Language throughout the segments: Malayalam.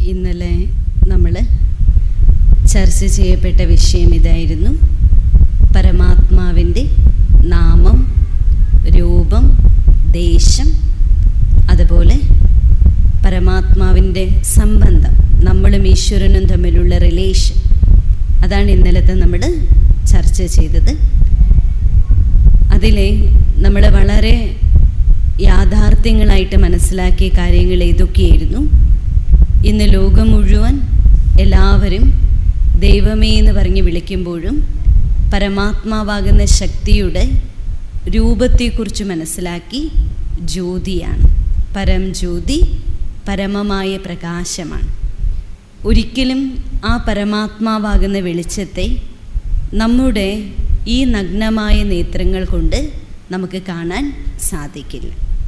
ഇന്നലെ നമ്മൾ ചർച്ച ചെയ്യപ്പെട്ട വിഷയം ഇതായിരുന്നു പരമാത്മാവിൻ്റെ നാമം രൂപം ദേശം അതുപോലെ പരമാത്മാവിൻ്റെ സംബന്ധം നമ്മളും ഈശ്വരനും തമ്മിലുള്ള റിലേഷൻ അതാണ് ഇന്നലത്തെ നമ്മൾ ചർച്ച ചെയ്തത് അതിലെ നമ്മൾ വളരെ യാഥാർത്ഥ്യങ്ങളായിട്ട് മനസ്സിലാക്കിയ കാര്യങ്ങൾ ഏതൊക്കെയായിരുന്നു ഇന്ന് ലോകം മുഴുവൻ എല്ലാവരും ദൈവമേ എന്ന് പറഞ്ഞ് വിളിക്കുമ്പോഴും പരമാത്മാവാകുന്ന ശക്തിയുടെ രൂപത്തെക്കുറിച്ച് മനസ്സിലാക്കി ജ്യോതിയാണ് പരം ജ്യോതി പരമമായ പ്രകാശമാണ് ഒരിക്കലും ആ പരമാത്മാവാകുന്ന വെളിച്ചത്തെ നമ്മുടെ ഈ നഗ്നമായ നേത്രങ്ങൾ കൊണ്ട് നമുക്ക് കാണാൻ സാധിക്കില്ല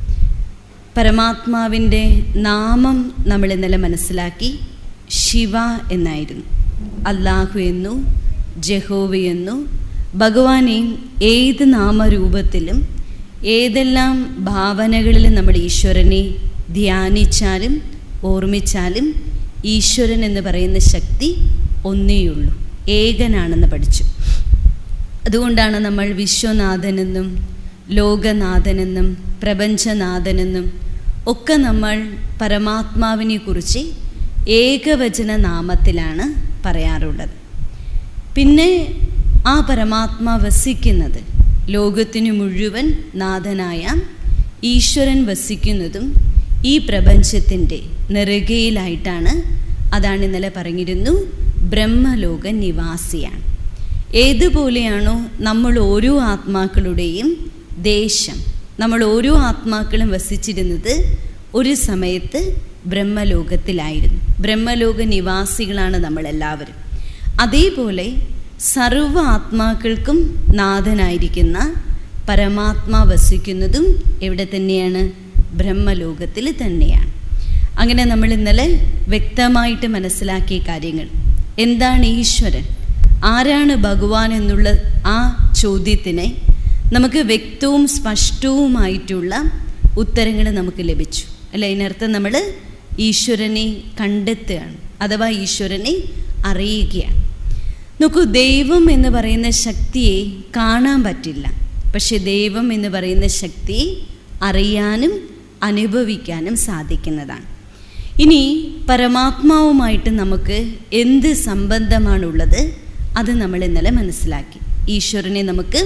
പരമാത്മാവിൻ്റെ നാമം നമ്മൾ ഇന്നലെ മനസ്സിലാക്കി ശിവ എന്നായിരുന്നു അല്ലാഹു എന്നു ജഹോവ എന്നു ഭഗവാനെയും ഏത് നാമരൂപത്തിലും ഏതെല്ലാം ഭാവനകളിലും നമ്മൾ ഈശ്വരനെ ധ്യാനിച്ചാലും ഓർമ്മിച്ചാലും ഈശ്വരൻ എന്ന് പറയുന്ന ശക്തി ഒന്നേയുള്ളൂ ഏകനാണെന്ന് പഠിച്ചു അതുകൊണ്ടാണ് നമ്മൾ വിശ്വനാഥനെന്നും ലോകനാഥനെന്നും പ്രപഞ്ചനാഥനെന്നും ഒക്കെ നമ്മൾ പരമാത്മാവിനെ കുറിച്ച് ഏകവചന നാമത്തിലാണ് പറയാറുള്ളത് പിന്നെ ആ പരമാത്മാ വസിക്കുന്നത് ലോകത്തിനു മുഴുവൻ നാഥനായ ഈശ്വരൻ വസിക്കുന്നതും ഈ പ്രപഞ്ചത്തിൻ്റെ നെറുകയിലായിട്ടാണ് അതാണ് ഇന്നലെ പറഞ്ഞിരുന്നു ബ്രഹ്മലോക നിവാസിയാണ് ഏതുപോലെയാണോ നമ്മൾ ഓരോ ആത്മാക്കളുടെയും ദേശം നമ്മൾ ഓരോ ആത്മാക്കളും വസിച്ചിരുന്നത് ഒരു സമയത്ത് ബ്രഹ്മലോകത്തിലായിരുന്നു ബ്രഹ്മലോക നിവാസികളാണ് നമ്മളെല്ലാവരും അതേപോലെ സർവ ആത്മാക്കൾക്കും നാഥനായിരിക്കുന്ന പരമാത്മാ വസിക്കുന്നതും എവിടെ തന്നെയാണ് ബ്രഹ്മലോകത്തിൽ തന്നെയാണ് അങ്ങനെ നമ്മൾ ഇന്നലെ വ്യക്തമായിട്ട് മനസ്സിലാക്കിയ കാര്യങ്ങൾ എന്താണ് ഈശ്വരൻ ആരാണ് ഭഗവാൻ എന്നുള്ള ആ ചോദ്യത്തിനെ നമുക്ക് വ്യക്തവും സ്പഷ്ടവുമായിട്ടുള്ള ഉത്തരങ്ങൾ നമുക്ക് ലഭിച്ചു അല്ല അതിനർത്ഥം നമ്മൾ ഈശ്വരനെ കണ്ടെത്തുകയാണ് അഥവാ ഈശ്വരനെ അറിയുകയാണ് നോക്കൂ ദൈവം എന്ന് പറയുന്ന ശക്തിയെ കാണാൻ പറ്റില്ല പക്ഷെ ദൈവം എന്ന് പറയുന്ന ശക്തിയെ അറിയാനും അനുഭവിക്കാനും സാധിക്കുന്നതാണ് ഇനി പരമാത്മാവുമായിട്ട് നമുക്ക് എന്ത് സംബന്ധമാണുള്ളത് അത് നമ്മൾ ഇന്നലെ മനസ്സിലാക്കി ഈശ്വരനെ നമുക്ക്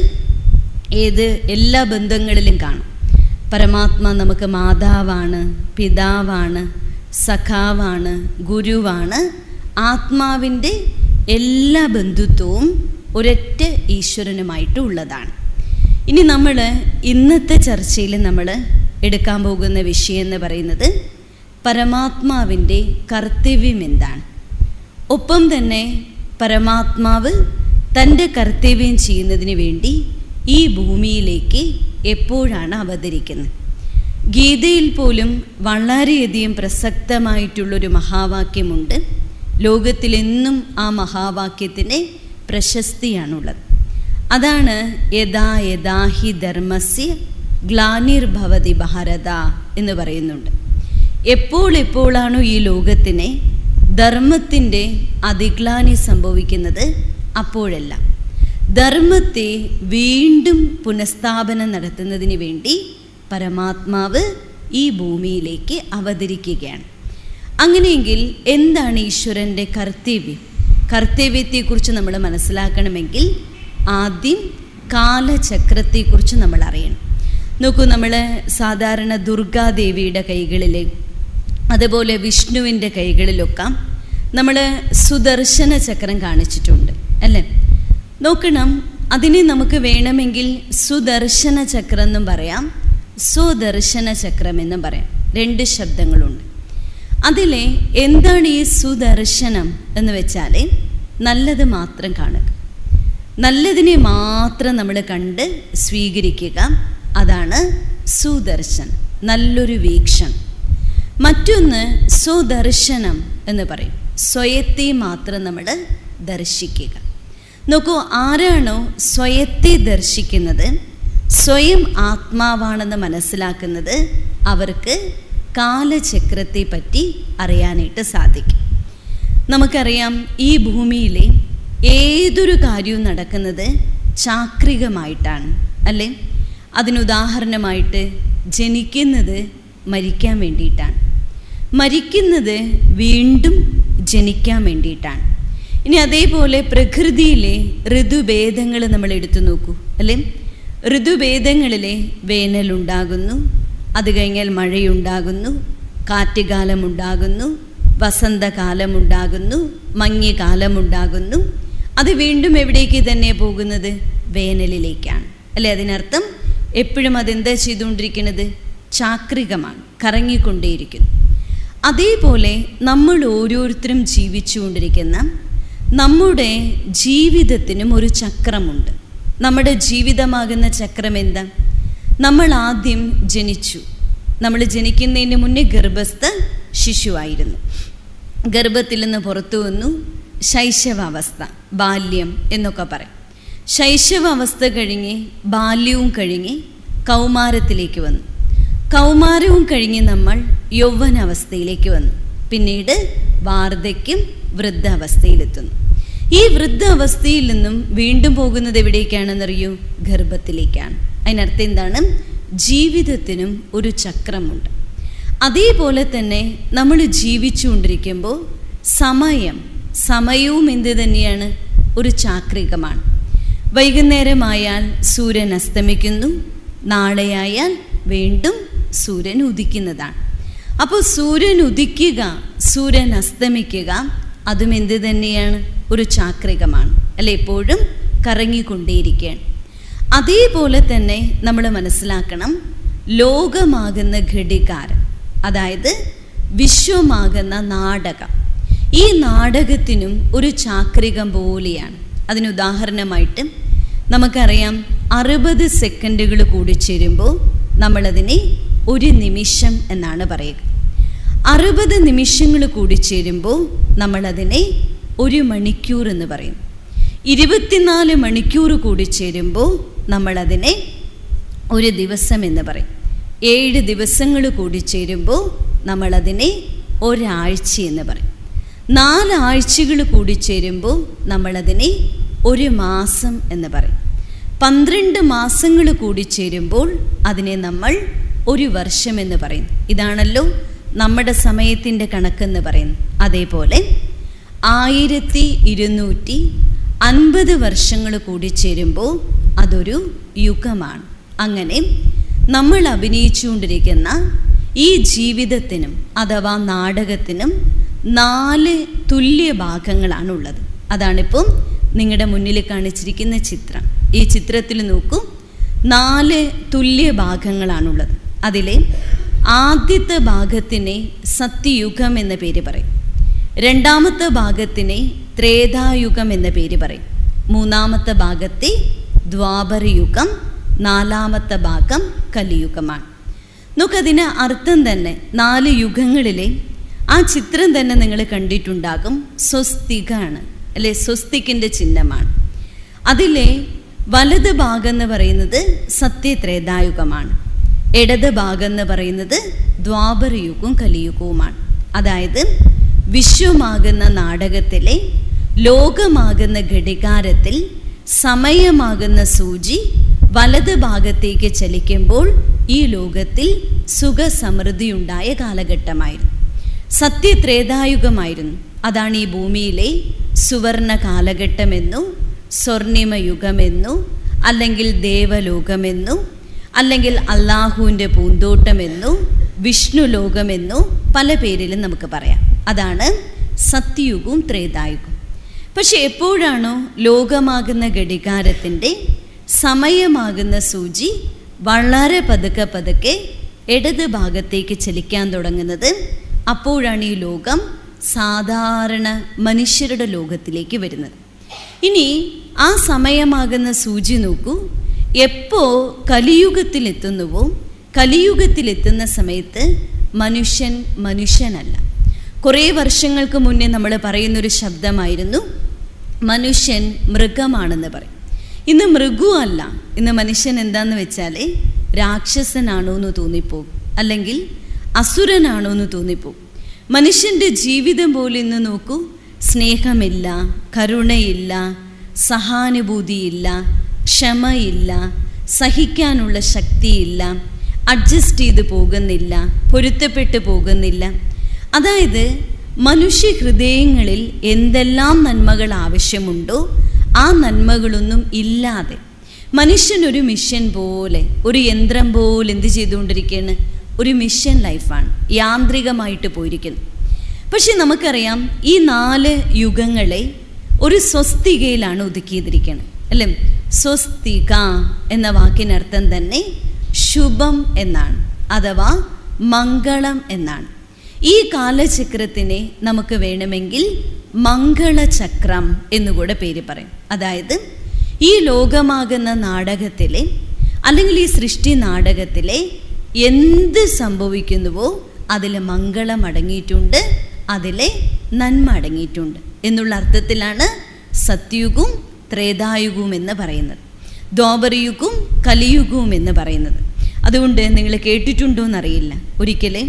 ഏത് എല്ലാ ബന്ധങ്ങളിലും കാണും പരമാത്മാ നമുക്ക് മാതാവാണ് പിതാവാണ് സഖാവാണ് ഗുരുവാണ് ആത്മാവിൻ്റെ എല്ലാ ബന്ധുത്വവും ഒരൊറ്റ ഈശ്വരനുമായിട്ട് ഉള്ളതാണ് ഇനി നമ്മൾ ഇന്നത്തെ ചർച്ചയിൽ നമ്മൾ എടുക്കാൻ പോകുന്ന വിഷയം എന്ന് പറയുന്നത് പരമാത്മാവിൻ്റെ കർത്തവ്യം എന്താണ് ഒപ്പം തന്നെ പരമാത്മാവ് തൻ്റെ കർത്തവ്യം ചെയ്യുന്നതിന് വേണ്ടി ഈ ഭൂമിയിലേക്ക് എപ്പോഴാണ് അവതരിക്കുന്നത് ഗീതയിൽ പോലും വളരെയധികം പ്രസക്തമായിട്ടുള്ളൊരു മഹാവാക്യമുണ്ട് ലോകത്തിലെന്നും ആ മഹാവാക്യത്തിന് പ്രശസ്തിയാണുള്ളത് അതാണ് യഥാ യഥാ ഹി ധർമ്മസ്യ ഗ്ലാനിർഭവതി ഭാരത എന്ന് പറയുന്നുണ്ട് എപ്പോൾ എപ്പോഴാണോ ഈ ലോകത്തിന് ധർമ്മത്തിൻ്റെ അതിഗ്ലാനി സംഭവിക്കുന്നത് അപ്പോഴെല്ലാം ധർമ്മത്തെ വീണ്ടും പുനഃസ്ഥാപനം നടത്തുന്നതിന് വേണ്ടി പരമാത്മാവ് ഈ ഭൂമിയിലേക്ക് അവതരിക്കുകയാണ് അങ്ങനെയെങ്കിൽ എന്താണ് ഈശ്വരൻ്റെ കർത്തവ്യം കർത്തവ്യത്തെക്കുറിച്ച് നമ്മൾ മനസ്സിലാക്കണമെങ്കിൽ ആദ്യം കാലചക്രത്തെക്കുറിച്ച് നമ്മൾ അറിയണം നോക്കൂ നമ്മൾ സാധാരണ ദുർഗാദേവിയുടെ കൈകളിൽ അതുപോലെ വിഷ്ണുവിൻ്റെ കൈകളിലൊക്കെ നമ്മൾ സുദർശന ചക്രം കാണിച്ചിട്ടുണ്ട് അല്ലേ നോക്കണം അതിനെ നമുക്ക് വേണമെങ്കിൽ സുദർശന ചക്രം എന്നും പറയാം സുദർശന ചക്രം എന്നും പറയാം രണ്ട് ശബ്ദങ്ങളുണ്ട് അതിലെ എന്താണ് ഈ സുദർശനം എന്ന് വെച്ചാൽ നല്ലത് മാത്രം കാണുക നല്ലതിനെ മാത്രം നമ്മൾ കണ്ട് സ്വീകരിക്കുക അതാണ് സുദർശനം നല്ലൊരു വീക്ഷണം മറ്റൊന്ന് സുദർശനം എന്ന് പറയും സ്വയത്തെ മാത്രം നമ്മൾ ദർശിക്കുക നോക്കൂ ആരാണോ സ്വയത്തെ ദർശിക്കുന്നത് സ്വയം ആത്മാവാണെന്ന് മനസ്സിലാക്കുന്നത് അവർക്ക് കാലചക്രത്തെ പറ്റി അറിയാനായിട്ട് സാധിക്കും നമുക്കറിയാം ഈ ഭൂമിയിലെ ഏതൊരു കാര്യവും നടക്കുന്നത് ചാക്രികമായിട്ടാണ് അല്ലേ അതിനുദാഹരണമായിട്ട് ജനിക്കുന്നത് മരിക്കാൻ വേണ്ടിയിട്ടാണ് മരിക്കുന്നത് വീണ്ടും ജനിക്കാൻ വേണ്ടിയിട്ടാണ് ഇനി അതേപോലെ പ്രകൃതിയിലെ ഋതുഭേദങ്ങൾ നമ്മൾ എടുത്തു നോക്കൂ അല്ലേ ഋതുഭേദങ്ങളിലെ വേനലുണ്ടാകുന്നു അത് കഴിഞ്ഞാൽ മഴയുണ്ടാകുന്നു കാറ്റുകാലമുണ്ടാകുന്നു വസന്തകാലമുണ്ടാകുന്നു മഞ്ഞുകാലമുണ്ടാകുന്നു അത് വീണ്ടും എവിടേക്ക് തന്നെ പോകുന്നത് വേനലിലേക്കാണ് അല്ലേ അതിനർത്ഥം എപ്പോഴും അതെന്താ ചെയ്തുകൊണ്ടിരിക്കുന്നത് ചാക്രികമാണ് കറങ്ങിക്കൊണ്ടേയിരിക്കുന്നു അതേപോലെ നമ്മൾ ഓരോരുത്തരും ജീവിച്ചുകൊണ്ടിരിക്കുന്ന നമ്മുടെ ജീവിതത്തിനും ഒരു ചക്രമുണ്ട് നമ്മുടെ ജീവിതമാകുന്ന ചക്രം എന്താ നമ്മൾ ആദ്യം ജനിച്ചു നമ്മൾ ജനിക്കുന്നതിന് മുന്നേ ഗർഭസ്ഥ ശിശുവായിരുന്നു ഗർഭത്തിൽ നിന്ന് പുറത്തു വന്നു ശൈശവാവസ്ഥ ബാല്യം എന്നൊക്കെ പറയും ശൈശവാവസ്ഥ കഴിഞ്ഞ് ബാല്യവും കഴിഞ്ഞ് കൗമാരത്തിലേക്ക് വന്നു കൗമാരവും കഴിഞ്ഞ് നമ്മൾ യൗവനാവസ്ഥയിലേക്ക് വന്നു പിന്നീട് വാർദ്ധക്യം വൃദ്ധാവസ്ഥയിലെത്തുന്നു ഈ വൃദ്ധാവസ്ഥയിൽ നിന്നും വീണ്ടും പോകുന്നത് എവിടേക്കാണെന്നറിയൂ ഗർഭത്തിലേക്കാണ് അതിനർത്ഥം എന്താണ് ജീവിതത്തിനും ഒരു ചക്രമുണ്ട് അതേപോലെ തന്നെ നമ്മൾ ജീവിച്ചുകൊണ്ടിരിക്കുമ്പോൾ സമയം സമയവും എന്ത് തന്നെയാണ് ഒരു ചാക്രികമാണ് വൈകുന്നേരമായാൽ സൂര്യൻ അസ്തമിക്കുന്നു നാളെയായാൽ വീണ്ടും സൂര്യൻ ഉദിക്കുന്നതാണ് അപ്പോൾ സൂര്യൻ ഉദിക്കുക സൂര്യൻ അസ്തമിക്കുക അതും എന്ത് തന്നെയാണ് ഒരു ചാക്രികമാണ് അല്ലെ എപ്പോഴും കറങ്ങിക്കൊണ്ടേയിരിക്കുകയാണ് അതേപോലെ തന്നെ നമ്മൾ മനസ്സിലാക്കണം ലോകമാകുന്ന ഘടികാരം അതായത് വിശ്വമാകുന്ന നാടകം ഈ നാടകത്തിനും ഒരു ചാക്രികം പോലെയാണ് അതിന് ഉദാഹരണമായിട്ട് നമുക്കറിയാം അറുപത് സെക്കൻഡുകൾ കൂടി ചേരുമ്പോൾ നമ്മളതിനെ ഒരു നിമിഷം എന്നാണ് പറയുക അറുപത് നിമിഷങ്ങൾ കൂടി ചേരുമ്പോൾ നമ്മളതിനെ ഒരു മണിക്കൂർ എന്ന് പറയും ഇരുപത്തിനാല് മണിക്കൂർ കൂടി ചേരുമ്പോൾ നമ്മളതിനെ ഒരു ദിവസം എന്ന് പറയും ഏഴ് ദിവസങ്ങൾ കൂടി ചേരുമ്പോൾ നമ്മളതിനെ ഒരാഴ്ച എന്ന് പറയും നാലാഴ്ചകൾ കൂടി ചേരുമ്പോൾ നമ്മളതിനെ ഒരു മാസം എന്ന് പറയും പന്ത്രണ്ട് മാസങ്ങൾ കൂടി ചേരുമ്പോൾ അതിനെ നമ്മൾ ഒരു വർഷം എന്ന് പറയും ഇതാണല്ലോ നമ്മുടെ സമയത്തിൻ്റെ കണക്കെന്ന് പറയുന്നത് അതേപോലെ ആയിരത്തി ഇരുന്നൂറ്റി അൻപത് വർഷങ്ങൾ കൂടി ചേരുമ്പോൾ അതൊരു യുഗമാണ് അങ്ങനെ നമ്മൾ അഭിനയിച്ചുകൊണ്ടിരിക്കുന്ന ഈ ജീവിതത്തിനും അഥവാ നാടകത്തിനും നാല് തുല്യ ഭാഗങ്ങളാണുള്ളത് അതാണിപ്പം നിങ്ങളുടെ മുന്നിൽ കാണിച്ചിരിക്കുന്ന ചിത്രം ഈ ചിത്രത്തിൽ നോക്കൂ നാല് തുല്യ ഭാഗങ്ങളാണുള്ളത് അതിലെ ആദ്യത്തെ ഭാഗത്തിനെ സത്യയുഗം എന്ന പേര് പറയും രണ്ടാമത്തെ ഭാഗത്തിനെ ത്രേതായുഗം എന്ന പേര് പറയും മൂന്നാമത്തെ ഭാഗത്തെ ദ്വാപരയുഗം നാലാമത്തെ ഭാഗം കലിയുഗമാണ് നോക്കതിന് അർത്ഥം തന്നെ നാല് യുഗങ്ങളിലെ ആ ചിത്രം തന്നെ നിങ്ങൾ കണ്ടിട്ടുണ്ടാകും സ്വസ്തികാണ് അല്ലെ സ്വസ്തിക്കിൻ്റെ ചിഹ്നമാണ് അതിലെ വലത് ഭാഗം എന്ന് പറയുന്നത് സത്യത്രേതായുഗമാണ് ഇടത് ഭാഗം എന്ന് പറയുന്നത് ദ്വാപരയുഗവും കലിയുഗവുമാണ് അതായത് വിശ്വമാകുന്ന നാടകത്തിലെ ലോകമാകുന്ന ഘടികാരത്തിൽ സമയമാകുന്ന സൂചി വലത് ഭാഗത്തേക്ക് ചലിക്കുമ്പോൾ ഈ ലോകത്തിൽ സുഖസമൃദ്ധിയുണ്ടായ കാലഘട്ടമായിരുന്നു സത്യത്രേതായുഗമായിരുന്നു അതാണ് ഈ ഭൂമിയിലെ സുവർണ കാലഘട്ടമെന്നു സ്വർണിമ യുഗമെന്നു അല്ലെങ്കിൽ ദേവലോകമെന്നു അല്ലെങ്കിൽ അള്ളാഹുവിൻ്റെ പൂന്തോട്ടമെന്നു വിഷ്ണു ലോകമെന്നു പല പേരിലും നമുക്ക് പറയാം അതാണ് സത്യയുഗവും ത്രേതായുഗവും പക്ഷെ എപ്പോഴാണോ ലോകമാകുന്ന ഘടികാരത്തിൻ്റെ സമയമാകുന്ന സൂചി വളരെ പതുക്കെ പതുക്കെ ഇടത് ഭാഗത്തേക്ക് ചലിക്കാൻ തുടങ്ങുന്നത് അപ്പോഴാണ് ഈ ലോകം സാധാരണ മനുഷ്യരുടെ ലോകത്തിലേക്ക് വരുന്നത് ഇനി ആ സമയമാകുന്ന സൂചി നോക്കൂ എപ്പോ കലിയുഗത്തിലെത്തുന്നുവോ കലിയുഗത്തിലെത്തുന്ന സമയത്ത് മനുഷ്യൻ മനുഷ്യനല്ല കുറേ വർഷങ്ങൾക്ക് മുന്നേ നമ്മൾ പറയുന്നൊരു ശബ്ദമായിരുന്നു മനുഷ്യൻ മൃഗമാണെന്ന് പറയും ഇന്ന് മൃഗമല്ല ഇന്ന് മനുഷ്യൻ എന്താന്ന് വെച്ചാൽ രാക്ഷസനാണോ എന്ന് തോന്നിപ്പോകും അല്ലെങ്കിൽ അസുരനാണോ എന്ന് തോന്നിപ്പോകും മനുഷ്യൻ്റെ ജീവിതം പോലെ ഇന്ന് നോക്കൂ സ്നേഹമില്ല കരുണയില്ല സഹാനുഭൂതിയില്ല ക്ഷമയില്ല സഹിക്കാനുള്ള ശക്തിയില്ല അഡ്ജസ്റ്റ് ചെയ്ത് പോകുന്നില്ല പൊരുത്തപ്പെട്ട് പോകുന്നില്ല അതായത് മനുഷ്യ ഹൃദയങ്ങളിൽ എന്തെല്ലാം നന്മകൾ ആവശ്യമുണ്ടോ ആ നന്മകളൊന്നും ഇല്ലാതെ മനുഷ്യനൊരു മിഷൻ പോലെ ഒരു യന്ത്രം പോലെ എന്ത് ചെയ്തുകൊണ്ടിരിക്കുകയാണ് ഒരു മിഷൻ ലൈഫാണ് യാന്ത്രികമായിട്ട് പോയിരിക്കുന്നു പക്ഷെ നമുക്കറിയാം ഈ നാല് യുഗങ്ങളെ ഒരു സ്വസ്തികയിലാണ് ഒതുക്കിയിരിക്കുന്നത് അല്ലേ സ്വസ്തിക എന്ന വാക്കിനർത്ഥം തന്നെ ശുഭം എന്നാണ് അഥവാ മംഗളം എന്നാണ് ഈ കാലചക്രത്തിനെ നമുക്ക് വേണമെങ്കിൽ മംഗളചക്രം എന്നുകൂടെ പേര് പറയും അതായത് ഈ ലോകമാകുന്ന നാടകത്തിലെ അല്ലെങ്കിൽ ഈ സൃഷ്ടി നാടകത്തിലെ എന്ത് സംഭവിക്കുന്നുവോ അതിൽ മംഗളം അടങ്ങിയിട്ടുണ്ട് അതിലെ നന്മ അടങ്ങിയിട്ടുണ്ട് എന്നുള്ള അർത്ഥത്തിലാണ് സത്യുഗവും ത്രേതായുഗവും എന്ന് പറയുന്നത് ദ്വാപരയുഗവും കലിയുഗവും എന്ന് പറയുന്നത് അതുകൊണ്ട് നിങ്ങൾ കേട്ടിട്ടുണ്ടോ എന്നറിയില്ല ഒരിക്കലേ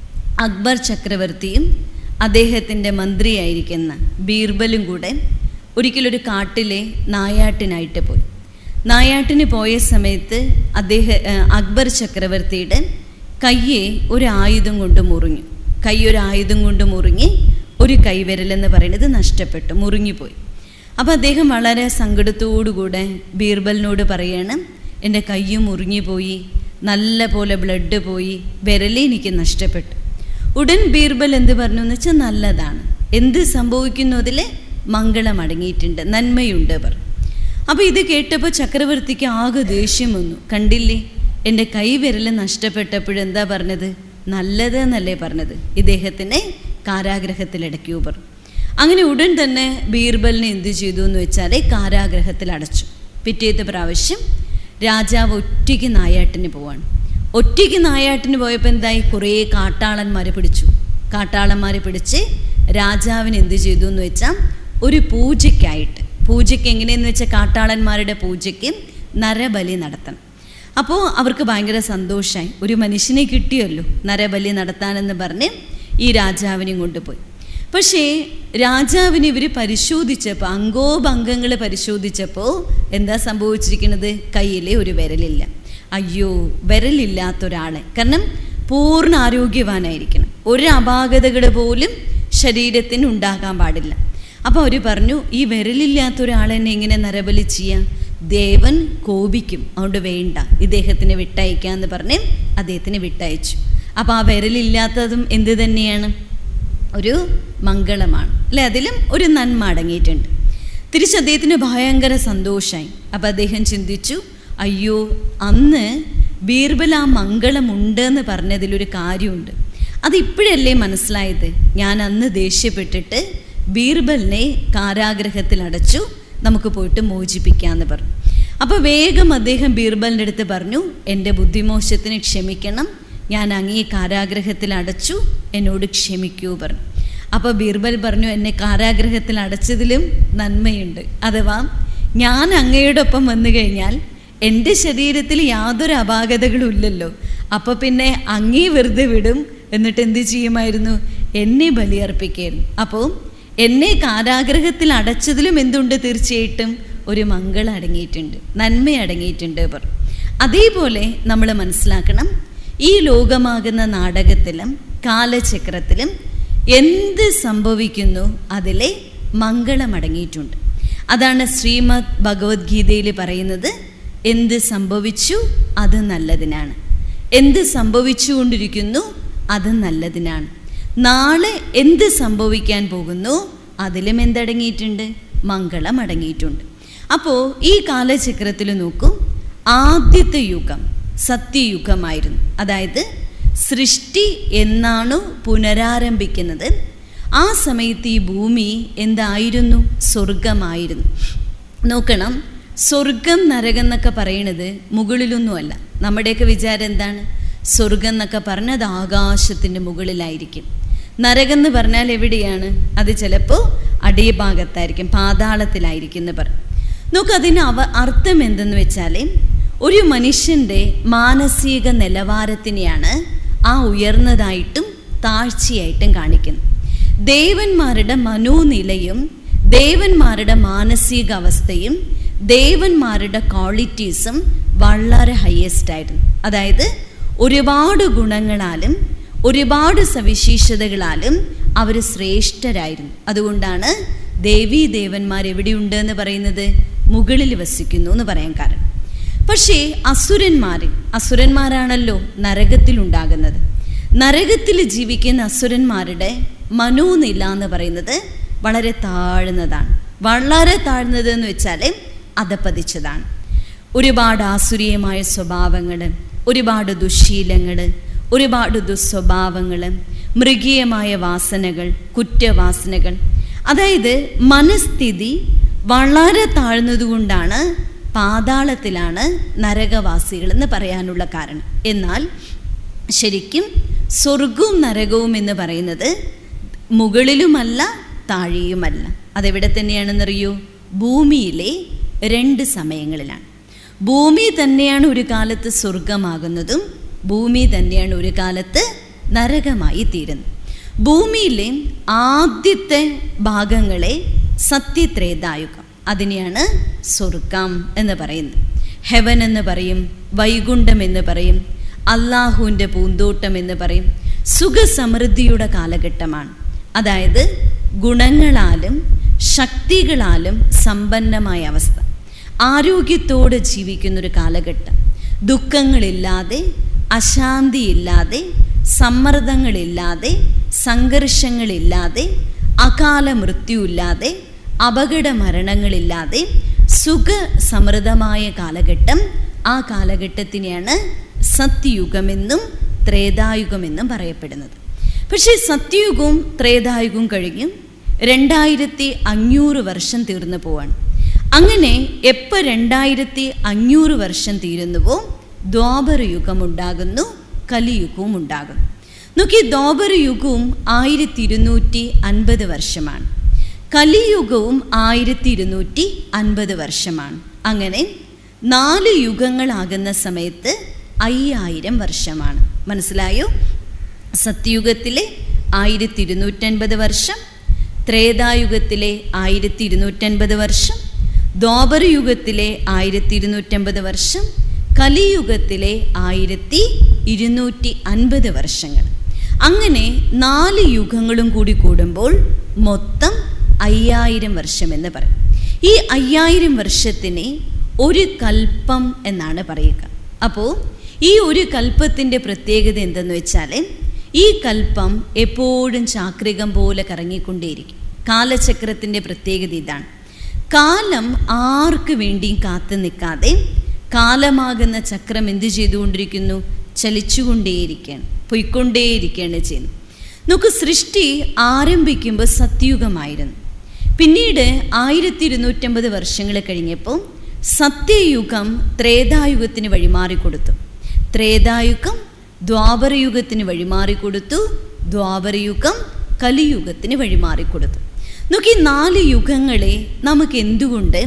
അക്ബർ ചക്രവർത്തിയും അദ്ദേഹത്തിൻ്റെ മന്ത്രിയായിരിക്കുന്ന ബീർബലും കൂടെ ഒരിക്കലൊരു കാട്ടിലെ നായാട്ടിനായിട്ട് പോയി നായാട്ടിന് പോയ സമയത്ത് അദ്ദേഹം അക്ബർ ചക്രവർത്തിയുടെ കയ്യെ ഒരു ആയുധം കൊണ്ട് മുറിഞ്ഞു കൈ ഒരു ആയുധം കൊണ്ട് മുറിഞ്ഞ് ഒരു കൈവിരലെന്ന് പറയുന്നത് നഷ്ടപ്പെട്ടു മുറിഞ്ഞുപോയി അപ്പോൾ അദ്ദേഹം വളരെ സങ്കടത്തോടുകൂടെ ബീർബലിനോട് പറയാണ് എൻ്റെ കയ്യും മുറിഞ്ഞു പോയി നല്ല പോലെ ബ്ലഡ് പോയി വിരലേ എനിക്ക് നഷ്ടപ്പെട്ടു ഉടൻ ബീർബൽ എന്ത് പറഞ്ഞു എന്ന് വെച്ചാൽ നല്ലതാണ് എന്ത് സംഭവിക്കുന്നു അതിൽ മംഗളം അടങ്ങിയിട്ടുണ്ട് നന്മയുണ്ട് അവർ അപ്പോൾ ഇത് കേട്ടപ്പോൾ ചക്രവർത്തിക്ക് ആകെ ദേഷ്യം വന്നു കണ്ടില്ലേ എൻ്റെ കൈ വിരൽ നഷ്ടപ്പെട്ടപ്പോഴെന്താ പറഞ്ഞത് നല്ലത് എന്നല്ലേ പറഞ്ഞത് ഇദ്ദേഹത്തിനെ കാരാഗ്രഹത്തിലടക്കിയൂ പറഞ്ഞു അങ്ങനെ ഉടൻ തന്നെ ബീർബലിനെ എന്ത് ചെയ്തു എന്ന് വെച്ചാൽ കാരാഗ്രഹത്തിൽ അടച്ചു പിറ്റേത്തെ പ്രാവശ്യം രാജാവ് ഒറ്റയ്ക്ക് നായാട്ടിന് പോവാണ് ഒറ്റയ്ക്ക് നായാട്ടിന് പോയപ്പോൾ എന്തായി കുറേ കാട്ടാളന്മാരെ പിടിച്ചു കാട്ടാളന്മാരെ പിടിച്ച് രാജാവിന് എന്ത് ചെയ്തു എന്ന് വെച്ചാൽ ഒരു പൂജയ്ക്കായിട്ട് പൂജയ്ക്ക് എങ്ങനെയെന്ന് വെച്ചാൽ കാട്ടാളന്മാരുടെ പൂജയ്ക്ക് നരബലി നടത്തണം അപ്പോൾ അവർക്ക് ഭയങ്കര സന്തോഷമായി ഒരു മനുഷ്യനെ കിട്ടിയല്ലോ നരബലി നടത്താനെന്ന് പറഞ്ഞ് ഈ രാജാവിനെയും കൊണ്ടുപോയി പക്ഷേ രാജാവിന് ഇവർ പരിശോധിച്ചപ്പോൾ അംഗോപംഗങ്ങൾ പരിശോധിച്ചപ്പോൾ എന്താ സംഭവിച്ചിരിക്കുന്നത് കയ്യിലെ ഒരു വിരലില്ല അയ്യോ വിരലില്ലാത്ത ഒരാളെ കാരണം പൂർണ്ണ ആരോഗ്യവാനായിരിക്കണം ഒരു അപാകതകൾ പോലും ശരീരത്തിന് ഉണ്ടാകാൻ പാടില്ല അപ്പോൾ അവർ പറഞ്ഞു ഈ വിരലില്ലാത്ത ഒരാളെന്നെ എങ്ങനെ നരബലി ചെയ്യാം ദേവൻ കോപിക്കും അതുകൊണ്ട് വേണ്ട ഇദ്ദേഹത്തിന് വിട്ടയക്കാന്ന് പറഞ്ഞ് അദ്ദേഹത്തിന് വിട്ടയച്ചു അപ്പോൾ ആ വിരലില്ലാത്തതും എന്ത് തന്നെയാണ് ഒരു മംഗളമാണ് അല്ലെ അതിലും ഒരു നന്മ അടങ്ങിയിട്ടുണ്ട് തിരിച്ച് അദ്ദേഹത്തിന് ഭയങ്കര സന്തോഷമായി അപ്പോൾ അദ്ദേഹം ചിന്തിച്ചു അയ്യോ അന്ന് ബീർബൽ ആ മംഗളമുണ്ടെന്ന് പറഞ്ഞതിലൊരു കാര്യമുണ്ട് അതിപ്പോഴല്ലേ മനസ്സിലായത് ഞാൻ അന്ന് ദേഷ്യപ്പെട്ടിട്ട് ബീർബലിനെ കാരാഗ്രഹത്തിൽ അടച്ചു നമുക്ക് പോയിട്ട് മോചിപ്പിക്കാമെന്ന് പറഞ്ഞു അപ്പോൾ വേഗം അദ്ദേഹം ബീർബലിൻ്റെ അടുത്ത് പറഞ്ഞു എൻ്റെ ബുദ്ധിമോശത്തിന് ക്ഷമിക്കണം ഞാൻ അങ്ങേ കാരാഗ്രഹത്തിൽ അടച്ചു എന്നോട് ക്ഷമിക്കൂ പറഞ്ഞു അപ്പോൾ ബീർബൽ പറഞ്ഞു എന്നെ കാരാഗ്രഹത്തിൽ അടച്ചതിലും നന്മയുണ്ട് അഥവാ ഞാൻ അങ്ങയോടൊപ്പം വന്നു കഴിഞ്ഞാൽ എൻ്റെ ശരീരത്തിൽ യാതൊരു അപാകതകളും ഇല്ലല്ലോ അപ്പോൾ പിന്നെ അങ്ങേ വെറുതെ വിടും എന്നിട്ട് എന്ത് ചെയ്യുമായിരുന്നു എന്നെ ബലിയർപ്പിക്കായിരുന്നു അപ്പോൾ എന്നെ കാരാഗ്രഹത്തിൽ അടച്ചതിലും എന്തുണ്ട് തീർച്ചയായിട്ടും ഒരു മംഗളം അടങ്ങിയിട്ടുണ്ട് നന്മ അടങ്ങിയിട്ടുണ്ട് അവർ അതേപോലെ നമ്മൾ മനസ്സിലാക്കണം ഈ ലോകമാകുന്ന നാടകത്തിലും കാലചക്രത്തിലും എന്ത് സംഭവിക്കുന്നു അതിലെ മംഗളം അടങ്ങിയിട്ടുണ്ട് അതാണ് ശ്രീമദ് ഭഗവത്ഗീതയിൽ പറയുന്നത് എന്ത് സംഭവിച്ചു അത് നല്ലതിനാണ് എന്ത് സംഭവിച്ചുകൊണ്ടിരിക്കുന്നു അത് നല്ലതിനാണ് നാളെ എന്ത് സംഭവിക്കാൻ പോകുന്നു അതിലും എന്തടങ്ങിയിട്ടുണ്ട് മംഗളം അടങ്ങിയിട്ടുണ്ട് അപ്പോൾ ഈ കാലചക്രത്തിൽ നോക്കൂ ആദ്യത്തെ യുഗം സത്യയുഗമായിരുന്നു അതായത് സൃഷ്ടി എന്നാണു പുനരാരംഭിക്കുന്നത് ആ സമയത്ത് ഈ ഭൂമി എന്തായിരുന്നു സ്വർഗമായിരുന്നു നോക്കണം സ്വർഗം നരകം എന്നൊക്കെ പറയണത് മുകളിലൊന്നുമല്ല നമ്മുടെയൊക്കെ വിചാരം എന്താണ് സ്വർഗം എന്നൊക്കെ പറഞ്ഞത് ആകാശത്തിൻ്റെ മുകളിലായിരിക്കും നരകം എന്ന് പറഞ്ഞാൽ എവിടെയാണ് അത് ചിലപ്പോൾ അടിയഭാഗത്തായിരിക്കും പാതാളത്തിലായിരിക്കും എന്ന് പറയും നോക്ക് അതിന് അവ അർത്ഥം എന്തെന്ന് വെച്ചാൽ ഒരു മനുഷ്യൻ്റെ മാനസിക നിലവാരത്തിനെയാണ് ആ ഉയർന്നതായിട്ടും താഴ്ചയായിട്ടും കാണിക്കുന്നത് ദേവന്മാരുടെ മനോനിലയും ദേവന്മാരുടെ മാനസികാവസ്ഥയും ദേവന്മാരുടെ ക്വാളിറ്റീസും വളരെ ഹയസ്റ്റ് ആയിരുന്നു അതായത് ഒരുപാട് ഗുണങ്ങളാലും ഒരുപാട് സവിശേഷതകളാലും അവർ ശ്രേഷ്ഠരായിരുന്നു അതുകൊണ്ടാണ് ദേവീ ദേവന്മാർ എവിടെയുണ്ട് എന്ന് പറയുന്നത് മുകളിൽ വസിക്കുന്നു എന്ന് പറയാൻ കാരണം പക്ഷേ അസുരന്മാർ അസുരന്മാരാണല്ലോ നരകത്തിലുണ്ടാകുന്നത് നരകത്തിൽ ജീവിക്കുന്ന അസുരന്മാരുടെ മനോനില എന്ന് പറയുന്നത് വളരെ താഴ്ന്നതാണ് വളരെ താഴ്ന്നത് എന്ന് വെച്ചാൽ അധപ്പതിച്ചതാണ് ഒരുപാട് ആസുരീയമായ സ്വഭാവങ്ങൾ ഒരുപാട് ദുശീലങ്ങൾ ഒരുപാട് ദുസ്വഭാവങ്ങൾ മൃഗീയമായ വാസനകൾ കുറ്റവാസനകൾ അതായത് മനസ്ഥിതി വളരെ താഴ്ന്നതുകൊണ്ടാണ് പാതാളത്തിലാണ് നരകവാസികൾ എന്ന് പറയാനുള്ള കാരണം എന്നാൽ ശരിക്കും സ്വർഗവും നരകവും എന്ന് പറയുന്നത് മുകളിലുമല്ല താഴെയുമല്ല അതെവിടെ തന്നെയാണെന്നറിയൂ ഭൂമിയിലെ രണ്ട് സമയങ്ങളിലാണ് ഭൂമി തന്നെയാണ് ഒരു കാലത്ത് സ്വർഗമാകുന്നതും ഭൂമി തന്നെയാണ് ഒരു കാലത്ത് നരകമായി തീരുന്നത് ഭൂമിയിലെ ആദ്യത്തെ ഭാഗങ്ങളെ സത്യത്രേതായുഗം അതിനെയാണ് സ്വർഗം എന്ന് പറയുന്നത് ഹെവൻ എന്ന് പറയും വൈകുണ്ഠം എന്ന് പറയും അള്ളാഹുവിൻ്റെ പൂന്തോട്ടം എന്ന് പറയും സുഖസമൃദ്ധിയുടെ കാലഘട്ടമാണ് അതായത് ഗുണങ്ങളാലും ശക്തികളാലും സമ്പന്നമായ അവസ്ഥ ആരോഗ്യത്തോടെ ജീവിക്കുന്നൊരു കാലഘട്ടം ദുഃഖങ്ങളില്ലാതെ അശാന്തിയില്ലാതെ സമ്മർദ്ദങ്ങളില്ലാതെ സംഘർഷങ്ങളില്ലാതെ അകാല മൃത്യുവില്ലാതെ അപകട മരണങ്ങളില്ലാതെ സുഖസമൃദ്ധമായ കാലഘട്ടം ആ കാലഘട്ടത്തിനെയാണ് സത്യയുഗമെന്നും ത്രേതായുഗമെന്നും പറയപ്പെടുന്നത് പക്ഷേ സത്യയുഗവും ത്രേതായുഗവും കഴിഞ്ഞും രണ്ടായിരത്തി അഞ്ഞൂറ് വർഷം തീർന്നു പോവാണ് അങ്ങനെ എപ്പോൾ രണ്ടായിരത്തി അഞ്ഞൂറ് വർഷം തീരുന്നുവോ ദ്വാപര യുഗം ഉണ്ടാകുന്നു കലിയുഗവും ഉണ്ടാകുന്നു നോക്കി ദ്വാപര യുഗവും ആയിരത്തി ഇരുന്നൂറ്റി അൻപത് വർഷമാണ് കലിയുഗവും ആയിരത്തി ഇരുന്നൂറ്റി അൻപത് വർഷമാണ് അങ്ങനെ നാല് യുഗങ്ങളാകുന്ന സമയത്ത് അയ്യായിരം വർഷമാണ് മനസ്സിലായോ സത്യയുഗത്തിലെ ആയിരത്തി ഇരുന്നൂറ്റൻപത് വർഷം ത്രേതായുഗത്തിലെ ആയിരത്തി ഇരുന്നൂറ്റൻപത് വർഷം ദ്വാപരയുഗത്തിലെ ആയിരത്തി ഇരുന്നൂറ്റമ്പത് വർഷം കലിയുഗത്തിലെ ആയിരത്തി ഇരുന്നൂറ്റി അൻപത് വർഷങ്ങൾ അങ്ങനെ നാല് യുഗങ്ങളും കൂടി കൂടുമ്പോൾ മൊത്തം അയ്യായിരം വർഷം എന്ന് പറയും ഈ അയ്യായിരം വർഷത്തിനെ ഒരു കൽപ്പം എന്നാണ് പറയുക അപ്പോൾ ഈ ഒരു കൽപ്പത്തിൻ്റെ പ്രത്യേകത എന്തെന്ന് വെച്ചാൽ ഈ കൽപ്പം എപ്പോഴും ചാക്രികം പോലെ കറങ്ങിക്കൊണ്ടേയിരിക്കും കാലചക്രത്തിൻ്റെ പ്രത്യേകത ഇതാണ് കാലം ആർക്ക് വേണ്ടിയും കാത്തു നിൽക്കാതെ കാലമാകുന്ന ചക്രം എന്ത് ചെയ്തുകൊണ്ടിരിക്കുന്നു ചലിച്ചുകൊണ്ടേയിരിക്കുകയാണ് പൊയ്ക്കൊണ്ടേയിരിക്കുകയാണ് ചെയ്യുന്നത് നമുക്ക് സൃഷ്ടി ആരംഭിക്കുമ്പോൾ സത്യയുഗമായിരുന്നു പിന്നീട് ആയിരത്തി ഇരുന്നൂറ്റമ്പത് വർഷങ്ങൾ കഴിഞ്ഞപ്പോൾ സത്യയുഗം ത്രേതായുഗത്തിന് വഴിമാറിക്കൊടുത്തു ത്രേതായുഗം ദ്വാപരയുഗത്തിന് വഴിമാറിക്കൊടുത്തു ദ്വാപരയുഗം കലിയുഗത്തിന് വഴിമാറിക്കൊടുത്തു നോക്കി നാല് യുഗങ്ങളെ നമുക്ക് എന്തുകൊണ്ട്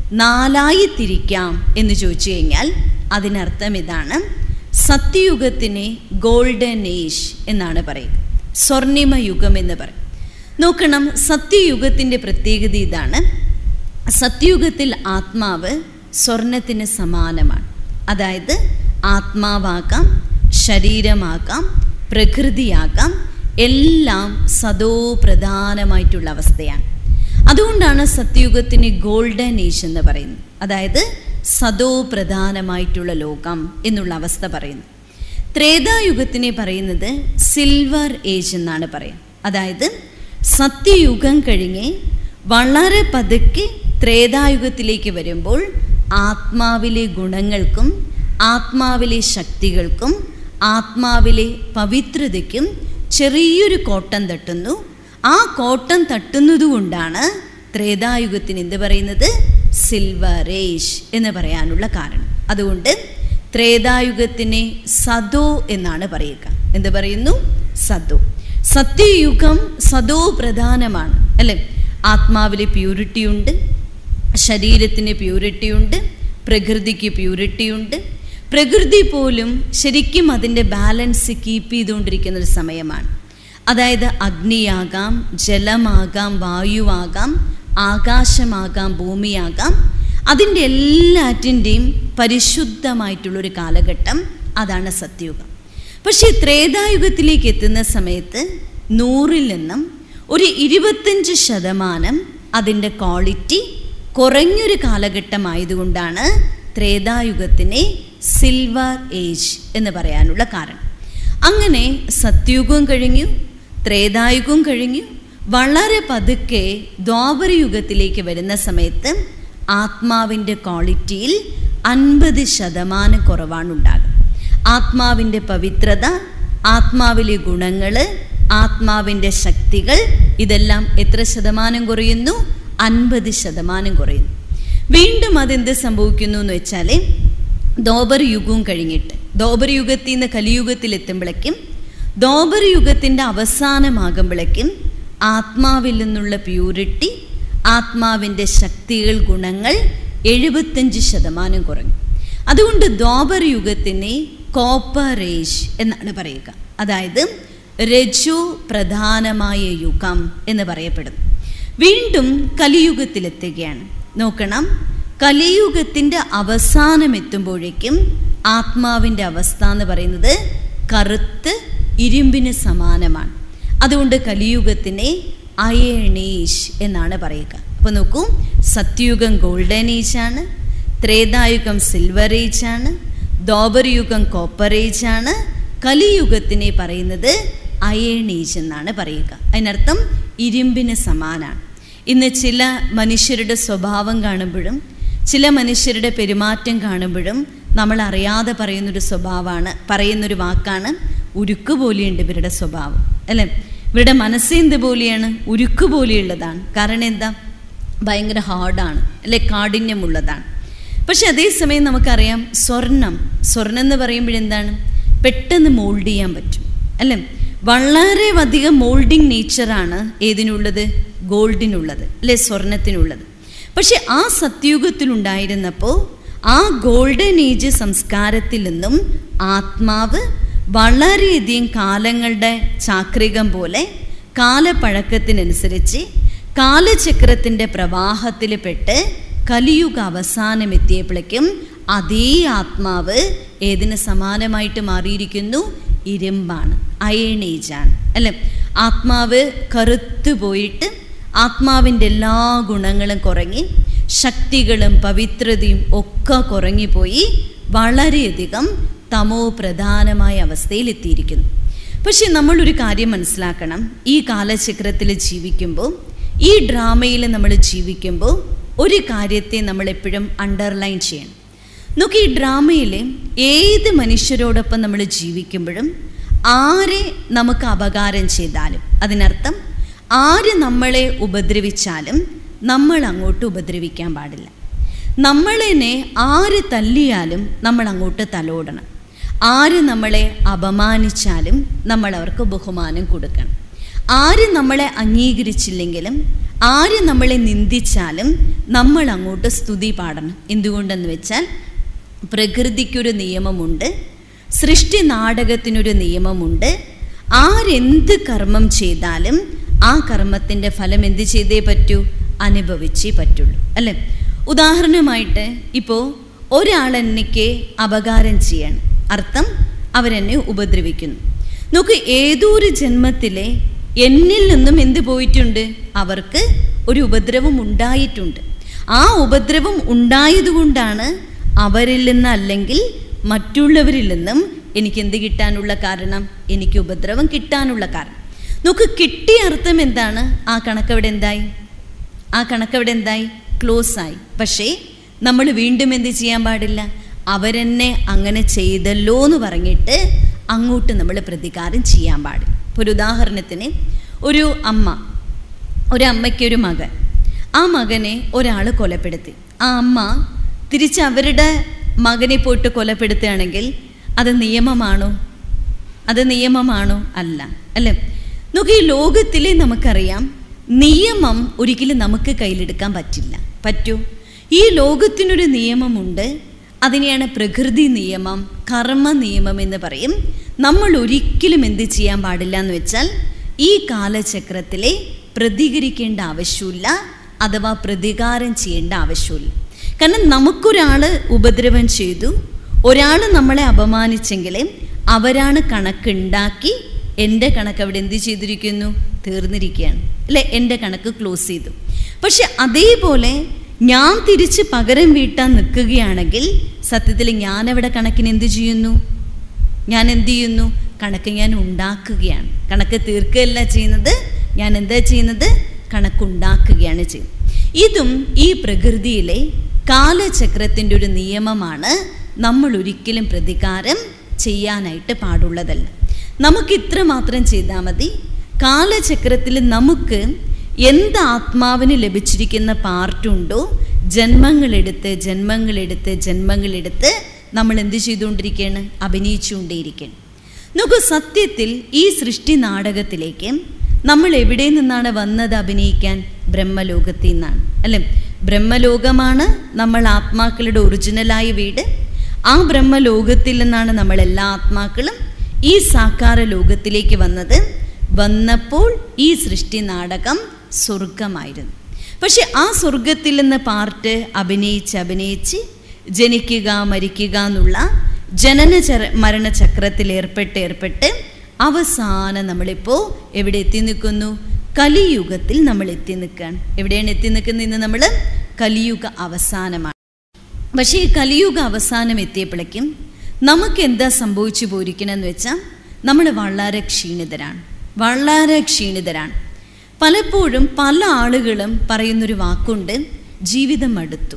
നാലായി തിരിക്കാം എന്ന് ചോദിച്ചു കഴിഞ്ഞാൽ അതിനർത്ഥം ഇതാണ് സത്യയുഗത്തിനെ ഗോൾഡൻ ഏജ് എന്നാണ് പറയുക സ്വർണിമ യുഗം എന്ന് പറയും നോക്കണം സത്യയുഗത്തിൻ്റെ പ്രത്യേകത ഇതാണ് സത്യയുഗത്തിൽ ആത്മാവ് സ്വർണത്തിന് സമാനമാണ് അതായത് ആത്മാവാകാം ശരീരമാകാം പ്രകൃതിയാകാം എല്ലാം സദോ പ്രധാനമായിട്ടുള്ള അവസ്ഥയാണ് അതുകൊണ്ടാണ് സത്യയുഗത്തിന് ഗോൾഡൻ ഏജ് എന്ന് പറയുന്നത് അതായത് സദോ പ്രധാനമായിട്ടുള്ള ലോകം എന്നുള്ള അവസ്ഥ പറയുന്നു ത്രേതായുഗത്തിനെ പറയുന്നത് സിൽവർ ഏജ് എന്നാണ് പറയുന്നത് അതായത് സത്യയുഗം കഴിഞ്ഞ് വളരെ പതുക്കെ ത്രേതായുഗത്തിലേക്ക് വരുമ്പോൾ ആത്മാവിലെ ഗുണങ്ങൾക്കും ആത്മാവിലെ ശക്തികൾക്കും ആത്മാവിലെ പവിത്രതയ്ക്കും ചെറിയൊരു കോട്ടം തട്ടുന്നു ആ കോട്ടം തട്ടുന്നതുകൊണ്ടാണ് ത്രേതായുഗത്തിന് എന്ത് പറയുന്നത് സിൽവർ ഏജ് എന്ന് പറയാനുള്ള കാരണം അതുകൊണ്ട് ത്രേതായുഗത്തിനെ സദോ എന്നാണ് പറയുക എന്ത് പറയുന്നു സദോ സത്യയുഗം സദോ പ്രധാനമാണ് അല്ലേ ആത്മാവിലെ പ്യൂരിറ്റി ഉണ്ട് ശരീരത്തിന് പ്യൂരിറ്റി ഉണ്ട് പ്രകൃതിക്ക് പ്യൂരിറ്റി ഉണ്ട് പ്രകൃതി പോലും ശരിക്കും അതിൻ്റെ ബാലൻസ് കീപ്പ് ചെയ്തുകൊണ്ടിരിക്കുന്ന ഒരു സമയമാണ് അതായത് അഗ്നിയാകാം ജലമാകാം വായുവാകാം ആകാശമാകാം ഭൂമിയാകാം അതിൻ്റെ എല്ലാറ്റിൻ്റെയും പരിശുദ്ധമായിട്ടുള്ളൊരു കാലഘട്ടം അതാണ് സത്യയുഗം പക്ഷേ ത്രേതായുഗത്തിലേക്ക് എത്തുന്ന സമയത്ത് നൂറിൽ നിന്നും ഒരു ഇരുപത്തഞ്ച് ശതമാനം അതിൻ്റെ ക്വാളിറ്റി കുറഞ്ഞൊരു കാലഘട്ടമായതുകൊണ്ടാണ് ത്രേതായുഗത്തിനെ സിൽവർ ഏജ് എന്ന് പറയാനുള്ള കാരണം അങ്ങനെ സത്യുഗവും കഴിഞ്ഞു ത്രേതായുഗവും കഴിഞ്ഞു വളരെ പതുക്കെ ദ്വാപരയുഗത്തിലേക്ക് വരുന്ന സമയത്ത് ആത്മാവിൻ്റെ ക്വാളിറ്റിയിൽ അൻപത് ശതമാനം കുറവാണുണ്ടാകുക ആത്മാവിൻ്റെ പവിത്രത ആത്മാവിലെ ഗുണങ്ങൾ ആത്മാവിൻ്റെ ശക്തികൾ ഇതെല്ലാം എത്ര ശതമാനം കുറയുന്നു അൻപത് ശതമാനം കുറയുന്നു വീണ്ടും അതെന്ത് സംഭവിക്കുന്നു എന്ന് വെച്ചാൽ ദോബർ യുഗവും കഴിഞ്ഞിട്ട് ദോബർ യുഗത്തിൽ നിന്ന് കലിയുഗത്തിൽ എത്തുമ്പോഴേക്കും ദോബർ യുഗത്തിൻ്റെ അവസാനമാകുമ്പോഴേക്കും ആത്മാവിൽ നിന്നുള്ള പ്യൂരിറ്റി ആത്മാവിൻ്റെ ശക്തികൾ ഗുണങ്ങൾ എഴുപത്തഞ്ച് ശതമാനം കുറഞ്ഞു അതുകൊണ്ട് ദ്വാപര യുഗത്തിനെ കോപ്പർ ഏജ് എന്നാണ് പറയുക അതായത് രജു പ്രധാനമായ യുഗം എന്ന് പറയപ്പെടുന്നു വീണ്ടും കലിയുഗത്തിലെത്തുകയാണ് നോക്കണം കലിയുഗത്തിൻ്റെ അവസാനം എത്തുമ്പോഴേക്കും ആത്മാവിൻ്റെ അവസ്ഥ എന്ന് പറയുന്നത് കറുത്ത് ഇരുമ്പിന് സമാനമാണ് അതുകൊണ്ട് കലിയുഗത്തിനെ അയേണേജ് എന്നാണ് പറയുക അപ്പോൾ നോക്കൂ സത്യുഗം ഗോൾഡൻ ഏജ് ആണ് ത്രേതായുഗം സിൽവർ ഏജ് ആണ് ദ്വാപരയുഗം കോപ്പർ ഏജ് ആണ് കലിയുഗത്തിനെ പറയുന്നത് അയേൺ ഏജ് എന്നാണ് പറയുക അതിനർത്ഥം ഇരുമ്പിന് സമാനാണ് ഇന്ന് ചില മനുഷ്യരുടെ സ്വഭാവം കാണുമ്പോഴും ചില മനുഷ്യരുടെ പെരുമാറ്റം കാണുമ്പോഴും നമ്മൾ അറിയാതെ പറയുന്നൊരു സ്വഭാവമാണ് പറയുന്നൊരു വാക്കാണ് ഉരുക്ക് പോലെയുണ്ട് ഇവരുടെ സ്വഭാവം അല്ലേ ഇവരുടെ മനസ്സ് എന്ത് പോലെയാണ് ഉരുക്ക് പോലെയുള്ളതാണ് കാരണം എന്താ ഭയങ്കര ഹാർഡാണ് അല്ലെ കാഠിന്യമുള്ളതാണ് പക്ഷെ അതേസമയം നമുക്കറിയാം സ്വർണം സ്വർണം എന്ന് പറയുമ്പോഴെന്താണ് പെട്ടെന്ന് മോൾഡ് ചെയ്യാൻ പറ്റും അല്ലേ വളരെ അധികം മോൾഡിങ് നേച്ചറാണ് ഏതിനുള്ളത് ഗോൾഡിനുള്ളത് അല്ലെ സ്വർണത്തിനുള്ളത് പക്ഷെ ആ സത്യുഗത്തിലുണ്ടായിരുന്നപ്പോൾ ആ ഗോൾഡൻ ഏജ് സംസ്കാരത്തിൽ നിന്നും ആത്മാവ് വളരെയധികം കാലങ്ങളുടെ ചാക്രികം പോലെ കാലപ്പഴക്കത്തിനനുസരിച്ച് കാലചക്രത്തിൻ്റെ പ്രവാഹത്തിൽ പെട്ട് കലിയുഗ അവസാനം എത്തിയപ്പോഴേക്കും അതേ ആത്മാവ് ഏതിന് സമാനമായിട്ട് മാറിയിരിക്കുന്നു ഇരുമ്പാണ് അയണേജാണ് അല്ലേ ആത്മാവ് കറുത്തു പോയിട്ട് ആത്മാവിൻ്റെ എല്ലാ ഗുണങ്ങളും കുറങ്ങി ശക്തികളും പവിത്രതയും ഒക്കെ കുറങ്ങിപ്പോയി വളരെയധികം തമോ പ്രധാനമായ അവസ്ഥയിൽ എത്തിയിരിക്കുന്നു പക്ഷെ നമ്മളൊരു കാര്യം മനസ്സിലാക്കണം ഈ കാലചക്രത്തിൽ ജീവിക്കുമ്പോൾ ഈ ഡ്രാമയിൽ നമ്മൾ ജീവിക്കുമ്പോൾ ഒരു കാര്യത്തെ നമ്മൾ എപ്പോഴും അണ്ടർലൈൻ ചെയ്യണം നോക്കി ഈ ഡ്രാമയിൽ ഏത് മനുഷ്യരോടൊപ്പം നമ്മൾ ജീവിക്കുമ്പോഴും ആരെ നമുക്ക് അപകാരം ചെയ്താലും അതിനർത്ഥം ആര് നമ്മളെ ഉപദ്രവിച്ചാലും നമ്മൾ അങ്ങോട്ട് ഉപദ്രവിക്കാൻ പാടില്ല നമ്മളെന്നെ ആര് തല്ലിയാലും നമ്മൾ അങ്ങോട്ട് തലോടണം ആര് നമ്മളെ അപമാനിച്ചാലും നമ്മൾ അവർക്ക് ബഹുമാനം കൊടുക്കണം ആര് നമ്മളെ അംഗീകരിച്ചില്ലെങ്കിലും ആര് നമ്മളെ നിന്ദിച്ചാലും നമ്മൾ അങ്ങോട്ട് സ്തുതി പാടണം എന്തുകൊണ്ടെന്ന് വെച്ചാൽ പ്രകൃതിക്കൊരു നിയമമുണ്ട് സൃഷ്ടി നാടകത്തിനൊരു നിയമമുണ്ട് ആരെന്ത് കർമ്മം ചെയ്താലും ആ കർമ്മത്തിൻ്റെ ഫലം എന്ത് ചെയ്തേ പറ്റൂ അനുഭവിച്ചേ പറ്റുള്ളൂ അല്ലേ ഉദാഹരണമായിട്ട് ഇപ്പോൾ ഒരാൾ എനിക്ക് അപകാരം ചെയ്യണം അർത്ഥം അവരെന്നെ ഉപദ്രവിക്കുന്നു നോക്ക് ഏതോ ഒരു ജന്മത്തിലെ എന്നിൽ നിന്നും എന്ത് പോയിട്ടുണ്ട് അവർക്ക് ഒരു ഉപദ്രവം ഉണ്ടായിട്ടുണ്ട് ആ ഉപദ്രവം ഉണ്ടായതുകൊണ്ടാണ് അവരിൽ നിന്ന് അല്ലെങ്കിൽ മറ്റുള്ളവരിൽ നിന്നും എനിക്ക് എന്ത് കിട്ടാനുള്ള കാരണം എനിക്ക് ഉപദ്രവം കിട്ടാനുള്ള കാരണം നോക്ക് കിട്ടിയ അർത്ഥം എന്താണ് ആ കണക്കവിടെ എന്തായി ആ കണക്കവിടെ എന്തായി ക്ലോസ് ആയി പക്ഷേ നമ്മൾ വീണ്ടും എന്ത് ചെയ്യാൻ പാടില്ല അവരെന്നെ അങ്ങനെ ചെയ്തല്ലോ എന്ന് പറഞ്ഞിട്ട് അങ്ങോട്ട് നമ്മൾ പ്രതികാരം ചെയ്യാൻ പാടില്ല ഇപ്പോൾ ഒരു ഉദാഹരണത്തിന് ഒരു അമ്മ ഒരു അമ്മയ്ക്ക് ഒരു മകൻ ആ മകനെ ഒരാൾ കൊലപ്പെടുത്തി ആ അമ്മ തിരിച്ച് അവരുടെ മകനെ പോയിട്ട് കൊലപ്പെടുത്തുകയാണെങ്കിൽ അത് നിയമമാണോ അത് നിയമമാണോ അല്ല അല്ലേ നോക്കി ഈ ലോകത്തിൽ നമുക്കറിയാം നിയമം ഒരിക്കലും നമുക്ക് കയ്യിലെടുക്കാൻ പറ്റില്ല പറ്റൂ ഈ ലോകത്തിനൊരു നിയമമുണ്ട് അതിനെയാണ് പ്രകൃതി നിയമം കർമ്മ നിയമം എന്ന് പറയും നമ്മൾ ഒരിക്കലും എന്ത് ചെയ്യാൻ പാടില്ല എന്ന് വെച്ചാൽ ഈ കാലചക്രത്തിലെ പ്രതികരിക്കേണ്ട ആവശ്യമില്ല അഥവാ പ്രതികാരം ചെയ്യേണ്ട ആവശ്യമില്ല കാരണം നമുക്കൊരാൾ ഉപദ്രവം ചെയ്തു ഒരാൾ നമ്മളെ അപമാനിച്ചെങ്കിൽ അവരാണ് കണക്കുണ്ടാക്കി എൻ്റെ കണക്ക് അവിടെ എന്ത് ചെയ്തിരിക്കുന്നു തീർന്നിരിക്കുകയാണ് അല്ലേ എൻ്റെ കണക്ക് ക്ലോസ് ചെയ്തു പക്ഷെ അതേപോലെ ഞാൻ തിരിച്ച് പകരം വീട്ടാൻ നിൽക്കുകയാണെങ്കിൽ സത്യത്തിൽ ഞാനവിടെ കണക്കിന് എന്ത് ചെയ്യുന്നു ഞാൻ എന്ത് ചെയ്യുന്നു കണക്ക് ഞാൻ ഉണ്ടാക്കുകയാണ് കണക്ക് തീർക്കുകയല്ല ചെയ്യുന്നത് ഞാൻ എന്താ ചെയ്യുന്നത് കണക്കുണ്ടാക്കുകയാണ് ചെയ്യുന്നത് ഇതും ഈ പ്രകൃതിയിലെ കാലചക്രത്തിൻ്റെ ഒരു നിയമമാണ് നമ്മൾ ഒരിക്കലും പ്രതികാരം ചെയ്യാനായിട്ട് പാടുള്ളതല്ല നമുക്ക് ഇത്ര മാത്രം ചെയ്താൽ മതി കാലചക്രത്തിൽ നമുക്ക് എന്ത് ആത്മാവിന് ലഭിച്ചിരിക്കുന്ന പാർട്ടുണ്ടോ ജന്മങ്ങളെടുത്ത് ജന്മങ്ങളെടുത്ത് ജന്മങ്ങളെടുത്ത് നമ്മൾ എന്ത് ചെയ്തുകൊണ്ടിരിക്കുകയാണ് അഭിനയിച്ചുകൊണ്ടേയിരിക്കുകയാണ് നോക്കൂ സത്യത്തിൽ ഈ സൃഷ്ടി നാടകത്തിലേക്ക് നമ്മൾ എവിടെ നിന്നാണ് വന്നത് അഭിനയിക്കാൻ ബ്രഹ്മലോകത്തിൽ നിന്നാണ് അല്ലേ ബ്രഹ്മലോകമാണ് നമ്മൾ ആത്മാക്കളുടെ ഒറിജിനലായ വീട് ആ ബ്രഹ്മലോകത്തിൽ നിന്നാണ് നമ്മൾ എല്ലാ ആത്മാക്കളും ഈ സാക്കാര ലോകത്തിലേക്ക് വന്നത് വന്നപ്പോൾ ഈ സൃഷ്ടി നാടകം സ്വർഗമായിരുന്നു പക്ഷെ ആ സ്വർഗത്തിൽ നിന്ന് പാർട്ട് അഭിനയിച്ച് അഭിനയിച്ച് ജനിക്കുക മരിക്കുക എന്നുള്ള ജനന ചര മരണചക്രത്തിൽ ഏർപ്പെട്ട് ഏർപ്പെട്ട് അവസാനം നമ്മളിപ്പോൾ എവിടെ എത്തി നിൽക്കുന്നു കലിയുഗത്തിൽ നമ്മൾ എത്തി നിൽക്കുകയാണ് എവിടെയാണ് എത്തി നിൽക്കുന്നത് ഇന്ന് നമ്മൾ കലിയുഗ അവസാനമാണ് പക്ഷേ ഈ കലിയുഗ അവസാനം എത്തിയപ്പോഴേക്കും നമുക്ക് എന്താ സംഭവിച്ചു പോയിരിക്കണമെന്ന് വെച്ചാൽ നമ്മൾ വളരെ ക്ഷീണിതരാണ് വളരെ ക്ഷീണിതരാണ് പലപ്പോഴും പല ആളുകളും പറയുന്നൊരു വാക്കുണ്ട് ജീവിതം അടുത്തു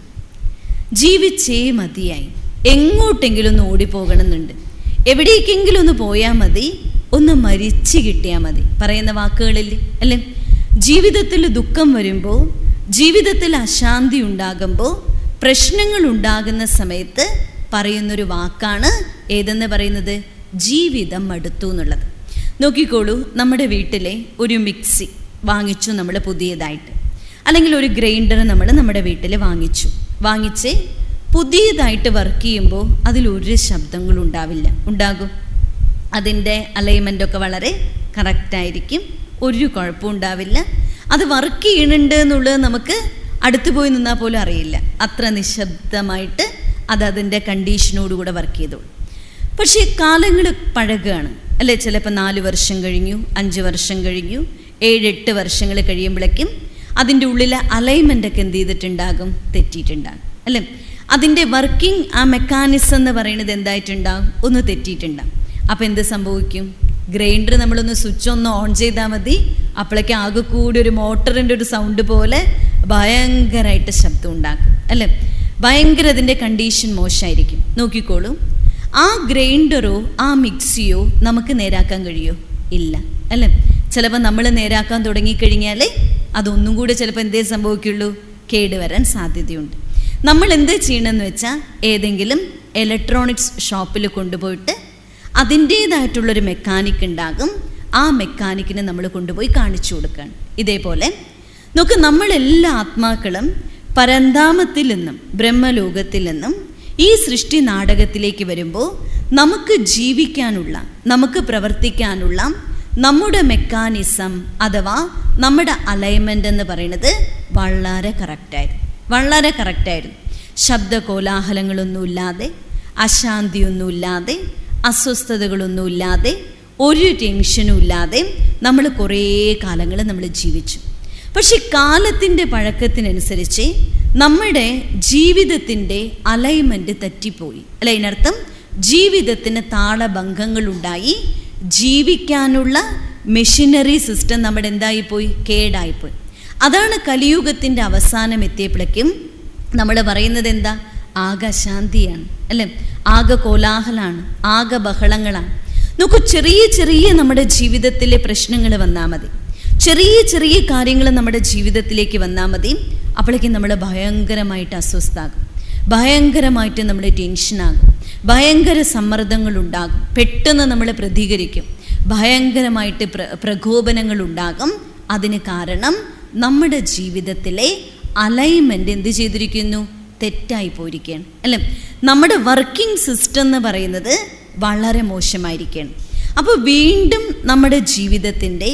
ജീവിച്ചേ മതിയായി എങ്ങോട്ടെങ്കിലും ഒന്ന് ഓടിപ്പോകണമെന്നുണ്ട് എവിടേക്കെങ്കിലും ഒന്ന് പോയാൽ മതി ഒന്ന് മരിച്ചു കിട്ടിയാൽ മതി പറയുന്ന വാക്കുകളിൽ അല്ലേ ജീവിതത്തിൽ ദുഃഖം വരുമ്പോൾ ജീവിതത്തിൽ അശാന്തി ഉണ്ടാകുമ്പോൾ പ്രശ്നങ്ങൾ ഉണ്ടാകുന്ന സമയത്ത് പറയുന്നൊരു വാക്കാണ് ഏതെന്ന് പറയുന്നത് ജീവിതം മടുത്തു എന്നുള്ളത് നോക്കിക്കോളൂ നമ്മുടെ വീട്ടിലെ ഒരു മിക്സി വാങ്ങിച്ചു നമ്മൾ പുതിയതായിട്ട് അല്ലെങ്കിൽ ഒരു ഗ്രൈൻഡർ നമ്മൾ നമ്മുടെ വീട്ടിൽ വാങ്ങിച്ചു വാങ്ങിച്ച് പുതിയതായിട്ട് വർക്ക് ചെയ്യുമ്പോൾ അതിലൊരു ശബ്ദങ്ങളും ഉണ്ടാവില്ല ഉണ്ടാകും അതിൻ്റെ അലൈൻമെൻ്റൊക്കെ വളരെ കറക്റ്റായിരിക്കും ഒരു കുഴപ്പവും ഉണ്ടാവില്ല അത് വർക്ക് ചെയ്യണുണ്ട് എന്നുള്ളത് നമുക്ക് അടുത്ത് പോയി നിന്നാൽ പോലും അറിയില്ല അത്ര നിശബ്ദമായിട്ട് അത് അതിൻ്റെ കണ്ടീഷനോടുകൂടെ വർക്ക് ചെയ്തോളൂ പക്ഷേ കാലങ്ങൾ പഴകുകയാണ് അല്ലേ ചിലപ്പോൾ നാല് വർഷം കഴിഞ്ഞു അഞ്ച് വർഷം കഴിഞ്ഞു ഏഴെട്ട് വർഷങ്ങൾ കഴിയുമ്പോഴേക്കും അതിൻ്റെ ഉള്ളിലെ അലൈൻമെൻ്റൊക്കെ എന്ത് ചെയ്തിട്ടുണ്ടാകും തെറ്റിയിട്ടുണ്ടാകും അല്ലേ അതിൻ്റെ വർക്കിംഗ് ആ മെക്കാനിസം എന്ന് പറയുന്നത് എന്തായിട്ടുണ്ടാകും ഒന്ന് തെറ്റിയിട്ടുണ്ടാകും അപ്പോൾ എന്ത് സംഭവിക്കും ഗ്രൈൻഡർ നമ്മളൊന്ന് സ്വിച്ച് ഒന്ന് ഓൺ ചെയ്താൽ മതി അപ്പോഴേക്ക് ആകെ കൂടി ഒരു മോട്ടറിൻ്റെ ഒരു സൗണ്ട് പോലെ ഭയങ്കരമായിട്ട് ശബ്ദം ഉണ്ടാക്കും അല്ലേ ഭയങ്കര അതിൻ്റെ കണ്ടീഷൻ മോശമായിരിക്കും നോക്കിക്കോളൂ ആ ഗ്രൈൻഡറോ ആ മിക്സിയോ നമുക്ക് നേരാക്കാൻ കഴിയുമോ ഇല്ല അല്ലേ ചിലപ്പോൾ നമ്മൾ നേരാക്കാൻ തുടങ്ങിക്കഴിഞ്ഞാൽ അതൊന്നും കൂടെ ചിലപ്പോൾ എന്തേ സംഭവിക്കുള്ളൂ കേടുവരാൻ സാധ്യതയുണ്ട് നമ്മൾ എന്ത് ചെയ്യണമെന്ന് വെച്ചാൽ ഏതെങ്കിലും ഇലക്ട്രോണിക്സ് ഷോപ്പിൽ കൊണ്ടുപോയിട്ട് അതിൻ്റേതായിട്ടുള്ളൊരു മെക്കാനിക് ഉണ്ടാകും ആ മെക്കാനിക്കിനെ നമ്മൾ കൊണ്ടുപോയി കാണിച്ചു കൊടുക്കുകയാണ് ഇതേപോലെ നോക്ക് നമ്മളെല്ലാ ആത്മാക്കളും പരന്താമത്തിൽ നിന്നും ബ്രഹ്മലോകത്തിൽ നിന്നും ഈ സൃഷ്ടി നാടകത്തിലേക്ക് വരുമ്പോൾ നമുക്ക് ജീവിക്കാനുള്ള നമുക്ക് പ്രവർത്തിക്കാനുള്ള നമ്മുടെ മെക്കാനിസം അഥവാ നമ്മുടെ അലൈൻമെൻ്റ് എന്ന് പറയുന്നത് വളരെ കറക്റ്റായിരുന്നു വളരെ കറക്റ്റായിരുന്നു ശബ്ദ കോലാഹലങ്ങളൊന്നുമില്ലാതെ അശാന്തിയൊന്നുമില്ലാതെ അസ്വസ്ഥതകളൊന്നുമില്ലാതെ ഒരു ടെൻഷനും ഇല്ലാതെ നമ്മൾ കുറേ കാലങ്ങൾ നമ്മൾ ജീവിച്ചു പക്ഷെ കാലത്തിൻ്റെ പഴക്കത്തിനനുസരിച്ച് നമ്മുടെ ജീവിതത്തിൻ്റെ അലൈൻമെൻറ്റ് തെറ്റിപ്പോയി അല്ല അതിനർത്ഥം ജീവിതത്തിന് താളഭംഗങ്ങളുണ്ടായി ജീവിക്കാനുള്ള മെഷീനറി സിസ്റ്റം നമ്മുടെ എന്തായിപ്പോയി കേടായിപ്പോയി അതാണ് കലിയുഗത്തിൻ്റെ അവസാനം എത്തിയപ്പോഴേക്കും നമ്മൾ പറയുന്നത് എന്താ ആകെ അശാന്തിയാണ് അല്ലേ ആകെ കോലാഹലാണ് ആകെ ബഹളങ്ങളാണ് നോക്കൂ ചെറിയ ചെറിയ നമ്മുടെ ജീവിതത്തിലെ പ്രശ്നങ്ങൾ വന്നാൽ മതി ചെറിയ ചെറിയ കാര്യങ്ങൾ നമ്മുടെ ജീവിതത്തിലേക്ക് വന്നാൽ മതി അപ്പോഴേക്കും നമ്മൾ ഭയങ്കരമായിട്ട് അസ്വസ്ഥാകും ഭയങ്കരമായിട്ട് നമ്മൾ ടെൻഷനാകും ഭയങ്കര സമ്മർദ്ദങ്ങളുണ്ടാകും പെട്ടെന്ന് നമ്മൾ പ്രതികരിക്കും ഭയങ്കരമായിട്ട് പ്ര പ്രകോപനങ്ങൾ ഉണ്ടാകും അതിന് കാരണം നമ്മുടെ ജീവിതത്തിലെ അലൈൻമെൻറ്റ് എന്ത് ചെയ്തിരിക്കുന്നു തെറ്റായി പോയിരിക്കുകയാണ് അല്ലേ നമ്മുടെ വർക്കിംഗ് സിസ്റ്റം എന്ന് പറയുന്നത് വളരെ മോശമായിരിക്കുകയാണ് അപ്പോൾ വീണ്ടും നമ്മുടെ ജീവിതത്തിൻ്റെ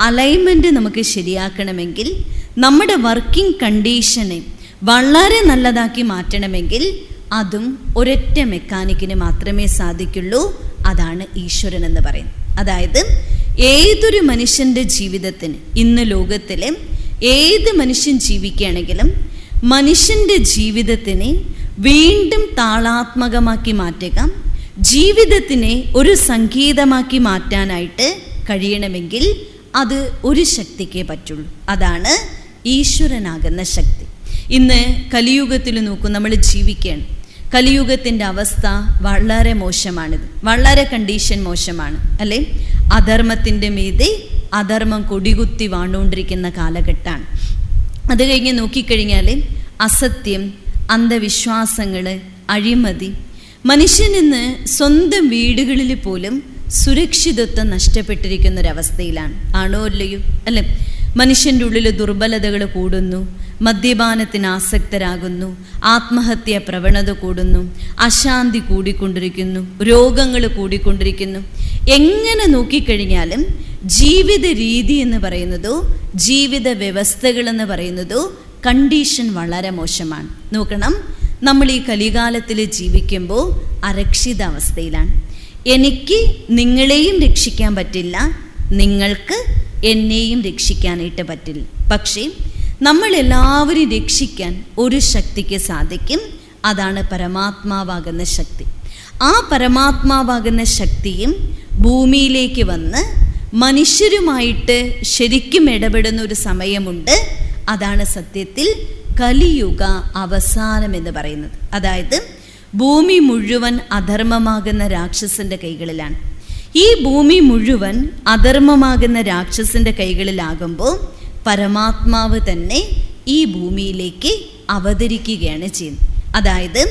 അലൈൻമെൻറ്റ് നമുക്ക് ശരിയാക്കണമെങ്കിൽ നമ്മുടെ വർക്കിംഗ് കണ്ടീഷനെ വളരെ നല്ലതാക്കി മാറ്റണമെങ്കിൽ അതും ഒരൊറ്റ മെക്കാനിക്കിന് മാത്രമേ സാധിക്കുള്ളൂ അതാണ് ഈശ്വരൻ എന്ന് പറയുന്നത് അതായത് ഏതൊരു മനുഷ്യൻ്റെ ജീവിതത്തിന് ഇന്ന് ലോകത്തിലെ ഏത് മനുഷ്യൻ ജീവിക്കുകയാണെങ്കിലും മനുഷ്യൻ്റെ ജീവിതത്തിനെ വീണ്ടും താളാത്മകമാക്കി മാറ്റുക ജീവിതത്തിനെ ഒരു സംഗീതമാക്കി മാറ്റാനായിട്ട് കഴിയണമെങ്കിൽ അത് ഒരു ശക്തിക്കേ പറ്റുള്ളൂ അതാണ് ഈശ്വരനാകുന്ന ശക്തി ഇന്ന് കലിയുഗത്തിൽ നോക്കൂ നമ്മൾ ജീവിക്കുകയാണ് കലിയുഗത്തിൻ്റെ അവസ്ഥ വളരെ മോശമാണിത് വളരെ കണ്ടീഷൻ മോശമാണ് അല്ലേ അധർമ്മത്തിൻ്റെ മീതെ അധർമ്മം കൊടികുത്തി വാണ്ടുകൊണ്ടിരിക്കുന്ന കാലഘട്ടമാണ് അത് കഴിഞ്ഞ് നോക്കിക്കഴിഞ്ഞാൽ അസത്യം അന്ധവിശ്വാസങ്ങൾ അഴിമതി മനുഷ്യനിന്ന് സ്വന്തം വീടുകളിൽ പോലും സുരക്ഷിതത്വം നഷ്ടപ്പെട്ടിരിക്കുന്ന ഒരവസ്ഥയിലാണ് ആണോ അല്ലയോ അല്ലേ മനുഷ്യൻ്റെ ഉള്ളിൽ ദുർബലതകൾ കൂടുന്നു മദ്യപാനത്തിന് ആസക്തരാകുന്നു ആത്മഹത്യ പ്രവണത കൂടുന്നു അശാന്തി കൂടിക്കൊണ്ടിരിക്കുന്നു രോഗങ്ങൾ കൂടിക്കൊണ്ടിരിക്കുന്നു എങ്ങനെ നോക്കിക്കഴിഞ്ഞാലും ജീവിത രീതി എന്ന് പറയുന്നതോ ജീവിത വ്യവസ്ഥകൾ എന്ന് പറയുന്നതോ കണ്ടീഷൻ വളരെ മോശമാണ് നോക്കണം നമ്മൾ ഈ കലികാലത്തിൽ ജീവിക്കുമ്പോൾ അരക്ഷിതാവസ്ഥയിലാണ് എനിക്ക് നിങ്ങളെയും രക്ഷിക്കാൻ പറ്റില്ല നിങ്ങൾക്ക് എന്നെയും രക്ഷിക്കാനായിട്ട് പറ്റില്ല പക്ഷേ നമ്മളെല്ലാവരും രക്ഷിക്കാൻ ഒരു ശക്തിക്ക് സാധിക്കും അതാണ് പരമാത്മാവാകുന്ന ശക്തി ആ പരമാത്മാവാകുന്ന ശക്തിയും ഭൂമിയിലേക്ക് വന്ന് മനുഷ്യരുമായിട്ട് ശരിക്കും ഇടപെടുന്ന ഒരു സമയമുണ്ട് അതാണ് സത്യത്തിൽ കലിയുഗ അവസാനം എന്ന് പറയുന്നത് അതായത് ഭൂമി മുഴുവൻ അധർമ്മമാകുന്ന രാക്ഷസന്റെ കൈകളിലാണ് ഈ ഭൂമി മുഴുവൻ അധർമ്മമാകുന്ന രാക്ഷസന്റെ കൈകളിലാകുമ്പോൾ പരമാത്മാവ് തന്നെ ഈ ഭൂമിയിലേക്ക് അവതരിക്കുകയാണ് ചെയ്യുന്നത് അതായത്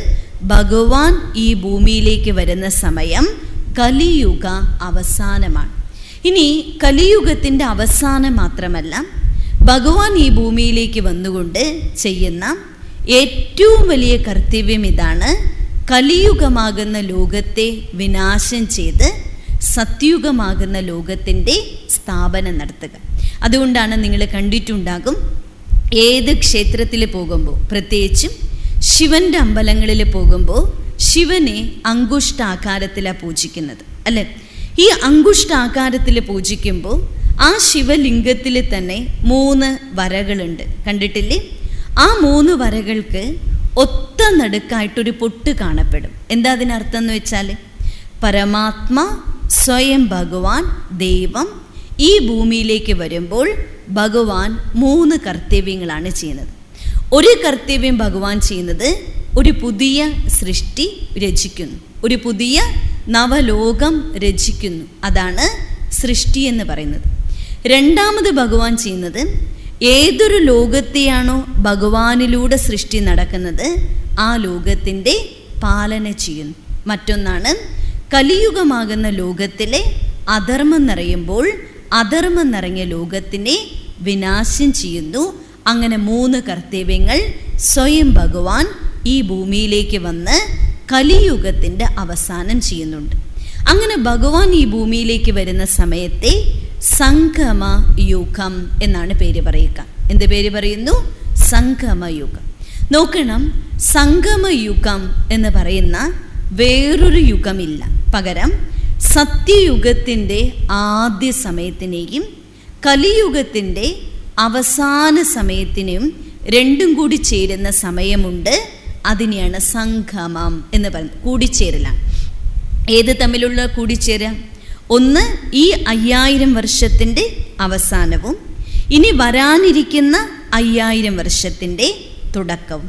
ഭഗവാൻ ഈ ഭൂമിയിലേക്ക് വരുന്ന സമയം കലിയുഗ അവസാനമാണ് ഇനി കലിയുഗത്തിൻ്റെ അവസാനം മാത്രമല്ല ഭഗവാൻ ഈ ഭൂമിയിലേക്ക് വന്നുകൊണ്ട് ചെയ്യുന്ന ഏറ്റവും വലിയ കർത്തവ്യം ഇതാണ് കലിയുഗമാകുന്ന ലോകത്തെ വിനാശം ചെയ്ത് സത്യുഗമാകുന്ന ലോകത്തിൻ്റെ സ്ഥാപനം നടത്തുക അതുകൊണ്ടാണ് നിങ്ങൾ കണ്ടിട്ടുണ്ടാകും ഏത് ക്ഷേത്രത്തിൽ പോകുമ്പോൾ പ്രത്യേകിച്ചും ശിവൻ്റെ അമ്പലങ്ങളിൽ പോകുമ്പോൾ ശിവനെ അങ്കുഷ്ടാകാരത്തിലാണ് പൂജിക്കുന്നത് അല്ലേ ഈ അങ്കുഷ്ടാകാരത്തിൽ പൂജിക്കുമ്പോൾ ആ ശിവലിംഗത്തിൽ തന്നെ മൂന്ന് വരകളുണ്ട് കണ്ടിട്ടില്ലേ ആ മൂന്ന് വരകൾക്ക് ഒത്ത നടുക്കായിട്ടൊരു പൊട്ട് കാണപ്പെടും എന്താ അതിനർത്ഥം എന്ന് വെച്ചാൽ പരമാത്മ സ്വയം ഭഗവാൻ ദൈവം ഈ ഭൂമിയിലേക്ക് വരുമ്പോൾ ഭഗവാൻ മൂന്ന് കർത്തവ്യങ്ങളാണ് ചെയ്യുന്നത് ഒരു കർത്തവ്യം ഭഗവാൻ ചെയ്യുന്നത് ഒരു പുതിയ സൃഷ്ടി രചിക്കുന്നു ഒരു പുതിയ നവലോകം രചിക്കുന്നു അതാണ് സൃഷ്ടി എന്ന് പറയുന്നത് രണ്ടാമത് ഭഗവാൻ ചെയ്യുന്നത് ഏതൊരു ലോകത്തെയാണോ ഭഗവാനിലൂടെ സൃഷ്ടി നടക്കുന്നത് ആ ലോകത്തിൻ്റെ പാലന ചെയ്യുന്നു മറ്റൊന്നാണ് കലിയുഗമാകുന്ന ലോകത്തിലെ അധർമ്മം നിറയുമ്പോൾ അധർമ്മം നിറഞ്ഞ ലോകത്തിനെ വിനാശം ചെയ്യുന്നു അങ്ങനെ മൂന്ന് കർത്തവ്യങ്ങൾ സ്വയം ഭഗവാൻ ഈ ഭൂമിയിലേക്ക് വന്ന് കലിയുഗത്തിൻ്റെ അവസാനം ചെയ്യുന്നുണ്ട് അങ്ങനെ ഭഗവാൻ ഈ ഭൂമിയിലേക്ക് വരുന്ന സമയത്തെ സംഗമ യുഗം എന്നാണ് പേര് പറയുക എന്ത് പേര് പറയുന്നു സംഗമയുഗം നോക്കണം സംഗമയുഗം എന്ന് പറയുന്ന വേറൊരു യുഗമില്ല പകരം സത്യയുഗത്തിൻ്റെ ആദ്യ സമയത്തിനെയും കലിയുഗത്തിൻ്റെ അവസാന സമയത്തിനെയും രണ്ടും കൂടി ചേരുന്ന സമയമുണ്ട് അതിനെയാണ് സംഗമം എന്ന് പറയുന്നത് കൂടിച്ചേരലാണ് ഏത് തമ്മിലുള്ള കൂടിച്ചേരുക ഒന്ന് ഈ അയ്യായിരം വർഷത്തിൻ്റെ അവസാനവും ഇനി വരാനിരിക്കുന്ന അയ്യായിരം വർഷത്തിൻ്റെ തുടക്കവും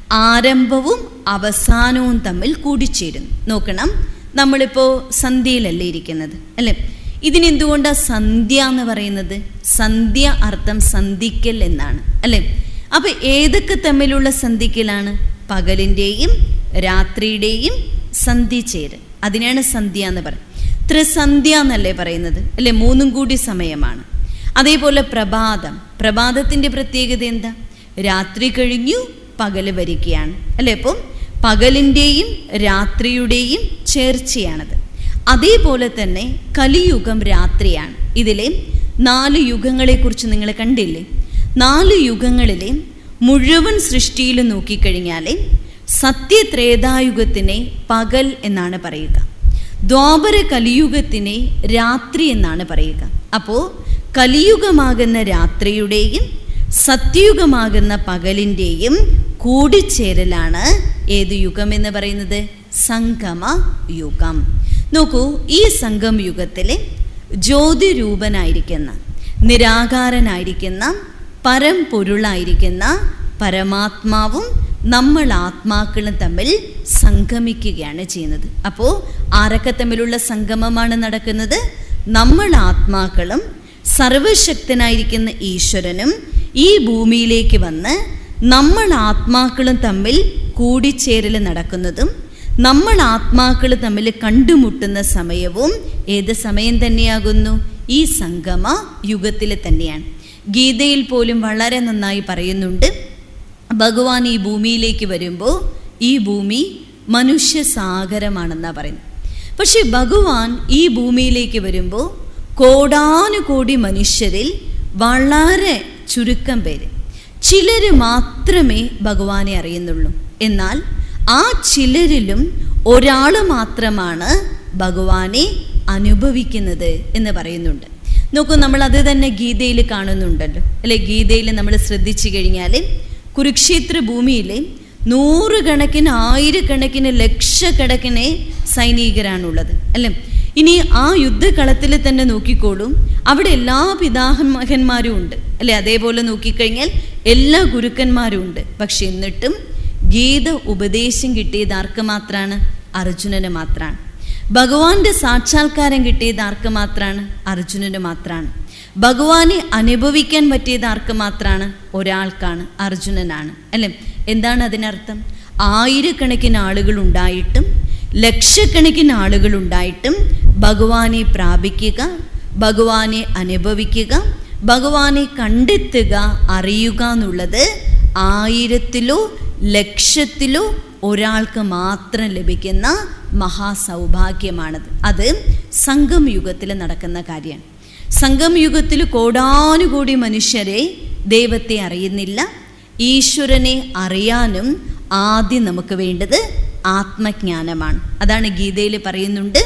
ആരംഭവും അവസാനവും തമ്മിൽ കൂടിച്ചേരുന്നു നോക്കണം നമ്മളിപ്പോൾ സന്ധ്യയിലല്ലേ ഇരിക്കുന്നത് അല്ലേ ഇതിനെന്തുകൊണ്ടാണ് സന്ധ്യ എന്ന് പറയുന്നത് സന്ധ്യ അർത്ഥം സന്ധിക്കൽ എന്നാണ് അല്ലേ അപ്പം ഏതൊക്കെ തമ്മിലുള്ള സന്ധിക്കലാണ് പകലിൻ്റെയും രാത്രിയുടെയും സന്ധി ചേര് അതിനെയാണ് സന്ധ്യ എന്ന് പറയുന്നത് ത്രിസന്ധ്യ എന്നല്ലേ പറയുന്നത് അല്ലേ മൂന്നും കൂടി സമയമാണ് അതേപോലെ പ്രഭാതം പ്രഭാതത്തിൻ്റെ പ്രത്യേകത എന്താ രാത്രി കഴിഞ്ഞു പകൽ വരികയാണ് അല്ലേ അപ്പം പകലിൻ്റെയും രാത്രിയുടെയും ചേർച്ചയാണത് അതേപോലെ തന്നെ കലിയുഗം രാത്രിയാണ് ഇതിലെ നാല് യുഗങ്ങളെക്കുറിച്ച് നിങ്ങൾ കണ്ടില്ലേ നാല് യുഗങ്ങളിലെ മുഴുവൻ സൃഷ്ടിയിൽ നോക്കിക്കഴിഞ്ഞാൽ സത്യത്രേതായുഗത്തിനെ പകൽ എന്നാണ് പറയുക ദ്വാപര കലിയുഗത്തിനെ രാത്രി എന്നാണ് പറയുക അപ്പോൾ കലിയുഗമാകുന്ന രാത്രിയുടെയും സത്യയുഗമാകുന്ന പകലിൻ്റെയും കൂടിച്ചേരലാണ് ഏത് യുഗം എന്ന് പറയുന്നത് സംഗമ യുഗം നോക്കൂ ഈ സംഗം യുഗത്തിലെ ജ്യോതിരൂപനായിരിക്കുന്ന നിരാകാരനായിരിക്കുന്ന പരംപൊരുളായിരിക്കുന്ന പരമാത്മാവും നമ്മൾ ആത്മാക്കളും തമ്മിൽ സംഗമിക്കുകയാണ് ചെയ്യുന്നത് അപ്പോൾ ആരൊക്കെ തമ്മിലുള്ള സംഗമമാണ് നടക്കുന്നത് നമ്മൾ ആത്മാക്കളും സർവശക്തനായിരിക്കുന്ന ഈശ്വരനും ഈ ഭൂമിയിലേക്ക് വന്ന് നമ്മൾ ആത്മാക്കളും തമ്മിൽ കൂടിച്ചേരൽ നടക്കുന്നതും നമ്മൾ ആത്മാക്കൾ തമ്മിൽ കണ്ടുമുട്ടുന്ന സമയവും ഏത് സമയം തന്നെയാകുന്നു ഈ സംഗമ യുഗത്തിൽ തന്നെയാണ് ഗീതയിൽ പോലും വളരെ നന്നായി പറയുന്നുണ്ട് ഭഗവാൻ ഈ ഭൂമിയിലേക്ക് വരുമ്പോൾ ഈ ഭൂമി മനുഷ്യ സാഗരമാണെന്നാണ് പറയുന്നത് പക്ഷെ ഭഗവാൻ ഈ ഭൂമിയിലേക്ക് വരുമ്പോൾ കോടാനുകോടി മനുഷ്യരിൽ വളരെ ചുരുക്കം പേര് ചിലർ മാത്രമേ ഭഗവാനെ അറിയുന്നുള്ളൂ എന്നാൽ ആ ചിലരിലും ഒരാൾ മാത്രമാണ് ഭഗവാനെ അനുഭവിക്കുന്നത് എന്ന് പറയുന്നുണ്ട് നോക്കൂ നമ്മൾ അത് തന്നെ ഗീതയിൽ കാണുന്നുണ്ടല്ലോ അല്ലെ ഗീതയിൽ നമ്മൾ ശ്രദ്ധിച്ചു കഴിഞ്ഞാൽ കുരുക്ഷേത്ര ഭൂമിയിലെ നൂറുകണക്കിന് ആയിരക്കണക്കിന് ലക്ഷക്കണക്കിന് സൈനികരാണുള്ളത് അല്ലേ ഇനി ആ യുദ്ധകളത്തിൽ തന്നെ നോക്കിക്കോളും അവിടെ എല്ലാ പിതാമഹന്മാരും ഉണ്ട് അല്ലെ അതേപോലെ നോക്കിക്കഴിഞ്ഞാൽ എല്ലാ ഗുരുക്കന്മാരും ഉണ്ട് പക്ഷെ എന്നിട്ടും ഗീത ഉപദേശം കിട്ടിയത് ആർക്ക് മാത്രമാണ് അർജുനന് മാത്രമാണ് ഭഗവാന്റെ സാക്ഷാത്കാരം കിട്ടിയത് ആർക്ക് മാത്രമാണ് അർജുനന് മാത്രമാണ് ഭഗവാനെ അനുഭവിക്കാൻ പറ്റിയത് ആർക്ക് മാത്രമാണ് ഒരാൾക്കാണ് അർജുനനാണ് അല്ലേ എന്താണ് അതിനർത്ഥം ആയിരക്കണക്കിന് ആളുകൾ ഉണ്ടായിട്ടും ലക്ഷക്കണക്കിന് ആളുകൾ ഉണ്ടായിട്ടും ഭഗവാനെ പ്രാപിക്കുക ഭഗവാനെ അനുഭവിക്കുക ഭഗവാനെ കണ്ടെത്തുക അറിയുക എന്നുള്ളത് ആയിരത്തിലോ ലക്ഷത്തിലോ ഒരാൾക്ക് മാത്രം ലഭിക്കുന്ന മഹാസൗഭാഗ്യമാണത് അത് സംഗം യുഗത്തിൽ നടക്കുന്ന കാര്യമാണ് സംഗം യുഗത്തിൽ കോടാനുകൂടി മനുഷ്യരെ ദൈവത്തെ അറിയുന്നില്ല ഈശ്വരനെ അറിയാനും ആദ്യം നമുക്ക് വേണ്ടത് ആത്മജ്ഞാനമാണ് അതാണ് ഗീതയിൽ പറയുന്നുണ്ട്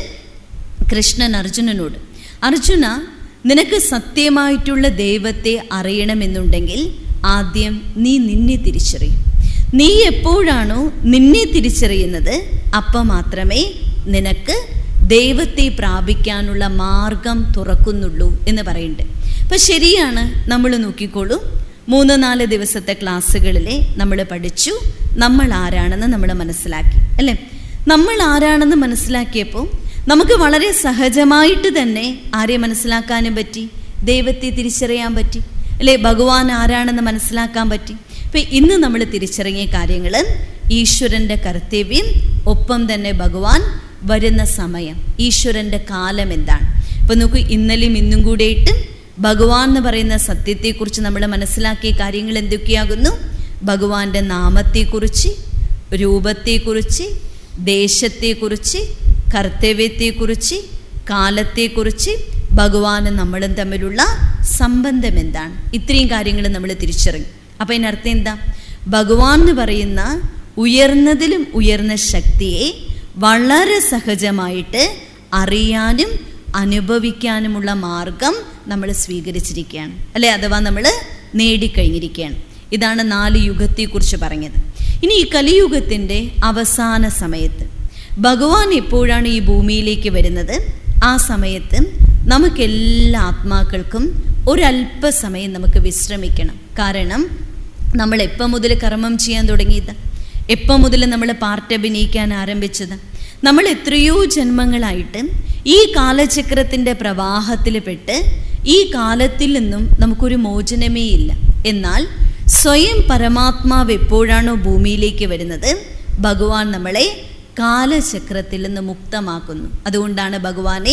കൃഷ്ണൻ അർജുനനോട് അർജുന നിനക്ക് സത്യമായിട്ടുള്ള ദൈവത്തെ അറിയണമെന്നുണ്ടെങ്കിൽ ആദ്യം നീ നിന്നെ തിരിച്ചറിയും നീ എപ്പോഴാണോ നിന്നെ തിരിച്ചറിയുന്നത് അപ്പം മാത്രമേ നിനക്ക് ദൈവത്തെ പ്രാപിക്കാനുള്ള മാർഗം തുറക്കുന്നുള്ളൂ എന്ന് പറയുന്നുണ്ട് അപ്പം ശരിയാണ് നമ്മൾ നോക്കിക്കോളൂ മൂന്ന് നാല് ദിവസത്തെ ക്ലാസ്സുകളിലെ നമ്മൾ പഠിച്ചു നമ്മൾ ആരാണെന്ന് നമ്മൾ മനസ്സിലാക്കി അല്ലേ നമ്മൾ ആരാണെന്ന് മനസ്സിലാക്കിയപ്പോൾ നമുക്ക് വളരെ സഹജമായിട്ട് തന്നെ ആരെ മനസ്സിലാക്കാനും പറ്റി ദൈവത്തെ തിരിച്ചറിയാൻ പറ്റി അല്ലേ ഭഗവാൻ ആരാണെന്ന് മനസ്സിലാക്കാൻ പറ്റി ഇപ്പം ഇന്ന് നമ്മൾ തിരിച്ചറിഞ്ഞ കാര്യങ്ങൾ ഈശ്വരൻ്റെ കർത്തവ്യം ഒപ്പം തന്നെ ഭഗവാൻ വരുന്ന സമയം ഈശ്വരൻ്റെ കാലം എന്താണ് ഇപ്പം നോക്കൂ ഇന്നലെയും ഇന്നും കൂടെയിട്ട് ഭഗവാൻ എന്ന് പറയുന്ന സത്യത്തെക്കുറിച്ച് നമ്മൾ മനസ്സിലാക്കിയ കാര്യങ്ങൾ എന്തൊക്കെയാകുന്നു ഭഗവാന്റെ നാമത്തെക്കുറിച്ച് രൂപത്തെക്കുറിച്ച് ദേശത്തെക്കുറിച്ച് കർത്തവ്യത്തെക്കുറിച്ച് കാലത്തെക്കുറിച്ച് ഭഗവാനും നമ്മളും തമ്മിലുള്ള സംബന്ധം എന്താണ് ഇത്രയും കാര്യങ്ങൾ നമ്മൾ തിരിച്ചറിഞ്ഞു അപ്പം അതിനർത്ഥം എന്താ ഭഗവാൻ എന്ന് പറയുന്ന ഉയർന്നതിലും ഉയർന്ന ശക്തിയെ വളരെ സഹജമായിട്ട് അറിയാനും അനുഭവിക്കാനുമുള്ള മാർഗം നമ്മൾ സ്വീകരിച്ചിരിക്കുകയാണ് അല്ലെ അഥവാ നമ്മൾ നേടിക്കഴിഞ്ഞിരിക്കുകയാണ് ഇതാണ് നാല് യുഗത്തെക്കുറിച്ച് പറഞ്ഞത് ഇനി ഈ കലിയുഗത്തിൻ്റെ അവസാന സമയത്ത് ഭഗവാൻ എപ്പോഴാണ് ഈ ഭൂമിയിലേക്ക് വരുന്നത് ആ സമയത്ത് നമുക്കെല്ലാ ആത്മാക്കൾക്കും ഒരല്പസമയം നമുക്ക് വിശ്രമിക്കണം കാരണം നമ്മൾ എപ്പം മുതൽ കർമ്മം ചെയ്യാൻ തുടങ്ങിയത് എപ്പം മുതൽ നമ്മൾ പാർട്ട് അഭിനയിക്കാൻ ആരംഭിച്ചത് നമ്മൾ എത്രയോ ജന്മങ്ങളായിട്ട് ഈ കാലചക്രത്തിൻ്റെ പ്രവാഹത്തിൽ പെട്ട് ഈ കാലത്തിൽ നിന്നും നമുക്കൊരു മോചനമേ ഇല്ല എന്നാൽ സ്വയം പരമാത്മാവ് എപ്പോഴാണോ ഭൂമിയിലേക്ക് വരുന്നത് ഭഗവാൻ നമ്മളെ കാലചക്രത്തിൽ നിന്ന് മുക്തമാക്കുന്നു അതുകൊണ്ടാണ് ഭഗവാനെ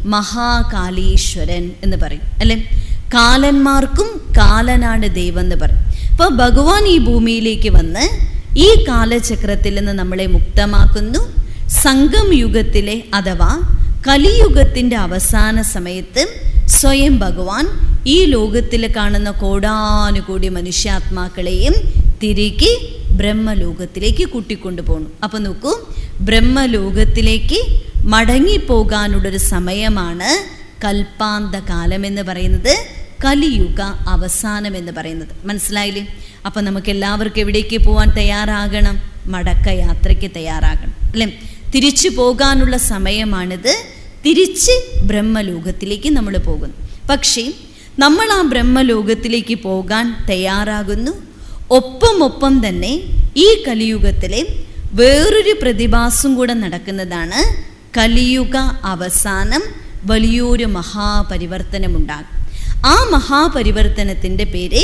മഹാകാലീശ്വരൻ എന്ന് പറയും അല്ലെ കാലന്മാർക്കും കാലനാണ് ദൈവം എന്ന് പറയും അപ്പോൾ ഭഗവാൻ ഈ ഭൂമിയിലേക്ക് വന്ന് ഈ കാലചക്രത്തിൽ നിന്ന് നമ്മളെ മുക്തമാക്കുന്നു സംഗം യുഗത്തിലെ അഥവാ കലിയുഗത്തിൻ്റെ അവസാന സമയത്ത് സ്വയം ഭഗവാൻ ഈ ലോകത്തിൽ കാണുന്ന കോടാനുകൂടി മനുഷ്യാത്മാക്കളെയും തിരികെ ബ്രഹ്മലോകത്തിലേക്ക് കൂട്ടിക്കൊണ്ടു പോകണം അപ്പം നോക്കൂ ബ്രഹ്മലോകത്തിലേക്ക് മടങ്ങിപ്പോകാനുള്ളൊരു സമയമാണ് കൽപ്പാന്ത കാലം എന്ന് പറയുന്നത് കലിയുഗ അവസാനം എന്ന് പറയുന്നത് മനസ്സിലായില്ലേ അപ്പം നമുക്ക് എല്ലാവർക്കും എവിടേക്ക് പോകാൻ തയ്യാറാകണം മടക്ക യാത്രയ്ക്ക് തയ്യാറാകണം അല്ലേ തിരിച്ചു പോകാനുള്ള സമയമാണിത് തിരിച്ച് ബ്രഹ്മലോകത്തിലേക്ക് നമ്മൾ പോകുന്നു പക്ഷേ നമ്മൾ ആ ബ്രഹ്മലോകത്തിലേക്ക് പോകാൻ തയ്യാറാകുന്നു ഒപ്പം ഒപ്പം തന്നെ ഈ കലിയുഗത്തിലെ വേറൊരു പ്രതിഭാസം കൂടെ നടക്കുന്നതാണ് കലിയുഗ അവസാനം വലിയൊരു മഹാപരിവർത്തനമുണ്ടാകും ആ മഹാപരിവർത്തനത്തിൻ്റെ പേര്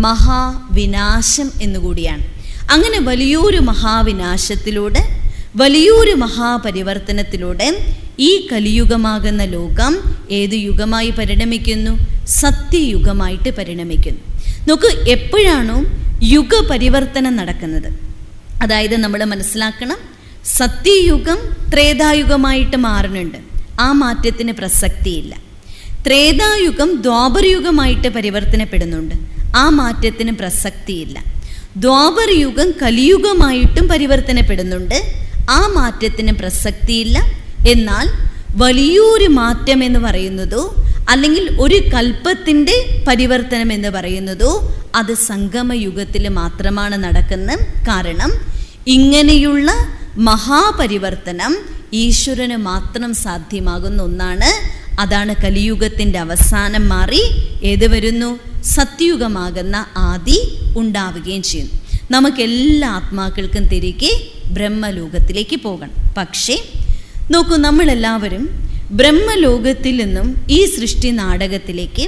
മഹാവിനാശം എന്നുകൂടിയാണ് അങ്ങനെ വലിയൊരു മഹാവിനാശത്തിലൂടെ വലിയൊരു മഹാപരിവർത്തനത്തിലൂടെ ഈ കലിയുഗമാകുന്ന ലോകം ഏത് യുഗമായി പരിണമിക്കുന്നു സത്യയുഗമായിട്ട് പരിണമിക്കുന്നു നോക്ക് എപ്പോഴാണോ യുഗപരിവർത്തനം നടക്കുന്നത് അതായത് നമ്മൾ മനസ്സിലാക്കണം സത്യയുഗം ത്രേതായുഗമായിട്ട് മാറുന്നുണ്ട് ആ മാറ്റത്തിന് പ്രസക്തിയില്ല ത്രേതായുഗം ദ്വാപരയുഗമായിട്ട് പരിവർത്തനപ്പെടുന്നുണ്ട് ആ മാറ്റത്തിന് പ്രസക്തിയില്ല ദ്വാപരയുഗം കലിയുഗമായിട്ടും പരിവർത്തനപ്പെടുന്നുണ്ട് ആ മാറ്റത്തിന് പ്രസക്തിയില്ല എന്നാൽ വലിയൊരു മാറ്റം എന്ന് പറയുന്നതോ അല്ലെങ്കിൽ ഒരു കൽപ്പത്തിൻ്റെ പരിവർത്തനം എന്ന് പറയുന്നതോ അത് സംഗമയുഗത്തിൽ മാത്രമാണ് നടക്കുന്നത് കാരണം ഇങ്ങനെയുള്ള മഹാപരിവർത്തനം ഈശ്വരന് മാത്രം സാധ്യമാകുന്ന ഒന്നാണ് അതാണ് കലിയുഗത്തിൻ്റെ അവസാനം മാറി ഏത് വരുന്നു സത്യയുഗമാകുന്ന ആദി ഉണ്ടാവുകയും ചെയ്യുന്നു നമുക്കെല്ലാ ആത്മാക്കൾക്കും തിരികെ ബ്രഹ്മലോകത്തിലേക്ക് പോകണം പക്ഷേ നോക്കൂ നമ്മളെല്ലാവരും ബ്രഹ്മലോകത്തിൽ നിന്നും ഈ സൃഷ്ടി നാടകത്തിലേക്ക്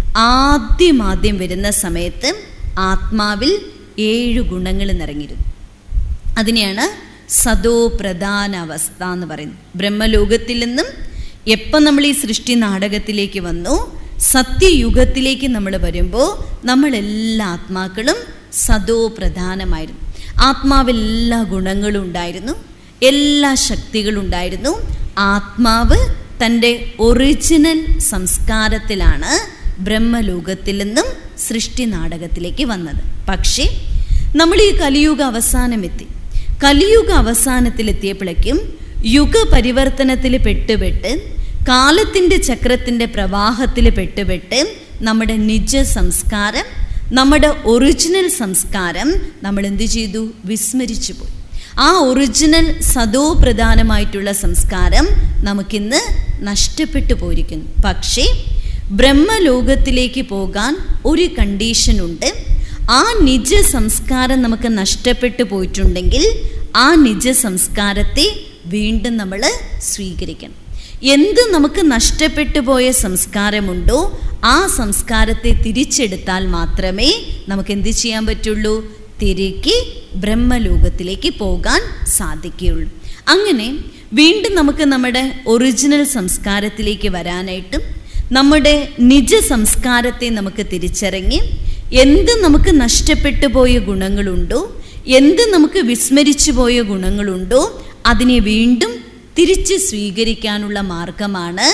ആദ്യം ആദ്യം വരുന്ന സമയത്ത് ആത്മാവിൽ ഏഴ് ഗുണങ്ങൾ നിറങ്ങിയിരുന്നു അതിനെയാണ് സദോ പ്രധാന അവസ്ഥ എന്ന് പറയുന്നത് ബ്രഹ്മലോകത്തിൽ നിന്നും എപ്പം നമ്മൾ ഈ സൃഷ്ടി നാടകത്തിലേക്ക് വന്നു സത്യയുഗത്തിലേക്ക് നമ്മൾ വരുമ്പോൾ നമ്മളെല്ലാ ആത്മാക്കളും സദോ പ്രധാനമായിരുന്നു ആത്മാവിൽ എല്ലാ ഗുണങ്ങളും ഉണ്ടായിരുന്നു എല്ലാ ശക്തികളും ഉണ്ടായിരുന്നു ആത്മാവ് തൻ്റെ ഒറിജിനൽ സംസ്കാരത്തിലാണ് ബ്രഹ്മലോകത്തിൽ നിന്നും സൃഷ്ടി നാടകത്തിലേക്ക് വന്നത് പക്ഷേ നമ്മൾ ഈ കലിയുഗ അവസാനമെത്തി കലിയുഗ അവസാനത്തിലെത്തിയപ്പോഴേക്കും യുഗപരിവർത്തനത്തിൽ പെട്ടുപെട്ട് കാലത്തിൻ്റെ ചക്രത്തിൻ്റെ പ്രവാഹത്തിൽ പെട്ടുപെട്ട് നമ്മുടെ നിജ സംസ്കാരം നമ്മുടെ ഒറിജിനൽ സംസ്കാരം നമ്മൾ എന്ത് ചെയ്തു വിസ്മരിച്ചു പോയി ആ ഒറിജിനൽ സദോ പ്രധാനമായിട്ടുള്ള സംസ്കാരം നമുക്കിന്ന് നഷ്ടപ്പെട്ടു പോയിരിക്കുന്നു പക്ഷേ ബ്രഹ്മലോകത്തിലേക്ക് പോകാൻ ഒരു കണ്ടീഷനുണ്ട് ആ നിജ സംസ്കാരം നമുക്ക് നഷ്ടപ്പെട്ടു പോയിട്ടുണ്ടെങ്കിൽ ആ നിജ സംസ്കാരത്തെ വീണ്ടും നമ്മൾ സ്വീകരിക്കണം എന്ത് നമുക്ക് നഷ്ടപ്പെട്ടു പോയ സംസ്കാരമുണ്ടോ ആ സംസ്കാരത്തെ തിരിച്ചെടുത്താൽ മാത്രമേ നമുക്ക് എന്ത് ചെയ്യാൻ പറ്റുള്ളൂ തിരികെ ബ്രഹ്മലോകത്തിലേക്ക് പോകാൻ സാധിക്കുകയുള്ളൂ അങ്ങനെ വീണ്ടും നമുക്ക് നമ്മുടെ ഒറിജിനൽ സംസ്കാരത്തിലേക്ക് വരാനായിട്ടും നമ്മുടെ നിജ സംസ്കാരത്തെ നമുക്ക് തിരിച്ചറിഞ്ഞ് എന്ത് നമുക്ക് നഷ്ടപ്പെട്ടു പോയ ഗുണങ്ങളുണ്ടോ എന്ത് നമുക്ക് വിസ്മരിച്ചു പോയ ഗുണങ്ങളുണ്ടോ അതിനെ വീണ്ടും തിരിച്ച് സ്വീകരിക്കാനുള്ള മാർഗമാണ്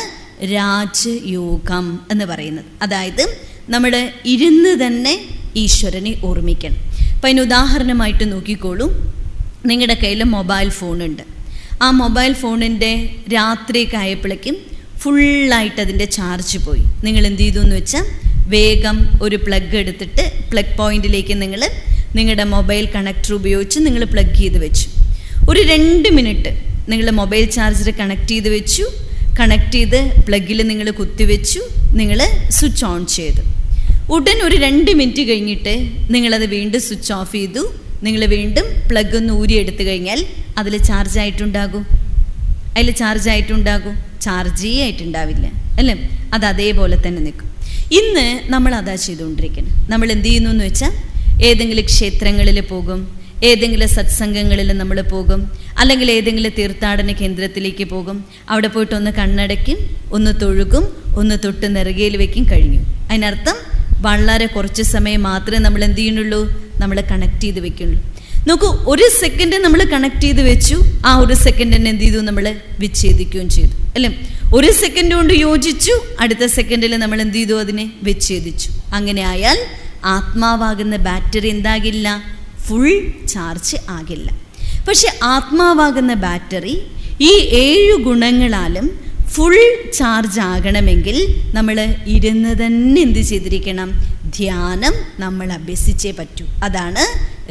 രാജയോഗം എന്ന് പറയുന്നത് അതായത് നമ്മൾ ഇരുന്ന് തന്നെ ഈശ്വരനെ ഓർമ്മിക്കണം അപ്പം അതിന് ഉദാഹരണമായിട്ട് നോക്കിക്കോളൂ നിങ്ങളുടെ കയ്യിൽ മൊബൈൽ ഫോണുണ്ട് ആ മൊബൈൽ ഫോണിൻ്റെ രാത്രിയൊക്കെ ആയപ്പോഴേക്കും ഫുള്ളായിട്ട് അതിൻ്റെ ചാർജ് പോയി നിങ്ങൾ എന്ത് ചെയ്തു എന്ന് വെച്ചാൽ വേഗം ഒരു പ്ലഗ് എടുത്തിട്ട് പ്ലഗ് പോയിന്റിലേക്ക് നിങ്ങൾ നിങ്ങളുടെ മൊബൈൽ കണക്ടർ ഉപയോഗിച്ച് നിങ്ങൾ പ്ലഗ് ചെയ്ത് വെച്ചു ഒരു രണ്ട് മിനിറ്റ് നിങ്ങൾ മൊബൈൽ ചാർജർ കണക്ട് ചെയ്ത് വെച്ചു കണക്ട് ചെയ്ത് പ്ലഗിൽ നിങ്ങൾ കുത്തിവെച്ചു നിങ്ങൾ സ്വിച്ച് ഓൺ ചെയ്തു ഉടൻ ഒരു രണ്ട് മിനിറ്റ് കഴിഞ്ഞിട്ട് നിങ്ങളത് വീണ്ടും സ്വിച്ച് ഓഫ് ചെയ്തു നിങ്ങൾ വീണ്ടും പ്ലഗ് ഒന്ന് ഊരി എടുത്തു കഴിഞ്ഞാൽ അതിൽ ചാർജ് ആയിട്ടുണ്ടാകും അതിൽ ചാർജ് ആയിട്ടുണ്ടാകും ചാർജേ ആയിട്ടുണ്ടാവില്ല അല്ലേ അത് അതേപോലെ തന്നെ നിൽക്കും ഇന്ന് നമ്മൾ അതാ ചെയ്തുകൊണ്ടിരിക്കണം നമ്മൾ എന്ത് ചെയ്യുന്നു എന്ന് വെച്ചാൽ ഏതെങ്കിലും ക്ഷേത്രങ്ങളിൽ പോകും ഏതെങ്കിലും സത്സംഗങ്ങളിൽ നമ്മൾ പോകും അല്ലെങ്കിൽ ഏതെങ്കിലും തീർത്ഥാടന കേന്ദ്രത്തിലേക്ക് പോകും അവിടെ പോയിട്ട് ഒന്ന് കണ്ണടയ്ക്കും ഒന്ന് തൊഴുകും ഒന്ന് തൊട്ട് നെറുകയിൽ വെക്കും കഴിഞ്ഞു അതിനർത്ഥം വളരെ കുറച്ച് സമയം മാത്രമേ നമ്മൾ എന്ത് ചെയ്യുന്നുള്ളൂ നമ്മൾ കണക്ട് ചെയ്ത് വെക്കുള്ളൂ നോക്കൂ ഒരു സെക്കൻഡ് നമ്മൾ കണക്ട് ചെയ്ത് വെച്ചു ആ ഒരു സെക്കൻഡ് തന്നെ എന്ത് ചെയ്തു നമ്മൾ വിച്ഛേദിക്കുകയും ചെയ്തു അല്ലേ ഒരു സെക്കൻഡ് കൊണ്ട് യോജിച്ചു അടുത്ത സെക്കൻഡിൽ നമ്മൾ എന്ത് ചെയ്തു അതിനെ വിച്ഛേദിച്ചു അങ്ങനെ ആയാൽ ആത്മാവാകുന്ന ബാറ്ററി എന്താകില്ല ഫുൾ ചാർജ് ആകില്ല പക്ഷെ ആത്മാവാകുന്ന ബാറ്ററി ഈ ഏഴു ഗുണങ്ങളാലും ഫുൾ ചാർജ് ആകണമെങ്കിൽ നമ്മൾ ഇരുന്ന് തന്നെ എന്ത് ചെയ്തിരിക്കണം ധ്യാനം നമ്മൾ അഭ്യസിച്ചേ പറ്റൂ അതാണ്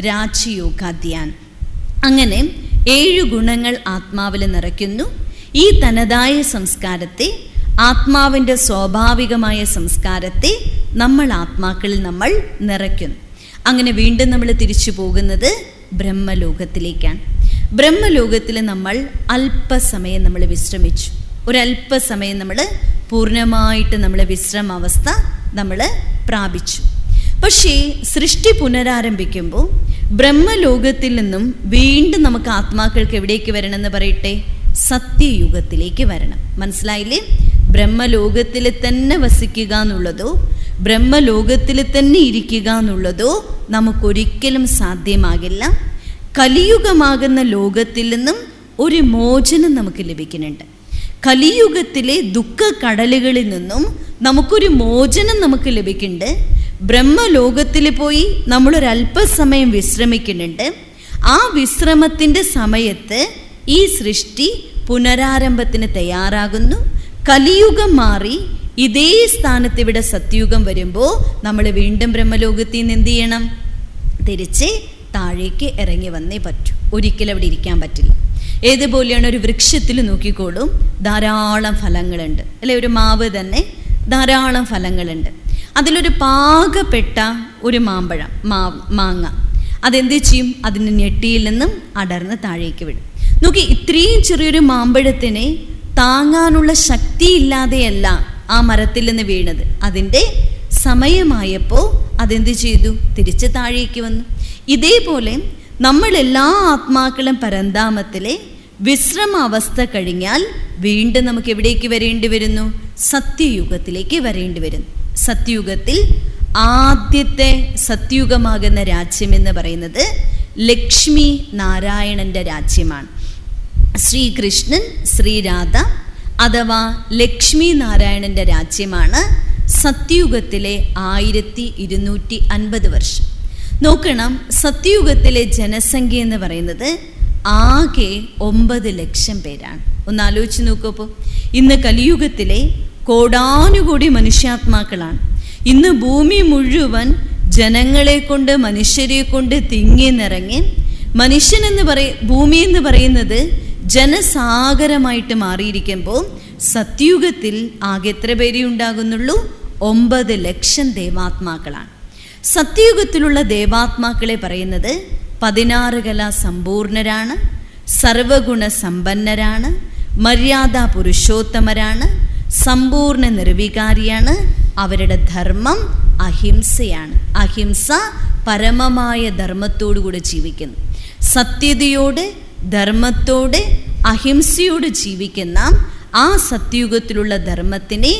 രാജയോഗ ധ്യാനം അങ്ങനെ ഏഴു ഗുണങ്ങൾ ആത്മാവിൽ നിറയ്ക്കുന്നു ഈ തനതായ സംസ്കാരത്തെ ആത്മാവിൻ്റെ സ്വാഭാവികമായ സംസ്കാരത്തെ നമ്മൾ ആത്മാക്കളിൽ നമ്മൾ നിറയ്ക്കുന്നു അങ്ങനെ വീണ്ടും നമ്മൾ തിരിച്ചു പോകുന്നത് ബ്രഹ്മലോകത്തിലേക്കാണ് ബ്രഹ്മലോകത്തിൽ നമ്മൾ അല്പസമയം നമ്മൾ വിശ്രമിച്ചു ഒരല്പസമയം നമ്മൾ പൂർണ്ണമായിട്ട് നമ്മൾ വിശ്രമാവസ്ഥ നമ്മൾ പ്രാപിച്ചു പക്ഷേ സൃഷ്ടി പുനരാരംഭിക്കുമ്പോൾ ബ്രഹ്മലോകത്തിൽ നിന്നും വീണ്ടും നമുക്ക് ആത്മാക്കൾക്ക് എവിടേക്ക് വരണമെന്ന് പറയട്ടെ സത്യയുഗത്തിലേക്ക് വരണം മനസ്സിലായില്ലേ ബ്രഹ്മലോകത്തിൽ തന്നെ വസിക്കുക എന്നുള്ളതോ ബ്രഹ്മലോകത്തിൽ തന്നെ ഇരിക്കുക എന്നുള്ളതോ നമുക്കൊരിക്കലും സാധ്യമാകില്ല കലിയുഗമാകുന്ന ലോകത്തിൽ നിന്നും ഒരു മോചനം നമുക്ക് ലഭിക്കുന്നുണ്ട് കലിയുഗത്തിലെ ദുഃഖ കടലുകളിൽ നിന്നും നമുക്കൊരു മോചനം നമുക്ക് ലഭിക്കുന്നുണ്ട് ബ്രഹ്മലോകത്തിൽ പോയി നമ്മളൊരല്പസമയം വിശ്രമിക്കുന്നുണ്ട് ആ വിശ്രമത്തിൻ്റെ സമയത്ത് ഈ സൃഷ്ടി പുനരാരംഭത്തിന് തയ്യാറാകുന്നു കലിയുഗം മാറി ഇതേ സ്ഥാനത്ത് ഇവിടെ സത്യുഗം വരുമ്പോൾ നമ്മൾ വീണ്ടും ബ്രഹ്മലോകത്തിൽ നിന്ന് എന്ത് ചെയ്യണം തിരിച്ച് താഴേക്ക് ഇറങ്ങി വന്നേ പറ്റൂ ഒരിക്കലും അവിടെ ഇരിക്കാൻ പറ്റില്ല ഏതുപോലെയാണ് ഒരു വൃക്ഷത്തിൽ നോക്കിക്കോളും ധാരാളം ഫലങ്ങളുണ്ട് അല്ലെ ഒരു മാവ് തന്നെ ധാരാളം ഫലങ്ങളുണ്ട് അതിലൊരു പാകപ്പെട്ട ഒരു മാമ്പഴം മാ മാങ്ങ അതെന്ത് ചെയ്യും അതിന് ഞെട്ടിയിൽ നിന്നും അടർന്ന് താഴേക്ക് വിടും നോക്കി ഇത്രയും ചെറിയൊരു മാമ്പഴത്തിനെ താങ്ങാനുള്ള ശക്തിയില്ലാതെയല്ല ആ മരത്തിൽ നിന്ന് വീണത് അതിൻ്റെ സമയമായപ്പോൾ അതെന്ത് ചെയ്തു തിരിച്ച് താഴേക്ക് വന്നു ഇതേപോലെ നമ്മളെല്ലാ ആത്മാക്കളും പരന്താമത്തിലെ വിശ്രമ അവസ്ഥ കഴിഞ്ഞാൽ വീണ്ടും നമുക്ക് എവിടേക്ക് വരേണ്ടി വരുന്നു സത്യയുഗത്തിലേക്ക് വരേണ്ടി വരുന്നു സത്യയുഗത്തിൽ ആദ്യത്തെ സത്യയുഗമാകുന്ന രാജ്യം എന്ന് പറയുന്നത് ലക്ഷ്മി നാരായണന്റെ രാജ്യമാണ് ശ്രീകൃഷ്ണൻ ശ്രീരാധ അഥവാ ലക്ഷ്മി നാരായണന്റെ രാജ്യമാണ് സത്യയുഗത്തിലെ ആയിരത്തി ഇരുന്നൂറ്റി അൻപത് വർഷം നോക്കണം സത്യയുഗത്തിലെ ജനസംഖ്യ എന്ന് പറയുന്നത് ആകെ ഒമ്പത് ലക്ഷം പേരാണ് ഒന്ന് ആലോചിച്ച് നോക്കപ്പോൾ ഇന്ന് കലിയുഗത്തിലെ കോടാനുകൂടി മനുഷ്യാത്മാക്കളാണ് ഇന്ന് ഭൂമി മുഴുവൻ ജനങ്ങളെ കൊണ്ട് മനുഷ്യരെ കൊണ്ട് തിങ്ങി നിറങ്ങി മനുഷ്യൻ എന്ന് പറയ ഭൂമി എന്ന് പറയുന്നത് ജനസാഗരമായിട്ട് മാറിയിരിക്കുമ്പോൾ സത്യുഗത്തിൽ ആകെ എത്ര പേരേ ഉണ്ടാകുന്നുള്ളൂ ഒമ്പത് ലക്ഷം ദേവാത്മാക്കളാണ് സത്യയുഗത്തിലുള്ള ദേവാത്മാക്കളെ പറയുന്നത് പതിനാറ് കല സമ്പൂർണരാണ് സർവഗുണ സമ്പന്നരാണ് മര്യാദ പുരുഷോത്തമരാണ് സമ്പൂർണ്ണ നിർവികാരിയാണ് അവരുടെ ധർമ്മം അഹിംസയാണ് അഹിംസ പരമമായ ധർമ്മത്തോടുകൂടെ ജീവിക്കുന്നു സത്യതയോട് ധർമ്മത്തോടെ അഹിംസയോട് ജീവിക്കുന്ന ആ സത്യുഗത്തിലുള്ള ധർമ്മത്തിനെ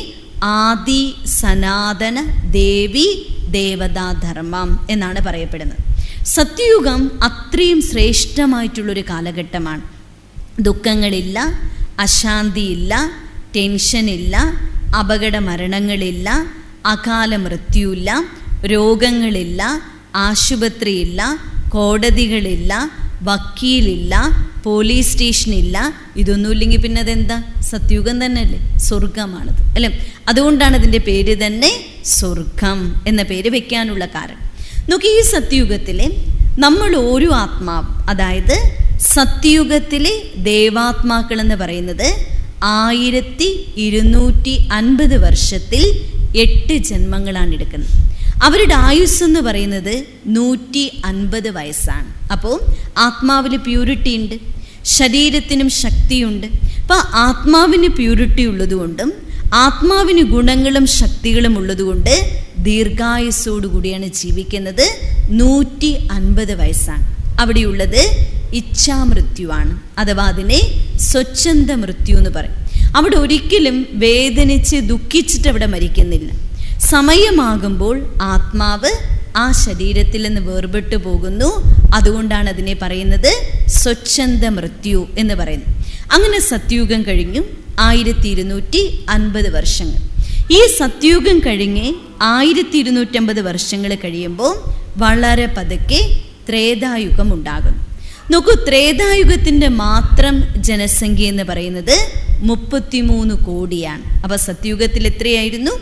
ആദി സനാതന ദേവി ദേവതാധർമ്മം എന്നാണ് പറയപ്പെടുന്നത് സത്യയുഗം അത്രയും ശ്രേഷ്ഠമായിട്ടുള്ളൊരു കാലഘട്ടമാണ് ദുഃഖങ്ങളില്ല അശാന്തിയില്ല ടെൻഷനില്ല അപകട മരണങ്ങളില്ല അകാല മൃത്യുവില്ല രോഗങ്ങളില്ല ആശുപത്രിയില്ല കോടതികളില്ല വക്കീലില്ല പോലീസ് സ്റ്റേഷനില്ല ഇതൊന്നുമില്ലെങ്കിൽ പിന്നെ അതെന്താ സത്യുഗം തന്നെയല്ലേ സ്വർഗമാണത് അല്ലേ അതുകൊണ്ടാണ് അതിൻ്റെ പേര് തന്നെ സ്വർഗം എന്ന പേര് വെക്കാനുള്ള കാരണം നോക്കി ഈ സത്യുഗത്തിലെ നമ്മൾ ഓരോ ആത്മാവ് അതായത് സത്യുഗത്തിലെ ദേവാത്മാക്കൾ എന്ന് പറയുന്നത് ആയിരത്തി ഇരുന്നൂറ്റി അൻപത് വർഷത്തിൽ എട്ട് ജന്മങ്ങളാണ് എടുക്കുന്നത് അവരുടെ ആയുസ് എന്ന് പറയുന്നത് നൂറ്റി അൻപത് വയസ്സാണ് അപ്പോൾ ആത്മാവിൽ പ്യൂരിറ്റി ഉണ്ട് ശരീരത്തിനും ശക്തിയുണ്ട് അപ്പോൾ ആത്മാവിന് പ്യൂരിറ്റി ഉള്ളതുകൊണ്ടും ആത്മാവിന് ഗുണങ്ങളും ശക്തികളും ഉള്ളതുകൊണ്ട് ദീർഘായുസ്സോടുകൂടിയാണ് ജീവിക്കുന്നത് നൂറ്റി അൻപത് വയസ്സാണ് അവിടെയുള്ളത് ഇച്ഛാമൃത്യുവാണ് അഥവാ അതിനെ സ്വച്ഛന്ത മൃത്യു എന്ന് പറയും അവിടെ ഒരിക്കലും വേദനിച്ച് ദുഃഖിച്ചിട്ട് അവിടെ മരിക്കുന്നില്ല സമയമാകുമ്പോൾ ആത്മാവ് ആ ശരീരത്തിൽ നിന്ന് വേർപെട്ടു പോകുന്നു അതുകൊണ്ടാണ് അതിനെ പറയുന്നത് സ്വച്ഛന്ത മൃത്യു എന്ന് പറയുന്നത് അങ്ങനെ സത്യുഗം കഴിഞ്ഞു ആയിരത്തി ഇരുന്നൂറ്റി അൻപത് വർഷങ്ങൾ ഈ സത്യുഗം കഴിഞ്ഞ് ആയിരത്തി ഇരുന്നൂറ്റമ്പത് വർഷങ്ങൾ കഴിയുമ്പോൾ വളരെ പതുക്കെ ത്രേതായുഗം ഉണ്ടാകുന്നു നോക്കൂ ത്രേതായുഗത്തിൻ്റെ മാത്രം ജനസംഖ്യ എന്ന് പറയുന്നത് മുപ്പത്തിമൂന്ന് കോടിയാണ് അപ്പോൾ സത്യുഗത്തിൽ എത്രയായിരുന്നു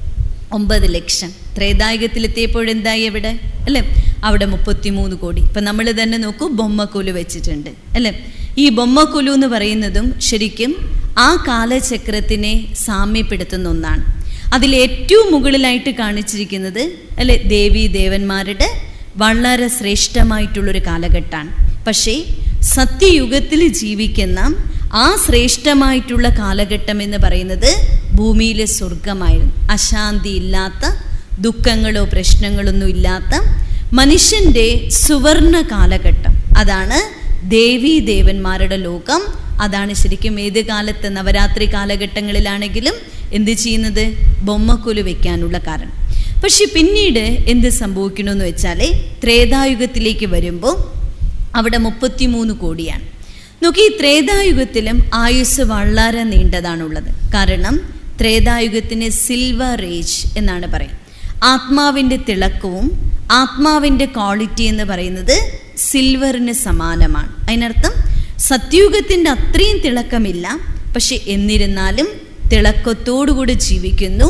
ഒമ്പത് ലക്ഷം ത്രേതായുഗത്തിലെത്തിയപ്പോൾ എന്തായി എവിടെ അല്ലേ അവിടെ മുപ്പത്തിമൂന്ന് കോടി ഇപ്പം നമ്മൾ തന്നെ നോക്കൂ ബൊമ്മക്കുലു വെച്ചിട്ടുണ്ട് അല്ലേ ഈ ബൊമ്മക്കുലു എന്ന് പറയുന്നതും ശരിക്കും ആ കാലചക്രത്തിനെ സാമ്യപ്പെടുത്തുന്ന ഒന്നാണ് അതിൽ ഏറ്റവും മുകളിലായിട്ട് കാണിച്ചിരിക്കുന്നത് അല്ലെ ദേവി ദേവന്മാരുടെ വളരെ ശ്രേഷ്ഠമായിട്ടുള്ളൊരു കാലഘട്ടമാണ് പക്ഷേ സത്യയുഗത്തിൽ ജീവിക്കുന്ന ആ ശ്രേഷ്ഠമായിട്ടുള്ള കാലഘട്ടം എന്ന് പറയുന്നത് ഭൂമിയിലെ സ്വർഗമായിരുന്നു അശാന്തി ഇല്ലാത്ത ദുഃഖങ്ങളോ പ്രശ്നങ്ങളൊന്നും ഇല്ലാത്ത മനുഷ്യൻ്റെ സുവർണ കാലഘട്ടം അതാണ് ദേവീ ദേവന്മാരുടെ ലോകം അതാണ് ശരിക്കും ഏത് കാലത്ത് നവരാത്രി കാലഘട്ടങ്ങളിലാണെങ്കിലും എന്ത് ചെയ്യുന്നത് ബൊമ്മക്കുലു വെക്കാനുള്ള കാരണം പക്ഷെ പിന്നീട് എന്ത് സംഭവിക്കണമെന്ന് വെച്ചാൽ ത്രേതായുഗത്തിലേക്ക് വരുമ്പോൾ അവിടെ മുപ്പത്തിമൂന്ന് കോടിയാണ് നോക്കി ഈ ത്രേതായുഗത്തിലും ആയുസ് വളരെ നീണ്ടതാണുള്ളത് കാരണം ത്രേതായുഗത്തിന് സിൽവർ ഏജ് എന്നാണ് പറയുന്നത് ആത്മാവിൻ്റെ തിളക്കവും ആത്മാവിൻ്റെ ക്വാളിറ്റി എന്ന് പറയുന്നത് സിൽവറിന് സമാനമാണ് അതിനർത്ഥം സത്യുഗത്തിൻ്റെ അത്രയും തിളക്കമില്ല പക്ഷെ എന്നിരുന്നാലും തിളക്കത്തോടുകൂടി ജീവിക്കുന്നു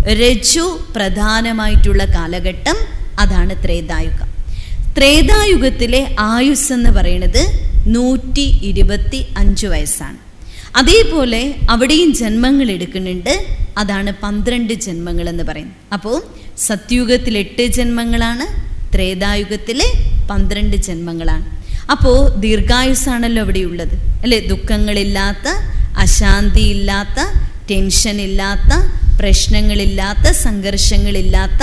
രജു പ്രധാനമായിട്ടുള്ള കാലഘട്ടം അതാണ് ത്രേതായുഗം ത്രേതായുഗത്തിലെ ആയുസ് എന്ന് പറയുന്നത് നൂറ്റി ഇരുപത്തി അഞ്ച് വയസ്സാണ് അതേപോലെ അവിടെയും ജന്മങ്ങൾ എടുക്കുന്നുണ്ട് അതാണ് പന്ത്രണ്ട് ജന്മങ്ങൾ എന്ന് പറയുന്നത് അപ്പോൾ സത്യുഗത്തിൽ എട്ട് ജന്മങ്ങളാണ് ത്രേതായുഗത്തിലെ പന്ത്രണ്ട് ജന്മങ്ങളാണ് അപ്പോൾ ദീർഘായുസാണല്ലോ അവിടെയുള്ളത് അല്ലേ ദുഃഖങ്ങളില്ലാത്ത അശാന്തിയില്ലാത്ത ടെൻഷൻ ഇല്ലാത്ത പ്രശ്നങ്ങളില്ലാത്ത സംഘർഷങ്ങളില്ലാത്ത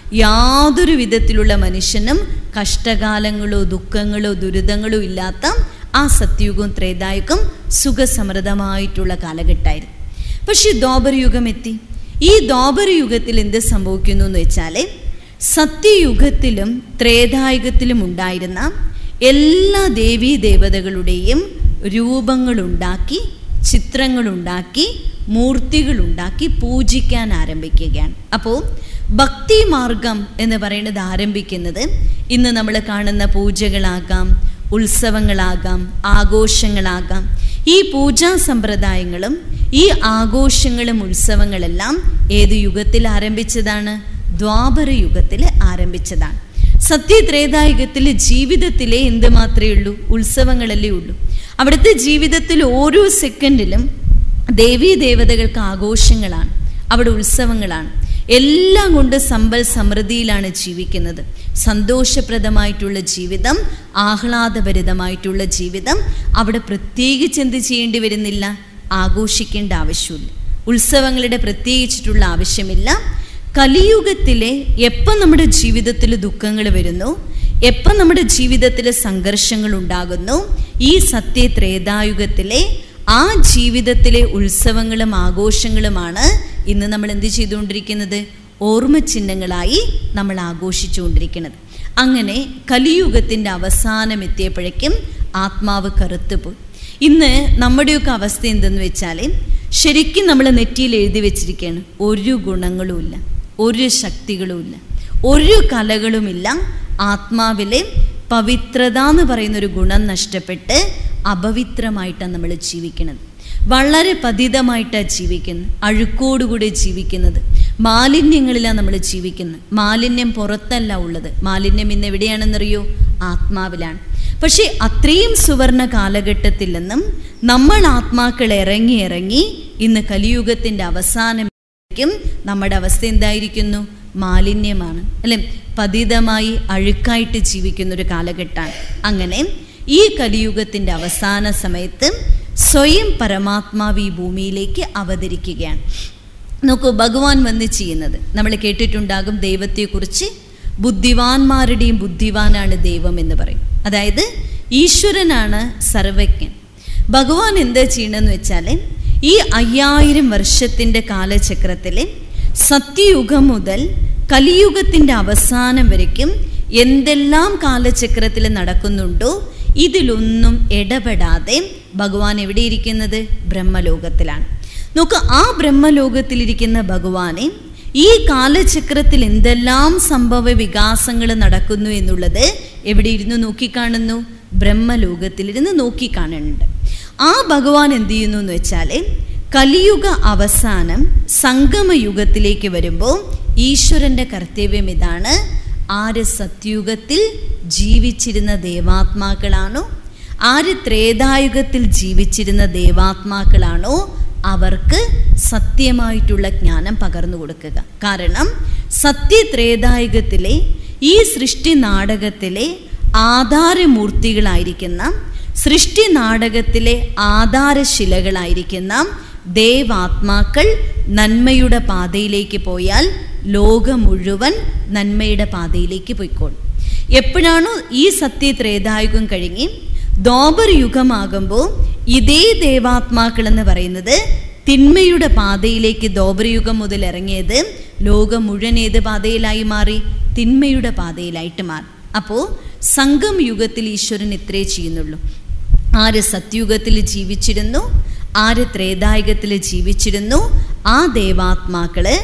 യാതൊരു വിധത്തിലുള്ള മനുഷ്യനും കഷ്ടകാലങ്ങളോ ദുഃഖങ്ങളോ ദുരിതങ്ങളോ ഇല്ലാത്ത ആ സത്യുഗവും ത്രേതായുഗം സുഖസമൃദ്ധമായിട്ടുള്ള കാലഘട്ടമായിരുന്നു പക്ഷെ ദ്വാപരയുഗം എത്തി ഈ ദ്വാപരയുഗത്തിൽ എന്ത് സംഭവിക്കുന്നു എന്ന് വെച്ചാൽ സത്യയുഗത്തിലും ത്രേതായുഗത്തിലും ഉണ്ടായിരുന്ന എല്ലാ ദേവീ ദേവതകളുടെയും രൂപങ്ങളുണ്ടാക്കി ചിത്രങ്ങളുണ്ടാക്കി മൂർത്തികളുണ്ടാക്കി പൂജിക്കാൻ ആരംഭിക്കുകയാണ് അപ്പോൾ ഭക്തി മാർഗം എന്ന് പറയുന്നത് ആരംഭിക്കുന്നത് ഇന്ന് നമ്മൾ കാണുന്ന പൂജകളാകാം ഉത്സവങ്ങളാകാം ആഘോഷങ്ങളാകാം ഈ പൂജാ സമ്പ്രദായങ്ങളും ഈ ആഘോഷങ്ങളും ഉത്സവങ്ങളെല്ലാം ഏത് യുഗത്തിൽ ആരംഭിച്ചതാണ് ദ്വാപര യുഗത്തിൽ ആരംഭിച്ചതാണ് സത്യത്രേതായുഗത്തിൽ ജീവിതത്തിലെ എന്ത് മാത്രമേ ഉള്ളൂ ഉത്സവങ്ങളല്ലേ ഉള്ളൂ അവിടുത്തെ ജീവിതത്തിൽ ഓരോ സെക്കൻഡിലും ദേവീ ദേവതകൾക്ക് ആഘോഷങ്ങളാണ് അവിടെ ഉത്സവങ്ങളാണ് എല്ലാം കൊണ്ട് സമ്പൽ സമൃദ്ധിയിലാണ് ജീവിക്കുന്നത് സന്തോഷപ്രദമായിട്ടുള്ള ജീവിതം ആഹ്ലാദഭരിതമായിട്ടുള്ള ജീവിതം അവിടെ പ്രത്യേകിച്ച് എന്ത് ചെയ്യേണ്ടി വരുന്നില്ല ആഘോഷിക്കേണ്ട ആവശ്യമില്ല ഉത്സവങ്ങളുടെ പ്രത്യേകിച്ചിട്ടുള്ള ആവശ്യമില്ല കലിയുഗത്തിലെ എപ്പം നമ്മുടെ ജീവിതത്തിൽ ദുഃഖങ്ങൾ വരുന്നു എപ്പം നമ്മുടെ ജീവിതത്തിൽ സംഘർഷങ്ങൾ ഉണ്ടാകുന്നു ഈ സത്യ ത്രേതായുഗത്തിലെ ആ ജീവിതത്തിലെ ഉത്സവങ്ങളും ആഘോഷങ്ങളുമാണ് ഇന്ന് നമ്മൾ എന്ത് ചെയ്തുകൊണ്ടിരിക്കുന്നത് ഓർമ്മ ചിഹ്നങ്ങളായി നമ്മൾ ആഘോഷിച്ചുകൊണ്ടിരിക്കുന്നത് അങ്ങനെ കലിയുഗത്തിൻ്റെ അവസാനം എത്തിയപ്പോഴേക്കും ആത്മാവ് കറുത്തുപോയി ഇന്ന് നമ്മുടെയൊക്കെ അവസ്ഥ എന്തെന്ന് വെച്ചാൽ ശരിക്കും നമ്മൾ നെറ്റിയിൽ എഴുതി വെച്ചിരിക്കുകയാണ് ഒരു ഗുണങ്ങളുമില്ല ഒരു ശക്തികളുമില്ല ഒരു കലകളുമില്ല ആത്മാവിലെ പവിത്രത എന്ന് പറയുന്നൊരു ഗുണം നഷ്ടപ്പെട്ട് അപവിത്രമായിട്ടാണ് നമ്മൾ ജീവിക്കുന്നത് വളരെ പതിതമായിട്ടാണ് ജീവിക്കുന്നത് അഴുക്കോടുകൂടി ജീവിക്കുന്നത് മാലിന്യങ്ങളിലാണ് നമ്മൾ ജീവിക്കുന്നത് മാലിന്യം പുറത്തല്ല ഉള്ളത് മാലിന്യം ഇന്ന് എവിടെയാണെന്നറിയോ ആത്മാവിലാണ് പക്ഷേ അത്രയും സുവർണ കാലഘട്ടത്തിൽ നിന്നും നമ്മൾ ആത്മാക്കൾ ഇറങ്ങി ഇറങ്ങി ഇന്ന് കലിയുഗത്തിൻ്റെ അവസാനം നമ്മുടെ അവസ്ഥ എന്തായിരിക്കുന്നു മാലിന്യമാണ് അല്ലെ പതിതമായി അഴുക്കായിട്ട് ജീവിക്കുന്ന ഒരു കാലഘട്ടമാണ് അങ്ങനെ ഈ കലിയുഗത്തിൻ്റെ അവസാന സമയത്ത് സ്വയം പരമാത്മാവ് ഈ ഭൂമിയിലേക്ക് അവതരിക്കുകയാണ് നോക്കൂ ഭഗവാൻ വന്ന് ചെയ്യുന്നത് നമ്മൾ കേട്ടിട്ടുണ്ടാകും ദൈവത്തെക്കുറിച്ച് ബുദ്ധിവാന്മാരുടെയും ബുദ്ധിവാനാണ് ദൈവം എന്ന് പറയും അതായത് ഈശ്വരനാണ് സർവജ്ഞൻ ഭഗവാൻ എന്താ ചെയ്യണമെന്ന് വെച്ചാൽ ഈ അയ്യായിരം വർഷത്തിൻ്റെ കാലചക്രത്തിൽ സത്യയുഗം മുതൽ കലിയുഗത്തിൻ്റെ അവസാനം വരയ്ക്കും എന്തെല്ലാം കാലചക്രത്തിൽ നടക്കുന്നുണ്ടോ ഇതിലൊന്നും ഇടപെടാതെ ഭഗവാൻ എവിടെ ഇരിക്കുന്നത് ബ്രഹ്മലോകത്തിലാണ് നോക്ക് ആ ബ്രഹ്മലോകത്തിലിരിക്കുന്ന ഭഗവാനെ ഈ കാലചക്രത്തിൽ എന്തെല്ലാം സംഭവ വികാസങ്ങൾ നടക്കുന്നു എന്നുള്ളത് എവിടെ ഇരുന്ന് നോക്കിക്കാണുന്നു ബ്രഹ്മലോകത്തിലിരുന്ന് നോക്കിക്കാണുന്നുണ്ട് ആ ഭഗവാൻ എന്ത് ചെയ്യുന്നു എന്ന് വെച്ചാൽ കലിയുഗ അവസാനം സംഗമയുഗത്തിലേക്ക് വരുമ്പോൾ ഈശ്വരൻ്റെ കർത്തവ്യം ഇതാണ് ആര് സത്യുഗത്തിൽ ജീവിച്ചിരുന്ന ദേവാത്മാക്കളാണോ ആര് ത്രേതായുഗത്തിൽ ജീവിച്ചിരുന്ന ദേവാത്മാക്കളാണോ അവർക്ക് സത്യമായിട്ടുള്ള ജ്ഞാനം പകർന്നു കൊടുക്കുക കാരണം സത്യത്രേതായുഗത്തിലെ ഈ സൃഷ്ടി നാടകത്തിലെ ആധാരമൂർത്തികളായിരിക്കുന്ന സൃഷ്ടി നാടകത്തിലെ ആധാരശിലകളായിരിക്കുന്ന ദേവാത്മാക്കൾ നന്മയുടെ പാതയിലേക്ക് പോയാൽ ലോകം മുഴുവൻ നന്മയുടെ പാതയിലേക്ക് പോയിക്കോളും എപ്പോഴാണോ ഈ സത്യത്രേതായുഗം കഴിഞ്ഞ് ദോബർ യുഗമാകുമ്പോൾ ഇതേ ദേവാത്മാക്കൾ എന്ന് പറയുന്നത് തിന്മയുടെ പാതയിലേക്ക് ദോബരയുഗം മുതൽ ഇറങ്ങിയത് ലോകം മുഴുവൻ ഏത് പാതയിലായി മാറി തിന്മയുടെ പാതയിലായിട്ട് മാറി അപ്പോൾ സംഘം യുഗത്തിൽ ഈശ്വരൻ ഇത്രേ ചെയ്യുന്നുള്ളൂ ആര് സത്യുഗത്തിൽ ജീവിച്ചിരുന്നു ആര് ത്രേതായുഗത്തിൽ ജീവിച്ചിരുന്നു ആ ദേവാത്മാക്കള്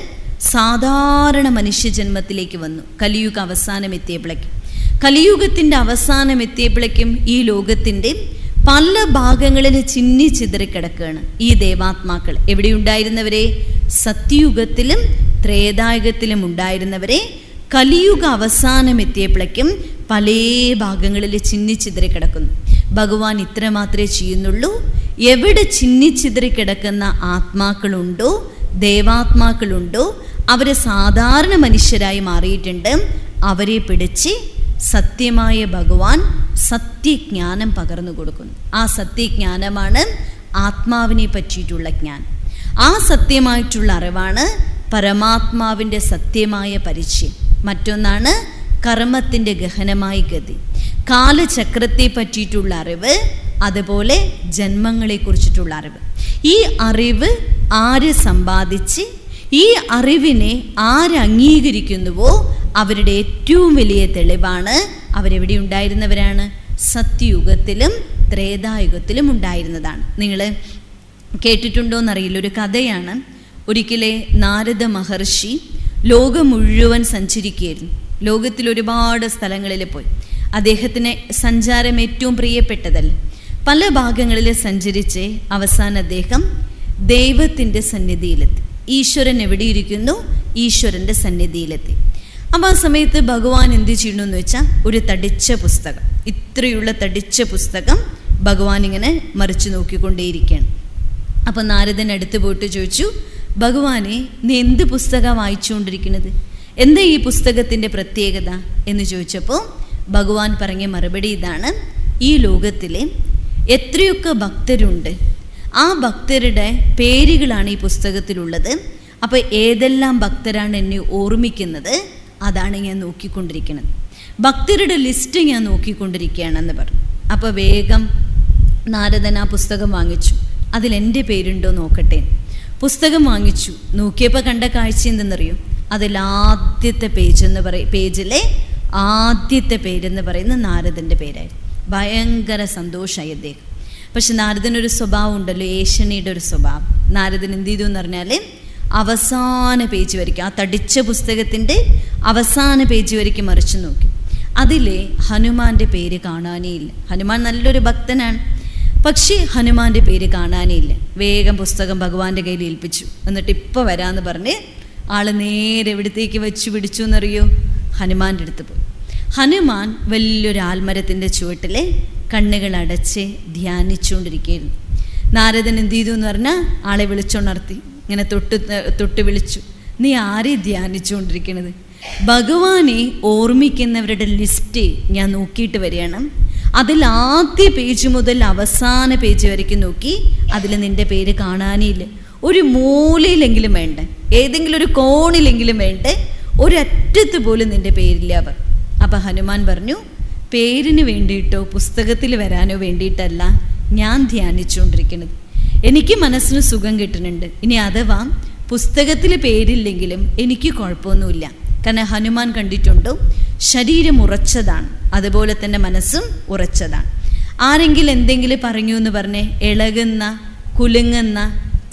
സാധാരണ മനുഷ്യജന്മത്തിലേക്ക് വന്നു കലിയുഗ അവസാനം എത്തിയപ്പോഴേക്കും കലിയുഗത്തിൻ്റെ അവസാനം എത്തിയപ്പോഴേക്കും ഈ ലോകത്തിൻ്റെ പല ഭാഗങ്ങളിൽ ചിന്നി ചിതറിക്കിടക്കുകയാണ് ഈ ദേവാത്മാക്കൾ എവിടെയുണ്ടായിരുന്നവരെ സത്യയുഗത്തിലും ത്രേതായുഗത്തിലും ഉണ്ടായിരുന്നവരെ കലിയുഗ അവസാനം എത്തിയപ്പോഴേക്കും പല ഭാഗങ്ങളിൽ ചിന്നി ചിതറിക്കിടക്കുന്നു ഭഗവാൻ ഇത്ര മാത്രമേ ചെയ്യുന്നുള്ളൂ എവിടെ ചിന്നി ചിതറിക്കിടക്കുന്ന ആത്മാക്കളുണ്ടോ ദേവാത്മാക്കളുണ്ടോ അവരെ സാധാരണ മനുഷ്യരായി മാറിയിട്ടുണ്ട് അവരെ പിടിച്ച് സത്യമായ ഭഗവാൻ സത്യജ്ഞാനം പകർന്നു കൊടുക്കുന്നു ആ സത്യജ്ഞാനമാണ് ആത്മാവിനെ പറ്റിയിട്ടുള്ള ജ്ഞാനം ആ സത്യമായിട്ടുള്ള അറിവാണ് പരമാത്മാവിൻ്റെ സത്യമായ പരിചയം മറ്റൊന്നാണ് കർമ്മത്തിൻ്റെ ഗഹനമായ ഗതി കാലചക്രത്തെ പറ്റിയിട്ടുള്ള അറിവ് അതുപോലെ ജന്മങ്ങളെക്കുറിച്ചിട്ടുള്ള അറിവ് ഈ അറിവ് ആര് സമ്പാദിച്ച് ഈ അറിവിനെ ആര് അംഗീകരിക്കുന്നുവോ അവരുടെ ഏറ്റവും വലിയ തെളിവാണ് അവരെവിടെ ഉണ്ടായിരുന്നവരാണ് സത്യയുഗത്തിലും ത്രേതായുഗത്തിലും ഉണ്ടായിരുന്നതാണ് നിങ്ങൾ കേട്ടിട്ടുണ്ടോ എന്നറിയില്ല ഒരു കഥയാണ് ഒരിക്കലെ നാരദ മഹർഷി ലോകം മുഴുവൻ സഞ്ചരിക്കുകയായിരുന്നു ലോകത്തിൽ ഒരുപാട് സ്ഥലങ്ങളിൽ പോയി അദ്ദേഹത്തിന് സഞ്ചാരം ഏറ്റവും പ്രിയപ്പെട്ടതല്ല പല ഭാഗങ്ങളിൽ സഞ്ചരിച്ച് അവസാനം അദ്ദേഹം ദൈവത്തിൻ്റെ സന്നിധിയിലെത്തി ഈശ്വരൻ എവിടെയിരിക്കുന്നു ഈശ്വരൻ്റെ സന്നിധിയിലെത്തി അപ്പം ആ സമയത്ത് ഭഗവാൻ എന്ത് ചെയ്യണു എന്ന് വെച്ചാൽ ഒരു തടിച്ച പുസ്തകം ഇത്രയുള്ള തടിച്ച പുസ്തകം ഭഗവാൻ ഇങ്ങനെ മറിച്ച് നോക്കിക്കൊണ്ടേയിരിക്കുകയാണ് അപ്പം നാരദൻ അടുത്ത് പോയിട്ട് ചോദിച്ചു ഭഗവാനെ നീ എന്ത് പുസ്തകം വായിച്ചുകൊണ്ടിരിക്കുന്നത് എന്താ ഈ പുസ്തകത്തിൻ്റെ പ്രത്യേകത എന്ന് ചോദിച്ചപ്പോൾ ഭഗവാൻ പറഞ്ഞ മറുപടി ഇതാണ് ഈ ലോകത്തിലെ എത്രയൊക്കെ ഭക്തരുണ്ട് ആ ഭക്തരുടെ പേരുകളാണ് ഈ പുസ്തകത്തിലുള്ളത് അപ്പോൾ ഏതെല്ലാം ഭക്തരാണ് എന്നെ ഓർമ്മിക്കുന്നത് അതാണ് ഞാൻ നോക്കിക്കൊണ്ടിരിക്കുന്നത് ഭക്തരുടെ ലിസ്റ്റ് ഞാൻ നോക്കിക്കൊണ്ടിരിക്കുകയാണെന്ന് പറഞ്ഞു അപ്പോൾ വേഗം നാരദൻ ആ പുസ്തകം വാങ്ങിച്ചു അതിൽ എൻ്റെ പേരുണ്ടോ നോക്കട്ടെ പുസ്തകം വാങ്ങിച്ചു നോക്കിയപ്പോൾ കണ്ട കാഴ്ച എന്തെന്നറിയോ അതിൽ ആദ്യത്തെ പേജ് എന്ന് പറയും പേജിലെ ആദ്യത്തെ പേരെന്ന് പറയുന്ന നാരദൻ്റെ പേരായിരുന്നു ഭയങ്കര സന്തോഷമായി അദ്ദേഹം പക്ഷെ നാരദനൊരു സ്വഭാവം ഉണ്ടല്ലോ ഏഷ്യണിയുടെ ഒരു സ്വഭാവം നാരദൻ എന്ത് ചെയ്തു എന്ന് പറഞ്ഞാൽ അവസാന പേജ് വരയ്ക്കും ആ തടിച്ച പുസ്തകത്തിൻ്റെ അവസാന പേജ് വരയ്ക്ക് മറിച്ചു നോക്കി അതിലെ ഹനുമാന്റെ പേര് കാണാനേ ഇല്ല ഹനുമാൻ നല്ലൊരു ഭക്തനാണ് പക്ഷേ ഹനുമാന്റെ പേര് കാണാനേ ഇല്ല വേഗം പുസ്തകം ഭഗവാന്റെ കയ്യിൽ ഏൽപ്പിച്ചു എന്നിട്ട് ഇപ്പോൾ വരാമെന്ന് പറഞ്ഞ് ആള് നേരെ എവിടത്തേക്ക് വെച്ച് പിടിച്ചു എന്നറിയോ ഹനുമാന്റെ അടുത്ത് പോയി ഹനുമാൻ വലിയൊരു ആൽമരത്തിൻ്റെ ചുവട്ടിലെ കണ്ണുകൾ അടച്ച് ധ്യാനിച്ചുകൊണ്ടിരിക്കുകയായിരുന്നു നാരദൻ എന്ത് ചെയ്തു എന്ന് പറഞ്ഞാൽ ആളെ വിളിച്ചുണർത്തി ഇങ്ങനെ തൊട്ട് തൊട്ട് വിളിച്ചു നീ ആരെ ധ്യാനിച്ചുകൊണ്ടിരിക്കണത് ഭഗവാനെ ഓർമ്മിക്കുന്നവരുടെ ലിസ്റ്റ് ഞാൻ നോക്കിയിട്ട് വരികയാണ് അതിൽ ആദ്യ പേജ് മുതൽ അവസാന പേജ് വരയ്ക്കും നോക്കി അതിൽ നിന്റെ പേര് കാണാനില്ല ഒരു മൂലയിലെങ്കിലും വേണ്ടേ ഏതെങ്കിലും ഒരു കോണിലെങ്കിലും വേണ്ടേ ഒരറ്റത്ത് പോലും നിന്റെ പേരില്ല അവർ അപ്പം ഹനുമാൻ പറഞ്ഞു പേരിന് വേണ്ടിയിട്ടോ പുസ്തകത്തിൽ വരാനോ വേണ്ടിയിട്ടല്ല ഞാൻ ധ്യാനിച്ചുകൊണ്ടിരിക്കുന്നത് എനിക്ക് മനസ്സിന് സുഖം കിട്ടുന്നുണ്ട് ഇനി അഥവാ പുസ്തകത്തിൽ പേരില്ലെങ്കിലും എനിക്ക് കുഴപ്പമൊന്നുമില്ല കാരണം ഹനുമാൻ കണ്ടിട്ടുണ്ടോ ശരീരം ഉറച്ചതാണ് അതുപോലെ തന്നെ മനസ്സും ഉറച്ചതാണ് ആരെങ്കിലും എന്തെങ്കിലും പറഞ്ഞു എന്ന് പറഞ്ഞ് ഇളകുന്ന കുലുങ്ങുന്ന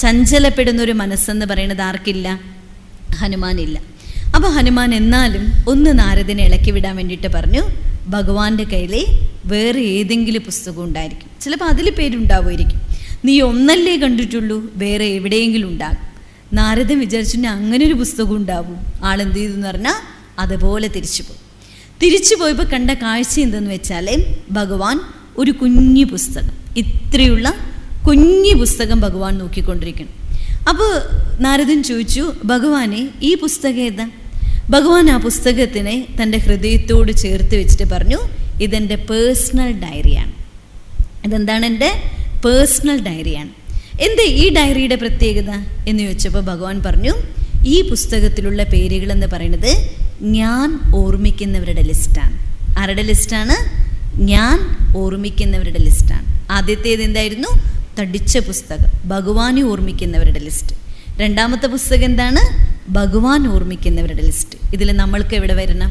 ചഞ്ചലപ്പെടുന്ന ഒരു മനസ്സെന്ന് പറയുന്നത് ആർക്കില്ല ഹനുമാനില്ല അപ്പോൾ ഹനുമാൻ എന്നാലും ഒന്ന് നാരദിനെ ഇളക്കി വിടാൻ വേണ്ടിയിട്ട് പറഞ്ഞു ഭഗവാന്റെ കയ്യിൽ വേറെ ഏതെങ്കിലും പുസ്തകം ഉണ്ടായിരിക്കും ചിലപ്പോൾ അതിൽ പേരുണ്ടാവുമായിരിക്കും നീ ഒന്നല്ലേ കണ്ടിട്ടുള്ളൂ വേറെ എവിടെയെങ്കിലും ഉണ്ടാകും നാരദൻ വിചാരിച്ചിട്ട് അങ്ങനെ ഒരു പുസ്തകം ഉണ്ടാവും ആളെന്ത് ചെയ്തു എന്ന് പറഞ്ഞാൽ അതുപോലെ തിരിച്ചു പോകും തിരിച്ചു പോയപ്പോൾ കണ്ട കാഴ്ച എന്തെന്ന് വെച്ചാൽ ഭഗവാൻ ഒരു കുഞ്ഞു പുസ്തകം ഇത്രയുള്ള കുഞ്ഞു പുസ്തകം ഭഗവാൻ നോക്കിക്കൊണ്ടിരിക്കണം അപ്പോൾ നാരദൻ ചോദിച്ചു ഭഗവാനെ ഈ പുസ്തകം ഏതാ ഭഗവാൻ ആ പുസ്തകത്തിനെ തൻ്റെ ഹൃദയത്തോട് ചേർത്ത് വെച്ചിട്ട് പറഞ്ഞു ഇതെൻ്റെ പേഴ്സണൽ ഡയറിയാണ് ഇതെന്താണ് എൻ്റെ പേഴ്സണൽ ഡയറിയാണ് എന്ത് ഈ ഡയറിയുടെ പ്രത്യേകത എന്ന് ചോദിച്ചപ്പോൾ ഭഗവാൻ പറഞ്ഞു ഈ പുസ്തകത്തിലുള്ള പേരുകൾ എന്ന് പറയുന്നത് ഞാൻ ഓർമ്മിക്കുന്നവരുടെ ലിസ്റ്റാണ് ആരുടെ ലിസ്റ്റാണ് ഞാൻ ഓർമ്മിക്കുന്നവരുടെ ലിസ്റ്റാണ് ആദ്യത്തേത് എന്തായിരുന്നു തടിച്ച പുസ്തകം ഭഗവാനെ ഓർമ്മിക്കുന്നവരുടെ ലിസ്റ്റ് രണ്ടാമത്തെ പുസ്തകം എന്താണ് ഭഗവാൻ ഓർമ്മിക്കുന്നവരുടെ ലിസ്റ്റ് ഇതിൽ നമ്മൾക്ക് എവിടെ വരണം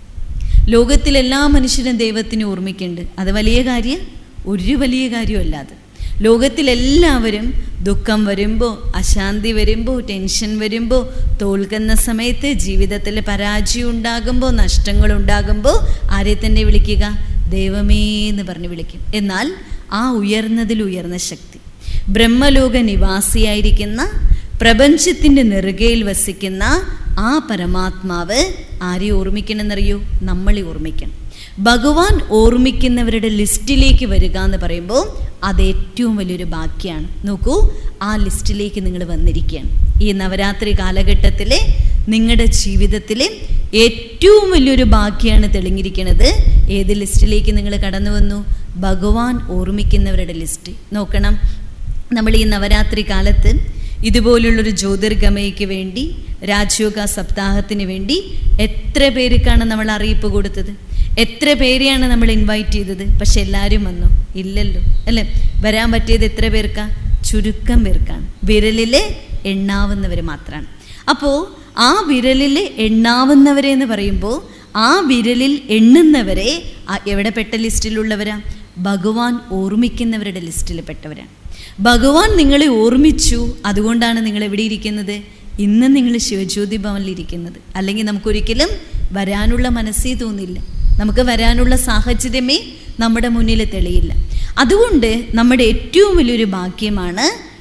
ലോകത്തിലെല്ലാ മനുഷ്യരും ദൈവത്തിനെ ഓർമ്മിക്കുന്നുണ്ട് അത് വലിയ കാര്യം ഒരു വലിയ കാര്യമല്ല അത് ലോകത്തിലെല്ലാവരും ദുഃഖം വരുമ്പോൾ അശാന്തി വരുമ്പോൾ ടെൻഷൻ വരുമ്പോൾ തോൽക്കുന്ന സമയത്ത് ജീവിതത്തിൽ പരാജയം ഉണ്ടാകുമ്പോൾ നഷ്ടങ്ങൾ ഉണ്ടാകുമ്പോൾ ആരെ തന്നെ വിളിക്കുക ദൈവമേ എന്ന് പറഞ്ഞ് വിളിക്കും എന്നാൽ ആ ഉയർന്നതിൽ ഉയർന്ന ശക്തി ബ്രഹ്മലോക നിവാസിയായിരിക്കുന്ന പ്രപഞ്ചത്തിൻ്റെ നെറുകയിൽ വസിക്കുന്ന ആ പരമാത്മാവ് ആരെ ഓർമ്മിക്കണമെന്നറിയോ നമ്മളെ ഓർമ്മിക്കണം ഭഗവാൻ ഓർമ്മിക്കുന്നവരുടെ ലിസ്റ്റിലേക്ക് വരിക എന്ന് പറയുമ്പോൾ അത് ഏറ്റവും വലിയൊരു ബാക്കിയാണ് നോക്കൂ ആ ലിസ്റ്റിലേക്ക് നിങ്ങൾ വന്നിരിക്കുകയാണ് ഈ നവരാത്രി കാലഘട്ടത്തിലെ നിങ്ങളുടെ ജീവിതത്തിലെ ഏറ്റവും വലിയൊരു ബാക്കിയാണ് തെളിഞ്ഞിരിക്കുന്നത് ഏത് ലിസ്റ്റിലേക്ക് നിങ്ങൾ കടന്നു വന്നു ഭഗവാൻ ഓർമ്മിക്കുന്നവരുടെ ലിസ്റ്റ് നോക്കണം നമ്മൾ ഈ നവരാത്രി കാലത്ത് ഇതുപോലുള്ളൊരു ജ്യോതിർഗമയ്ക്ക് വേണ്ടി രാജയോഗ സപ്താഹത്തിന് വേണ്ടി എത്ര പേർക്കാണ് നമ്മൾ അറിയിപ്പ് കൊടുത്തത് എത്ര പേരെയാണ് നമ്മൾ ഇൻവൈറ്റ് ചെയ്തത് പക്ഷെ എല്ലാവരും വന്നു ഇല്ലല്ലോ അല്ലേ വരാൻ പറ്റിയത് എത്ര പേർക്കാ ചുരുക്കം പേർക്കാണ് വിരലിലെ എണ്ണാവുന്നവർ മാത്രമാണ് അപ്പോൾ ആ വിരലിൽ എണ്ണാവുന്നവരെ എന്ന് പറയുമ്പോൾ ആ വിരലിൽ എണ്ണുന്നവരെ ആ എവിടെ പെട്ട ലിസ്റ്റിലുള്ളവരാ ഭഗവാൻ ഓർമ്മിക്കുന്നവരുടെ ലിസ്റ്റിൽ പെട്ടവരാണ് ഭഗവാൻ നിങ്ങളെ ഓർമ്മിച്ചു അതുകൊണ്ടാണ് നിങ്ങൾ എവിടെ ഇരിക്കുന്നത് ഇന്ന് നിങ്ങൾ ശിവജ്യോതി ഭവനിൽ ഇരിക്കുന്നത് അല്ലെങ്കിൽ നമുക്കൊരിക്കലും വരാനുള്ള മനസ്സേ തോന്നില്ല നമുക്ക് വരാനുള്ള സാഹചര്യമേ നമ്മുടെ മുന്നിൽ തെളിയില്ല അതുകൊണ്ട് നമ്മുടെ ഏറ്റവും വലിയൊരു ഭാഗ്യമാണ്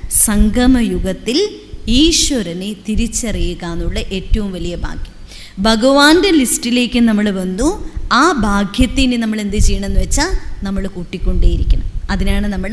സംഗമയുഗത്തിൽ ഈശ്വരനെ തിരിച്ചറിയുക എന്നുള്ള ഏറ്റവും വലിയ ഭാഗ്യം ഭഗവാന്റെ ലിസ്റ്റിലേക്ക് നമ്മൾ വന്നു ആ ഭാഗ്യത്തിന് നമ്മൾ എന്ത് ചെയ്യണമെന്ന് വെച്ചാൽ നമ്മൾ കൂട്ടിക്കൊണ്ടേയിരിക്കണം അതിനാണ് നമ്മൾ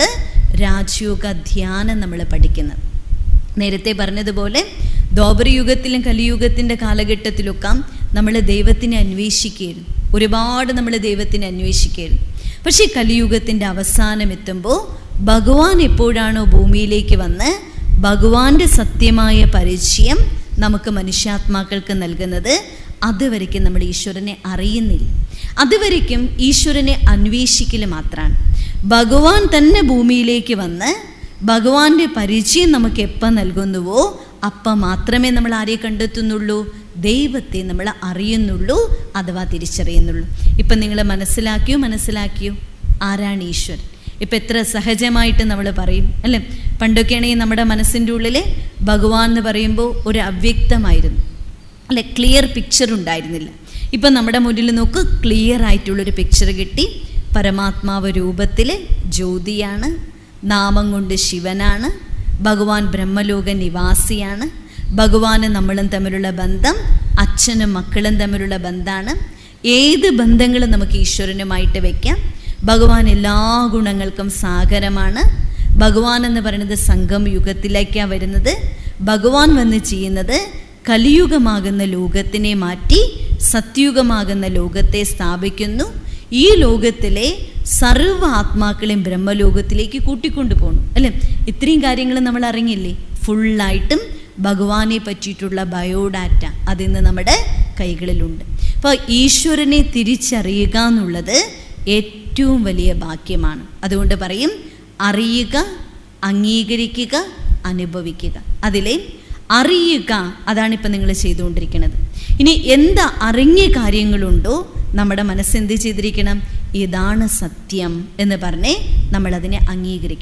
രാജയോഗ ധ്യാനം നമ്മൾ പഠിക്കുന്നത് നേരത്തെ പറഞ്ഞതുപോലെ ദ്വാപരയുഗത്തിലും കലിയുഗത്തിൻ്റെ കാലഘട്ടത്തിലൊക്കെ നമ്മൾ ദൈവത്തിനെ അന്വേഷിക്കുകയായിരുന്നു ഒരുപാട് നമ്മൾ ദൈവത്തിനെ അന്വേഷിക്കുകയായിരുന്നു പക്ഷേ കലിയുഗത്തിൻ്റെ അവസാനം എത്തുമ്പോൾ ഭഗവാൻ എപ്പോഴാണോ ഭൂമിയിലേക്ക് വന്ന് ഭഗവാന്റെ സത്യമായ പരിചയം നമുക്ക് മനുഷ്യാത്മാക്കൾക്ക് നൽകുന്നത് അതുവരയ്ക്കും നമ്മൾ ഈശ്വരനെ അറിയുന്നില്ല അതുവരയ്ക്കും ഈശ്വരനെ അന്വേഷിക്കൽ മാത്രമാണ് ഭഗവാൻ തന്നെ ഭൂമിയിലേക്ക് വന്ന് ഭഗവാന്റെ പരിചയം നമുക്ക് എപ്പം നൽകുന്നുവോ അപ്പം മാത്രമേ നമ്മൾ ആരെ കണ്ടെത്തുന്നുള്ളൂ ദൈവത്തെ നമ്മൾ അറിയുന്നുള്ളൂ അഥവാ തിരിച്ചറിയുന്നുള്ളൂ ഇപ്പം നിങ്ങൾ മനസ്സിലാക്കിയോ മനസ്സിലാക്കിയോ ആരാണ് ഈശ്വരൻ ഇപ്പം എത്ര സഹജമായിട്ട് നമ്മൾ പറയും അല്ലേ പണ്ടൊക്കെയാണെങ്കിൽ നമ്മുടെ മനസ്സിൻ്റെ ഉള്ളിൽ ഭഗവാൻ എന്ന് പറയുമ്പോൾ ഒരു അവ്യക്തമായിരുന്നു അല്ലെ ക്ലിയർ പിക്ചർ ഉണ്ടായിരുന്നില്ല ഇപ്പം നമ്മുടെ മുന്നിൽ നോക്ക് ക്ലിയർ ആയിട്ടുള്ളൊരു പിക്ചർ കിട്ടി പരമാത്മാവ് രൂപത്തിൽ ജ്യോതിയാണ് നാമം കൊണ്ട് ശിവനാണ് ഭഗവാൻ ബ്രഹ്മലോക നിവാസിയാണ് ഭഗവാന് നമ്മളും തമ്മിലുള്ള ബന്ധം അച്ഛനും മക്കളും തമ്മിലുള്ള ബന്ധമാണ് ഏത് ബന്ധങ്ങളും നമുക്ക് ഈശ്വരനുമായിട്ട് വയ്ക്കാം ഭഗവാൻ എല്ലാ ഗുണങ്ങൾക്കും സാഗരമാണ് ഭഗവാൻ എന്ന് പറയുന്നത് സംഘം യുഗത്തിലേക്കാണ് വരുന്നത് ഭഗവാൻ വന്ന് ചെയ്യുന്നത് കലിയുഗമാകുന്ന ലോകത്തിനെ മാറ്റി സത്യുഗമാകുന്ന ലോകത്തെ സ്ഥാപിക്കുന്നു ഈ ലോകത്തിലെ സർവ്വ ആത്മാക്കളെയും ബ്രഹ്മലോകത്തിലേക്ക് കൂട്ടിക്കൊണ്ടു പോകണം അല്ലേ ഇത്രയും കാര്യങ്ങൾ നമ്മൾ അറിഞ്ഞില്ലേ ഫുള്ളായിട്ടും ഭഗവാനെ പറ്റിയിട്ടുള്ള ബയോഡാറ്റ അതിന്ന് നമ്മുടെ കൈകളിലുണ്ട് അപ്പോൾ ഈശ്വരനെ തിരിച്ചറിയുക എന്നുള്ളത് ഏറ്റവും വലിയ ഭാഗ്യമാണ് അതുകൊണ്ട് പറയും അറിയുക അംഗീകരിക്കുക അനുഭവിക്കുക അതിലെ അറിയുക അതാണ് ഇപ്പം നിങ്ങൾ ചെയ്തുകൊണ്ടിരിക്കുന്നത് ഇനി എന്താ അറിഞ്ഞ കാര്യങ്ങളുണ്ടോ നമ്മുടെ മനസ്സെന്ത് ചെയ്തിരിക്കണം ഇതാണ് സത്യം എന്ന് പറഞ്ഞ് നമ്മളതിനെ അംഗീകരിക്കണം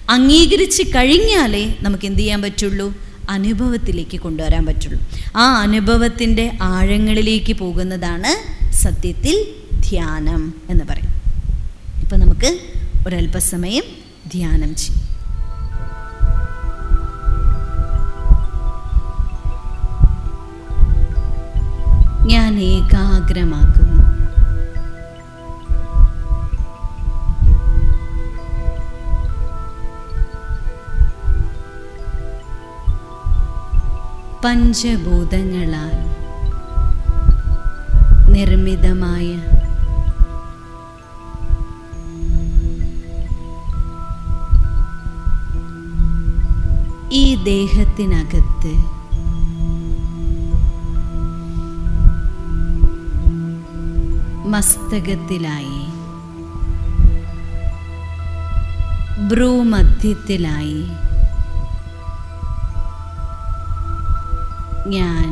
അംഗീകരിച്ച് കഴിഞ്ഞാലേ നമുക്ക് എന്ത് ചെയ്യാൻ പറ്റുള്ളൂ അനുഭവത്തിലേക്ക് കൊണ്ടുവരാൻ പറ്റുള്ളൂ ആ അനുഭവത്തിൻ്റെ ആഴങ്ങളിലേക്ക് പോകുന്നതാണ് സത്യത്തിൽ ധ്യാനം എന്ന് പറയും ഇപ്പം നമുക്ക് ഒരല്പസമയം ധ്യാനം ചെയ്യും ഞാൻ ഏകാഗ്രമാക്കുന്നു പഞ്ചഭൂതങ്ങളാൽ നിർമ്മിതമായ ഈ ദേഹത്തിനകത്ത് മസ്തകത്തിലായി ഭ്രൂമധ്യത്തിലായി ഞാൻ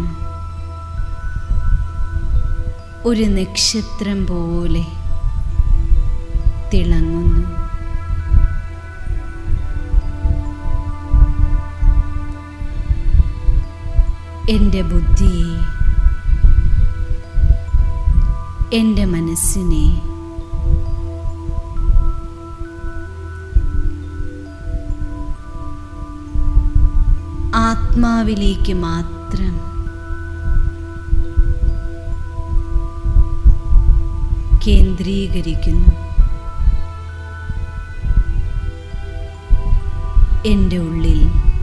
ഒരു നക്ഷത്രം പോലെ തിളങ്ങുന്നു എൻ്റെ ബുദ്ധിയെ എൻ്റെ മനസ്സിനെ ആത്മാവിലേക്ക് മാത്രം കേന്ദ്രീകരിക്കുന്നു എൻ്റെ ഉള്ളിൽ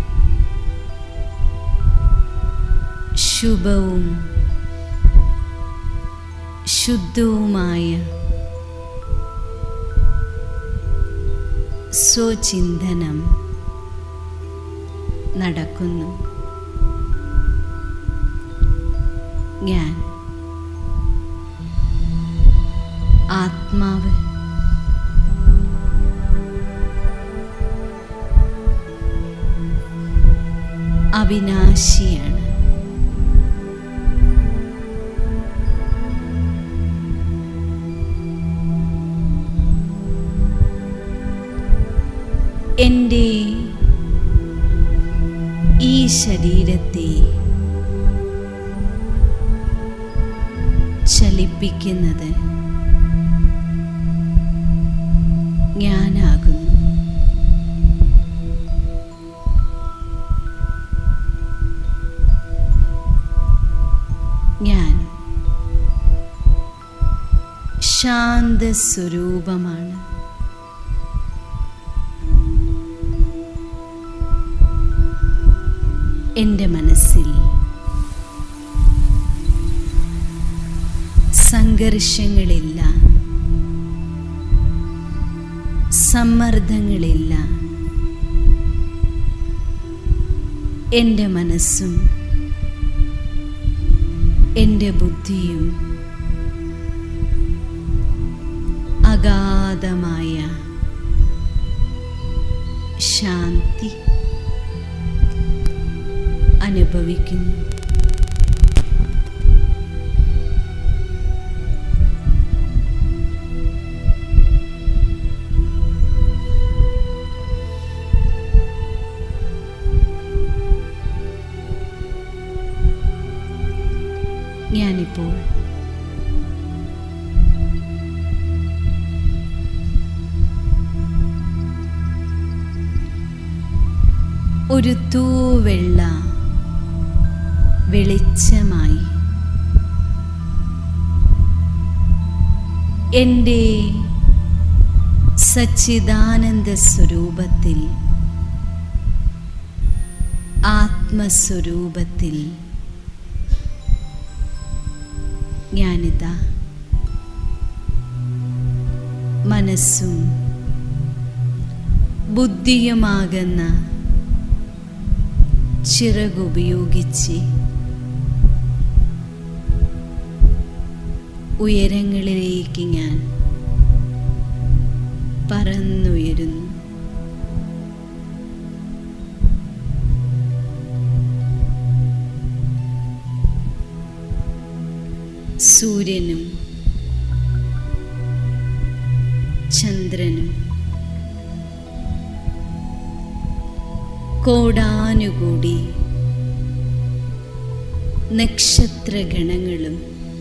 ശുഭവും ശുദ്ധവുമായ സ്വചിന്തനം നടക്കുന്നു ഞാൻ ആത്മാവ് അവിനാശിയാണ് എൻ്റെ ഈ ശരീരത്തെ ചലിപ്പിക്കുന്നത് ഞാനാകുന്നു ഞാൻ ശാന്തസ്വരൂപമാണ് എൻ്റെ മനസ്സിൽ സംഘർഷങ്ങളില്ല സമ്മർദ്ദങ്ങളില്ല എൻ്റെ മനസ്സും എൻ്റെ ബുദ്ധിയും അഗാധമായ ശാന്തി അനുഭവിക്കുന്നു ഞാനിപ്പോൾ ഒരു തൂവെള്ള വെളിച്ചമായി എൻ്റെ സച്ചിദാനന്ദ സ്വരൂപത്തിൽ ആത്മസ്വരൂപത്തിൽ ഞാനിതാ മനസ്സും ബുദ്ധിയുമാകുന്ന ചിറകുപയോഗിച്ച് ഉയരങ്ങളിലേക്ക് ഞാൻ പറന്നുയരുന്നു സൂര്യനും ചന്ദ്രനും കോടാനുകൂടി നക്ഷത്രഗണങ്ങളും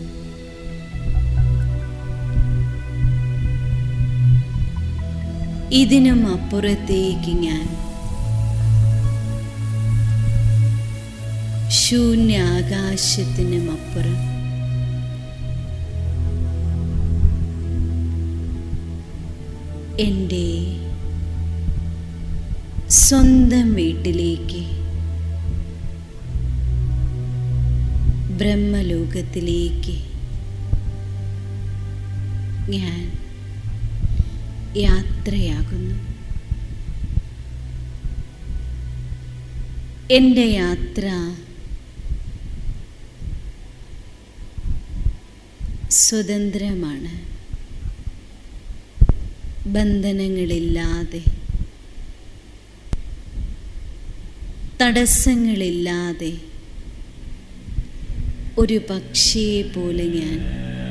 ഇതിനും അപ്പുറത്തേക്ക് ഞാൻ ശൂന്യാകാശത്തിനും അപ്പുറം എൻ്റെ സ്വന്തം വീട്ടിലേക്ക് ബ്രഹ്മലോകത്തിലേക്ക് ഞാൻ യാത്രയാകുന്നു എൻ്റെ യാത്ര സ്വതന്ത്രമാണ് ബന്ധനങ്ങളില്ലാതെ തടസ്സങ്ങളില്ലാതെ ഒരു പക്ഷിയെ പോലെ ഞാൻ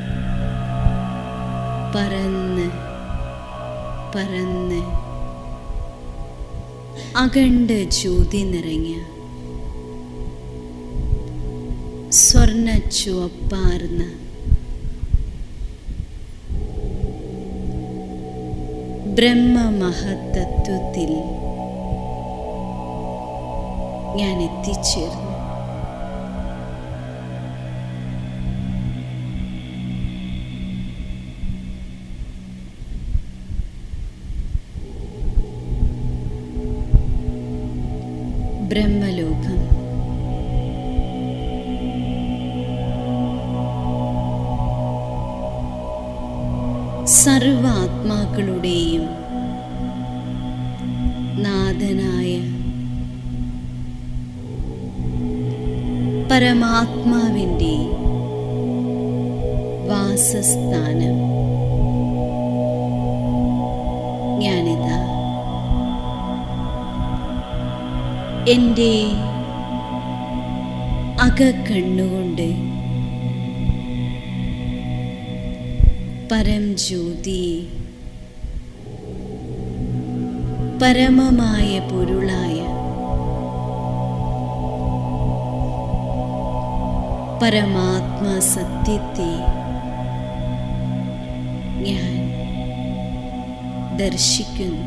പറന്ന് പറന്ന് അകണ്ട ജ്യോതി നിറഞ്ഞ സ്വർണ്ണ ചുവപ്പാർന്ന ബ്രഹ്മമഹത്തത്വത്തിൽ ഞാൻ എത്തിച്ചേർന്നു ബ്രഹ്മലോകം സർവ ആത്മാക്കളുടെയും നാഥനായ പരമാത്മാവിൻ്റെ വാസസ്ഥാനം ഞാനിതാ എൻ്റെ അകക്കണ്ണുകൊണ്ട് പരം ജ്യോതിയെ പരമമായ പൊരുളായ പരമാത്മാ സത്യത്തെ ഞാൻ ദർശിക്കുന്നു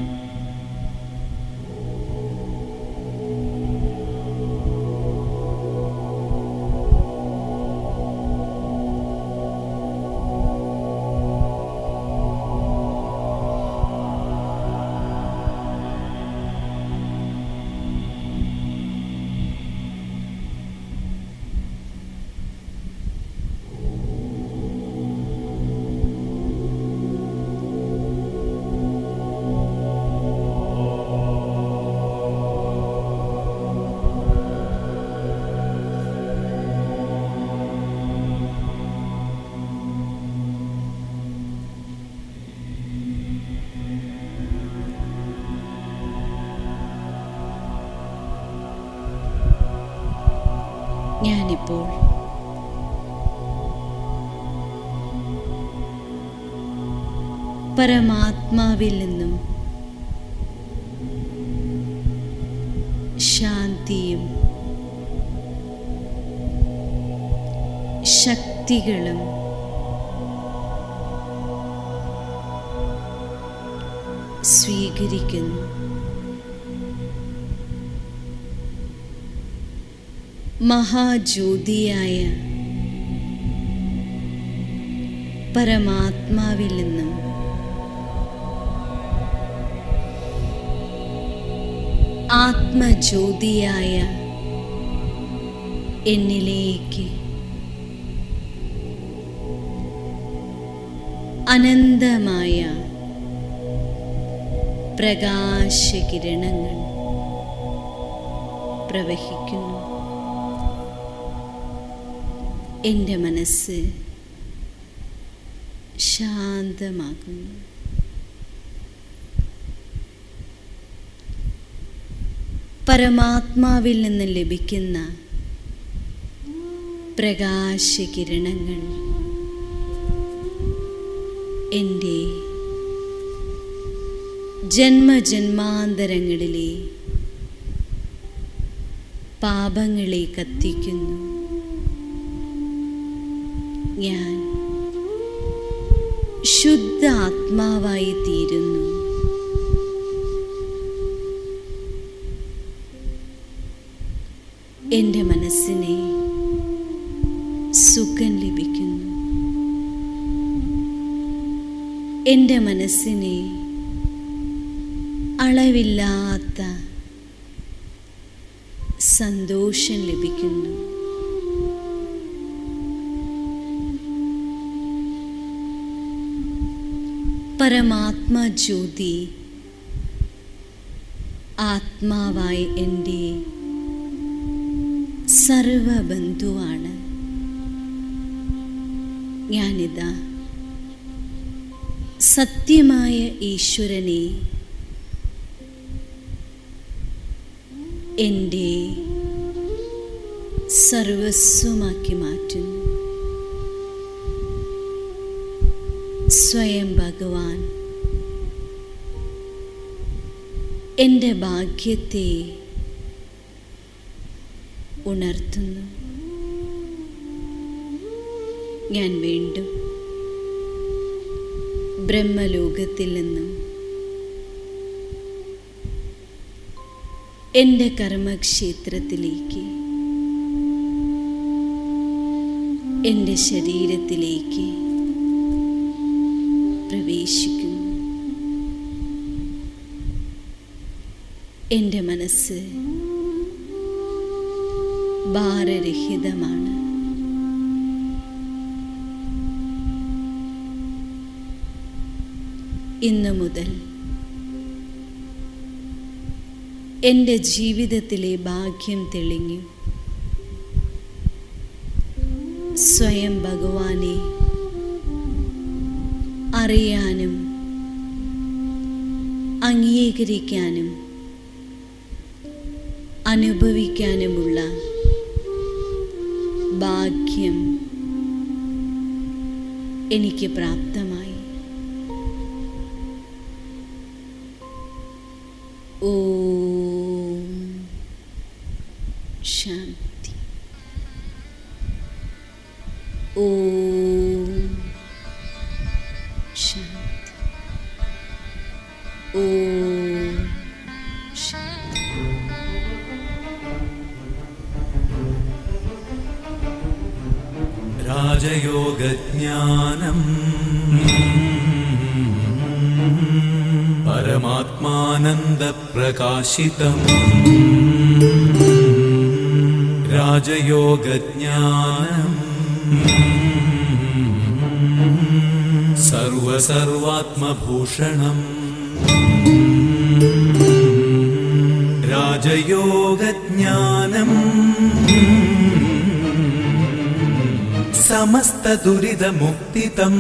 ഞാനിപ്പോൾ പരമാത്മാവിൽ നിന്നും ശാന്തിയും ശക്തികളും സ്വീകരിക്കുന്നു മഹാജ്യോതിയായ പരമാത്മാവിൽ നിന്നും ആത്മജ്യോതിയായ എന്നിലേക്ക് അനന്തമായ പ്രകാശകിരണങ്ങൾ പ്രവഹിക്കുന്നു എൻ്റെ മനസ്സ് ശാന്തമാകുന്നു പരമാത്മാവിൽ നിന്ന് ലഭിക്കുന്ന പ്രകാശകിരണങ്ങൾ എൻ്റെ ജന്മജന്മാന്തരങ്ങളിലെ പാപങ്ങളെ കത്തിക്കുന്നു ഞാൻ ശുദ്ധ ആത്മാവായി തീരുന്നു എൻ്റെ മനസ്സിനെ സുഖം ലഭിക്കുന്നു എൻ്റെ മനസ്സിനെ അളവില്ലാത്ത സന്തോഷം ലഭിക്കുന്നു പരമാത്മാ ജ്യോതി ആത്മാവായ എൻ്റെ സർവബന്ധുവാണ് ഞാനിതാ സത്യമായ ഈശ്വരനെ എൻ്റെ സർവസ്വമാക്കി മാറ്റുന്നു സ്വയം ഭഗവാൻ എൻ്റെ ഭാഗ്യത്തെ ഉണർത്തുന്നു ഞാൻ വീണ്ടും ബ്രഹ്മലോകത്തിൽ നിന്നും എൻ്റെ കർമ്മക്ഷേത്രത്തിലേക്ക് എൻ്റെ ശരീരത്തിലേക്ക് പ്രവേശിക്കുന്നു എൻ്റെ മനസ്സ് ഭാരരഹിതമാണ് ഇന്നു മുതൽ എൻ്റെ ജീവിതത്തിലെ ഭാഗ്യം തെളിഞ്ഞു സ്വയം ഭഗവാനെ അറിയാനും അംഗീകരിക്കാനും അനുഭവിക്കാനുമുള്ള ഭാഗ്യം എനിക്ക് പ്രാപ്തമായി ഓം ശാന്തി ഓം ശാന്തി ഓം ശാന്തി രാജയോഗജ്ഞാനം പരമാത്മാനന്ദപ്രകാശിതം രാജയോഗജ്ഞാനം സർവസർവാത്മഭൂഷണം രാജയോഗജ്ഞാനം സമസ്തദുരിതമുക്തിതം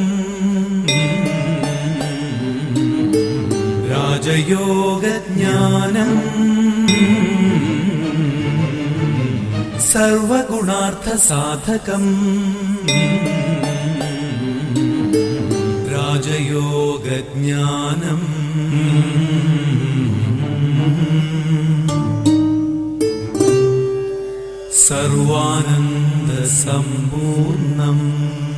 രാജയോഗജ്ഞാനം സർവഗുണാർത്ഥസാധകം രാജയോഗജ്ഞാനം സർവാനന്ദസമ്പൂർണം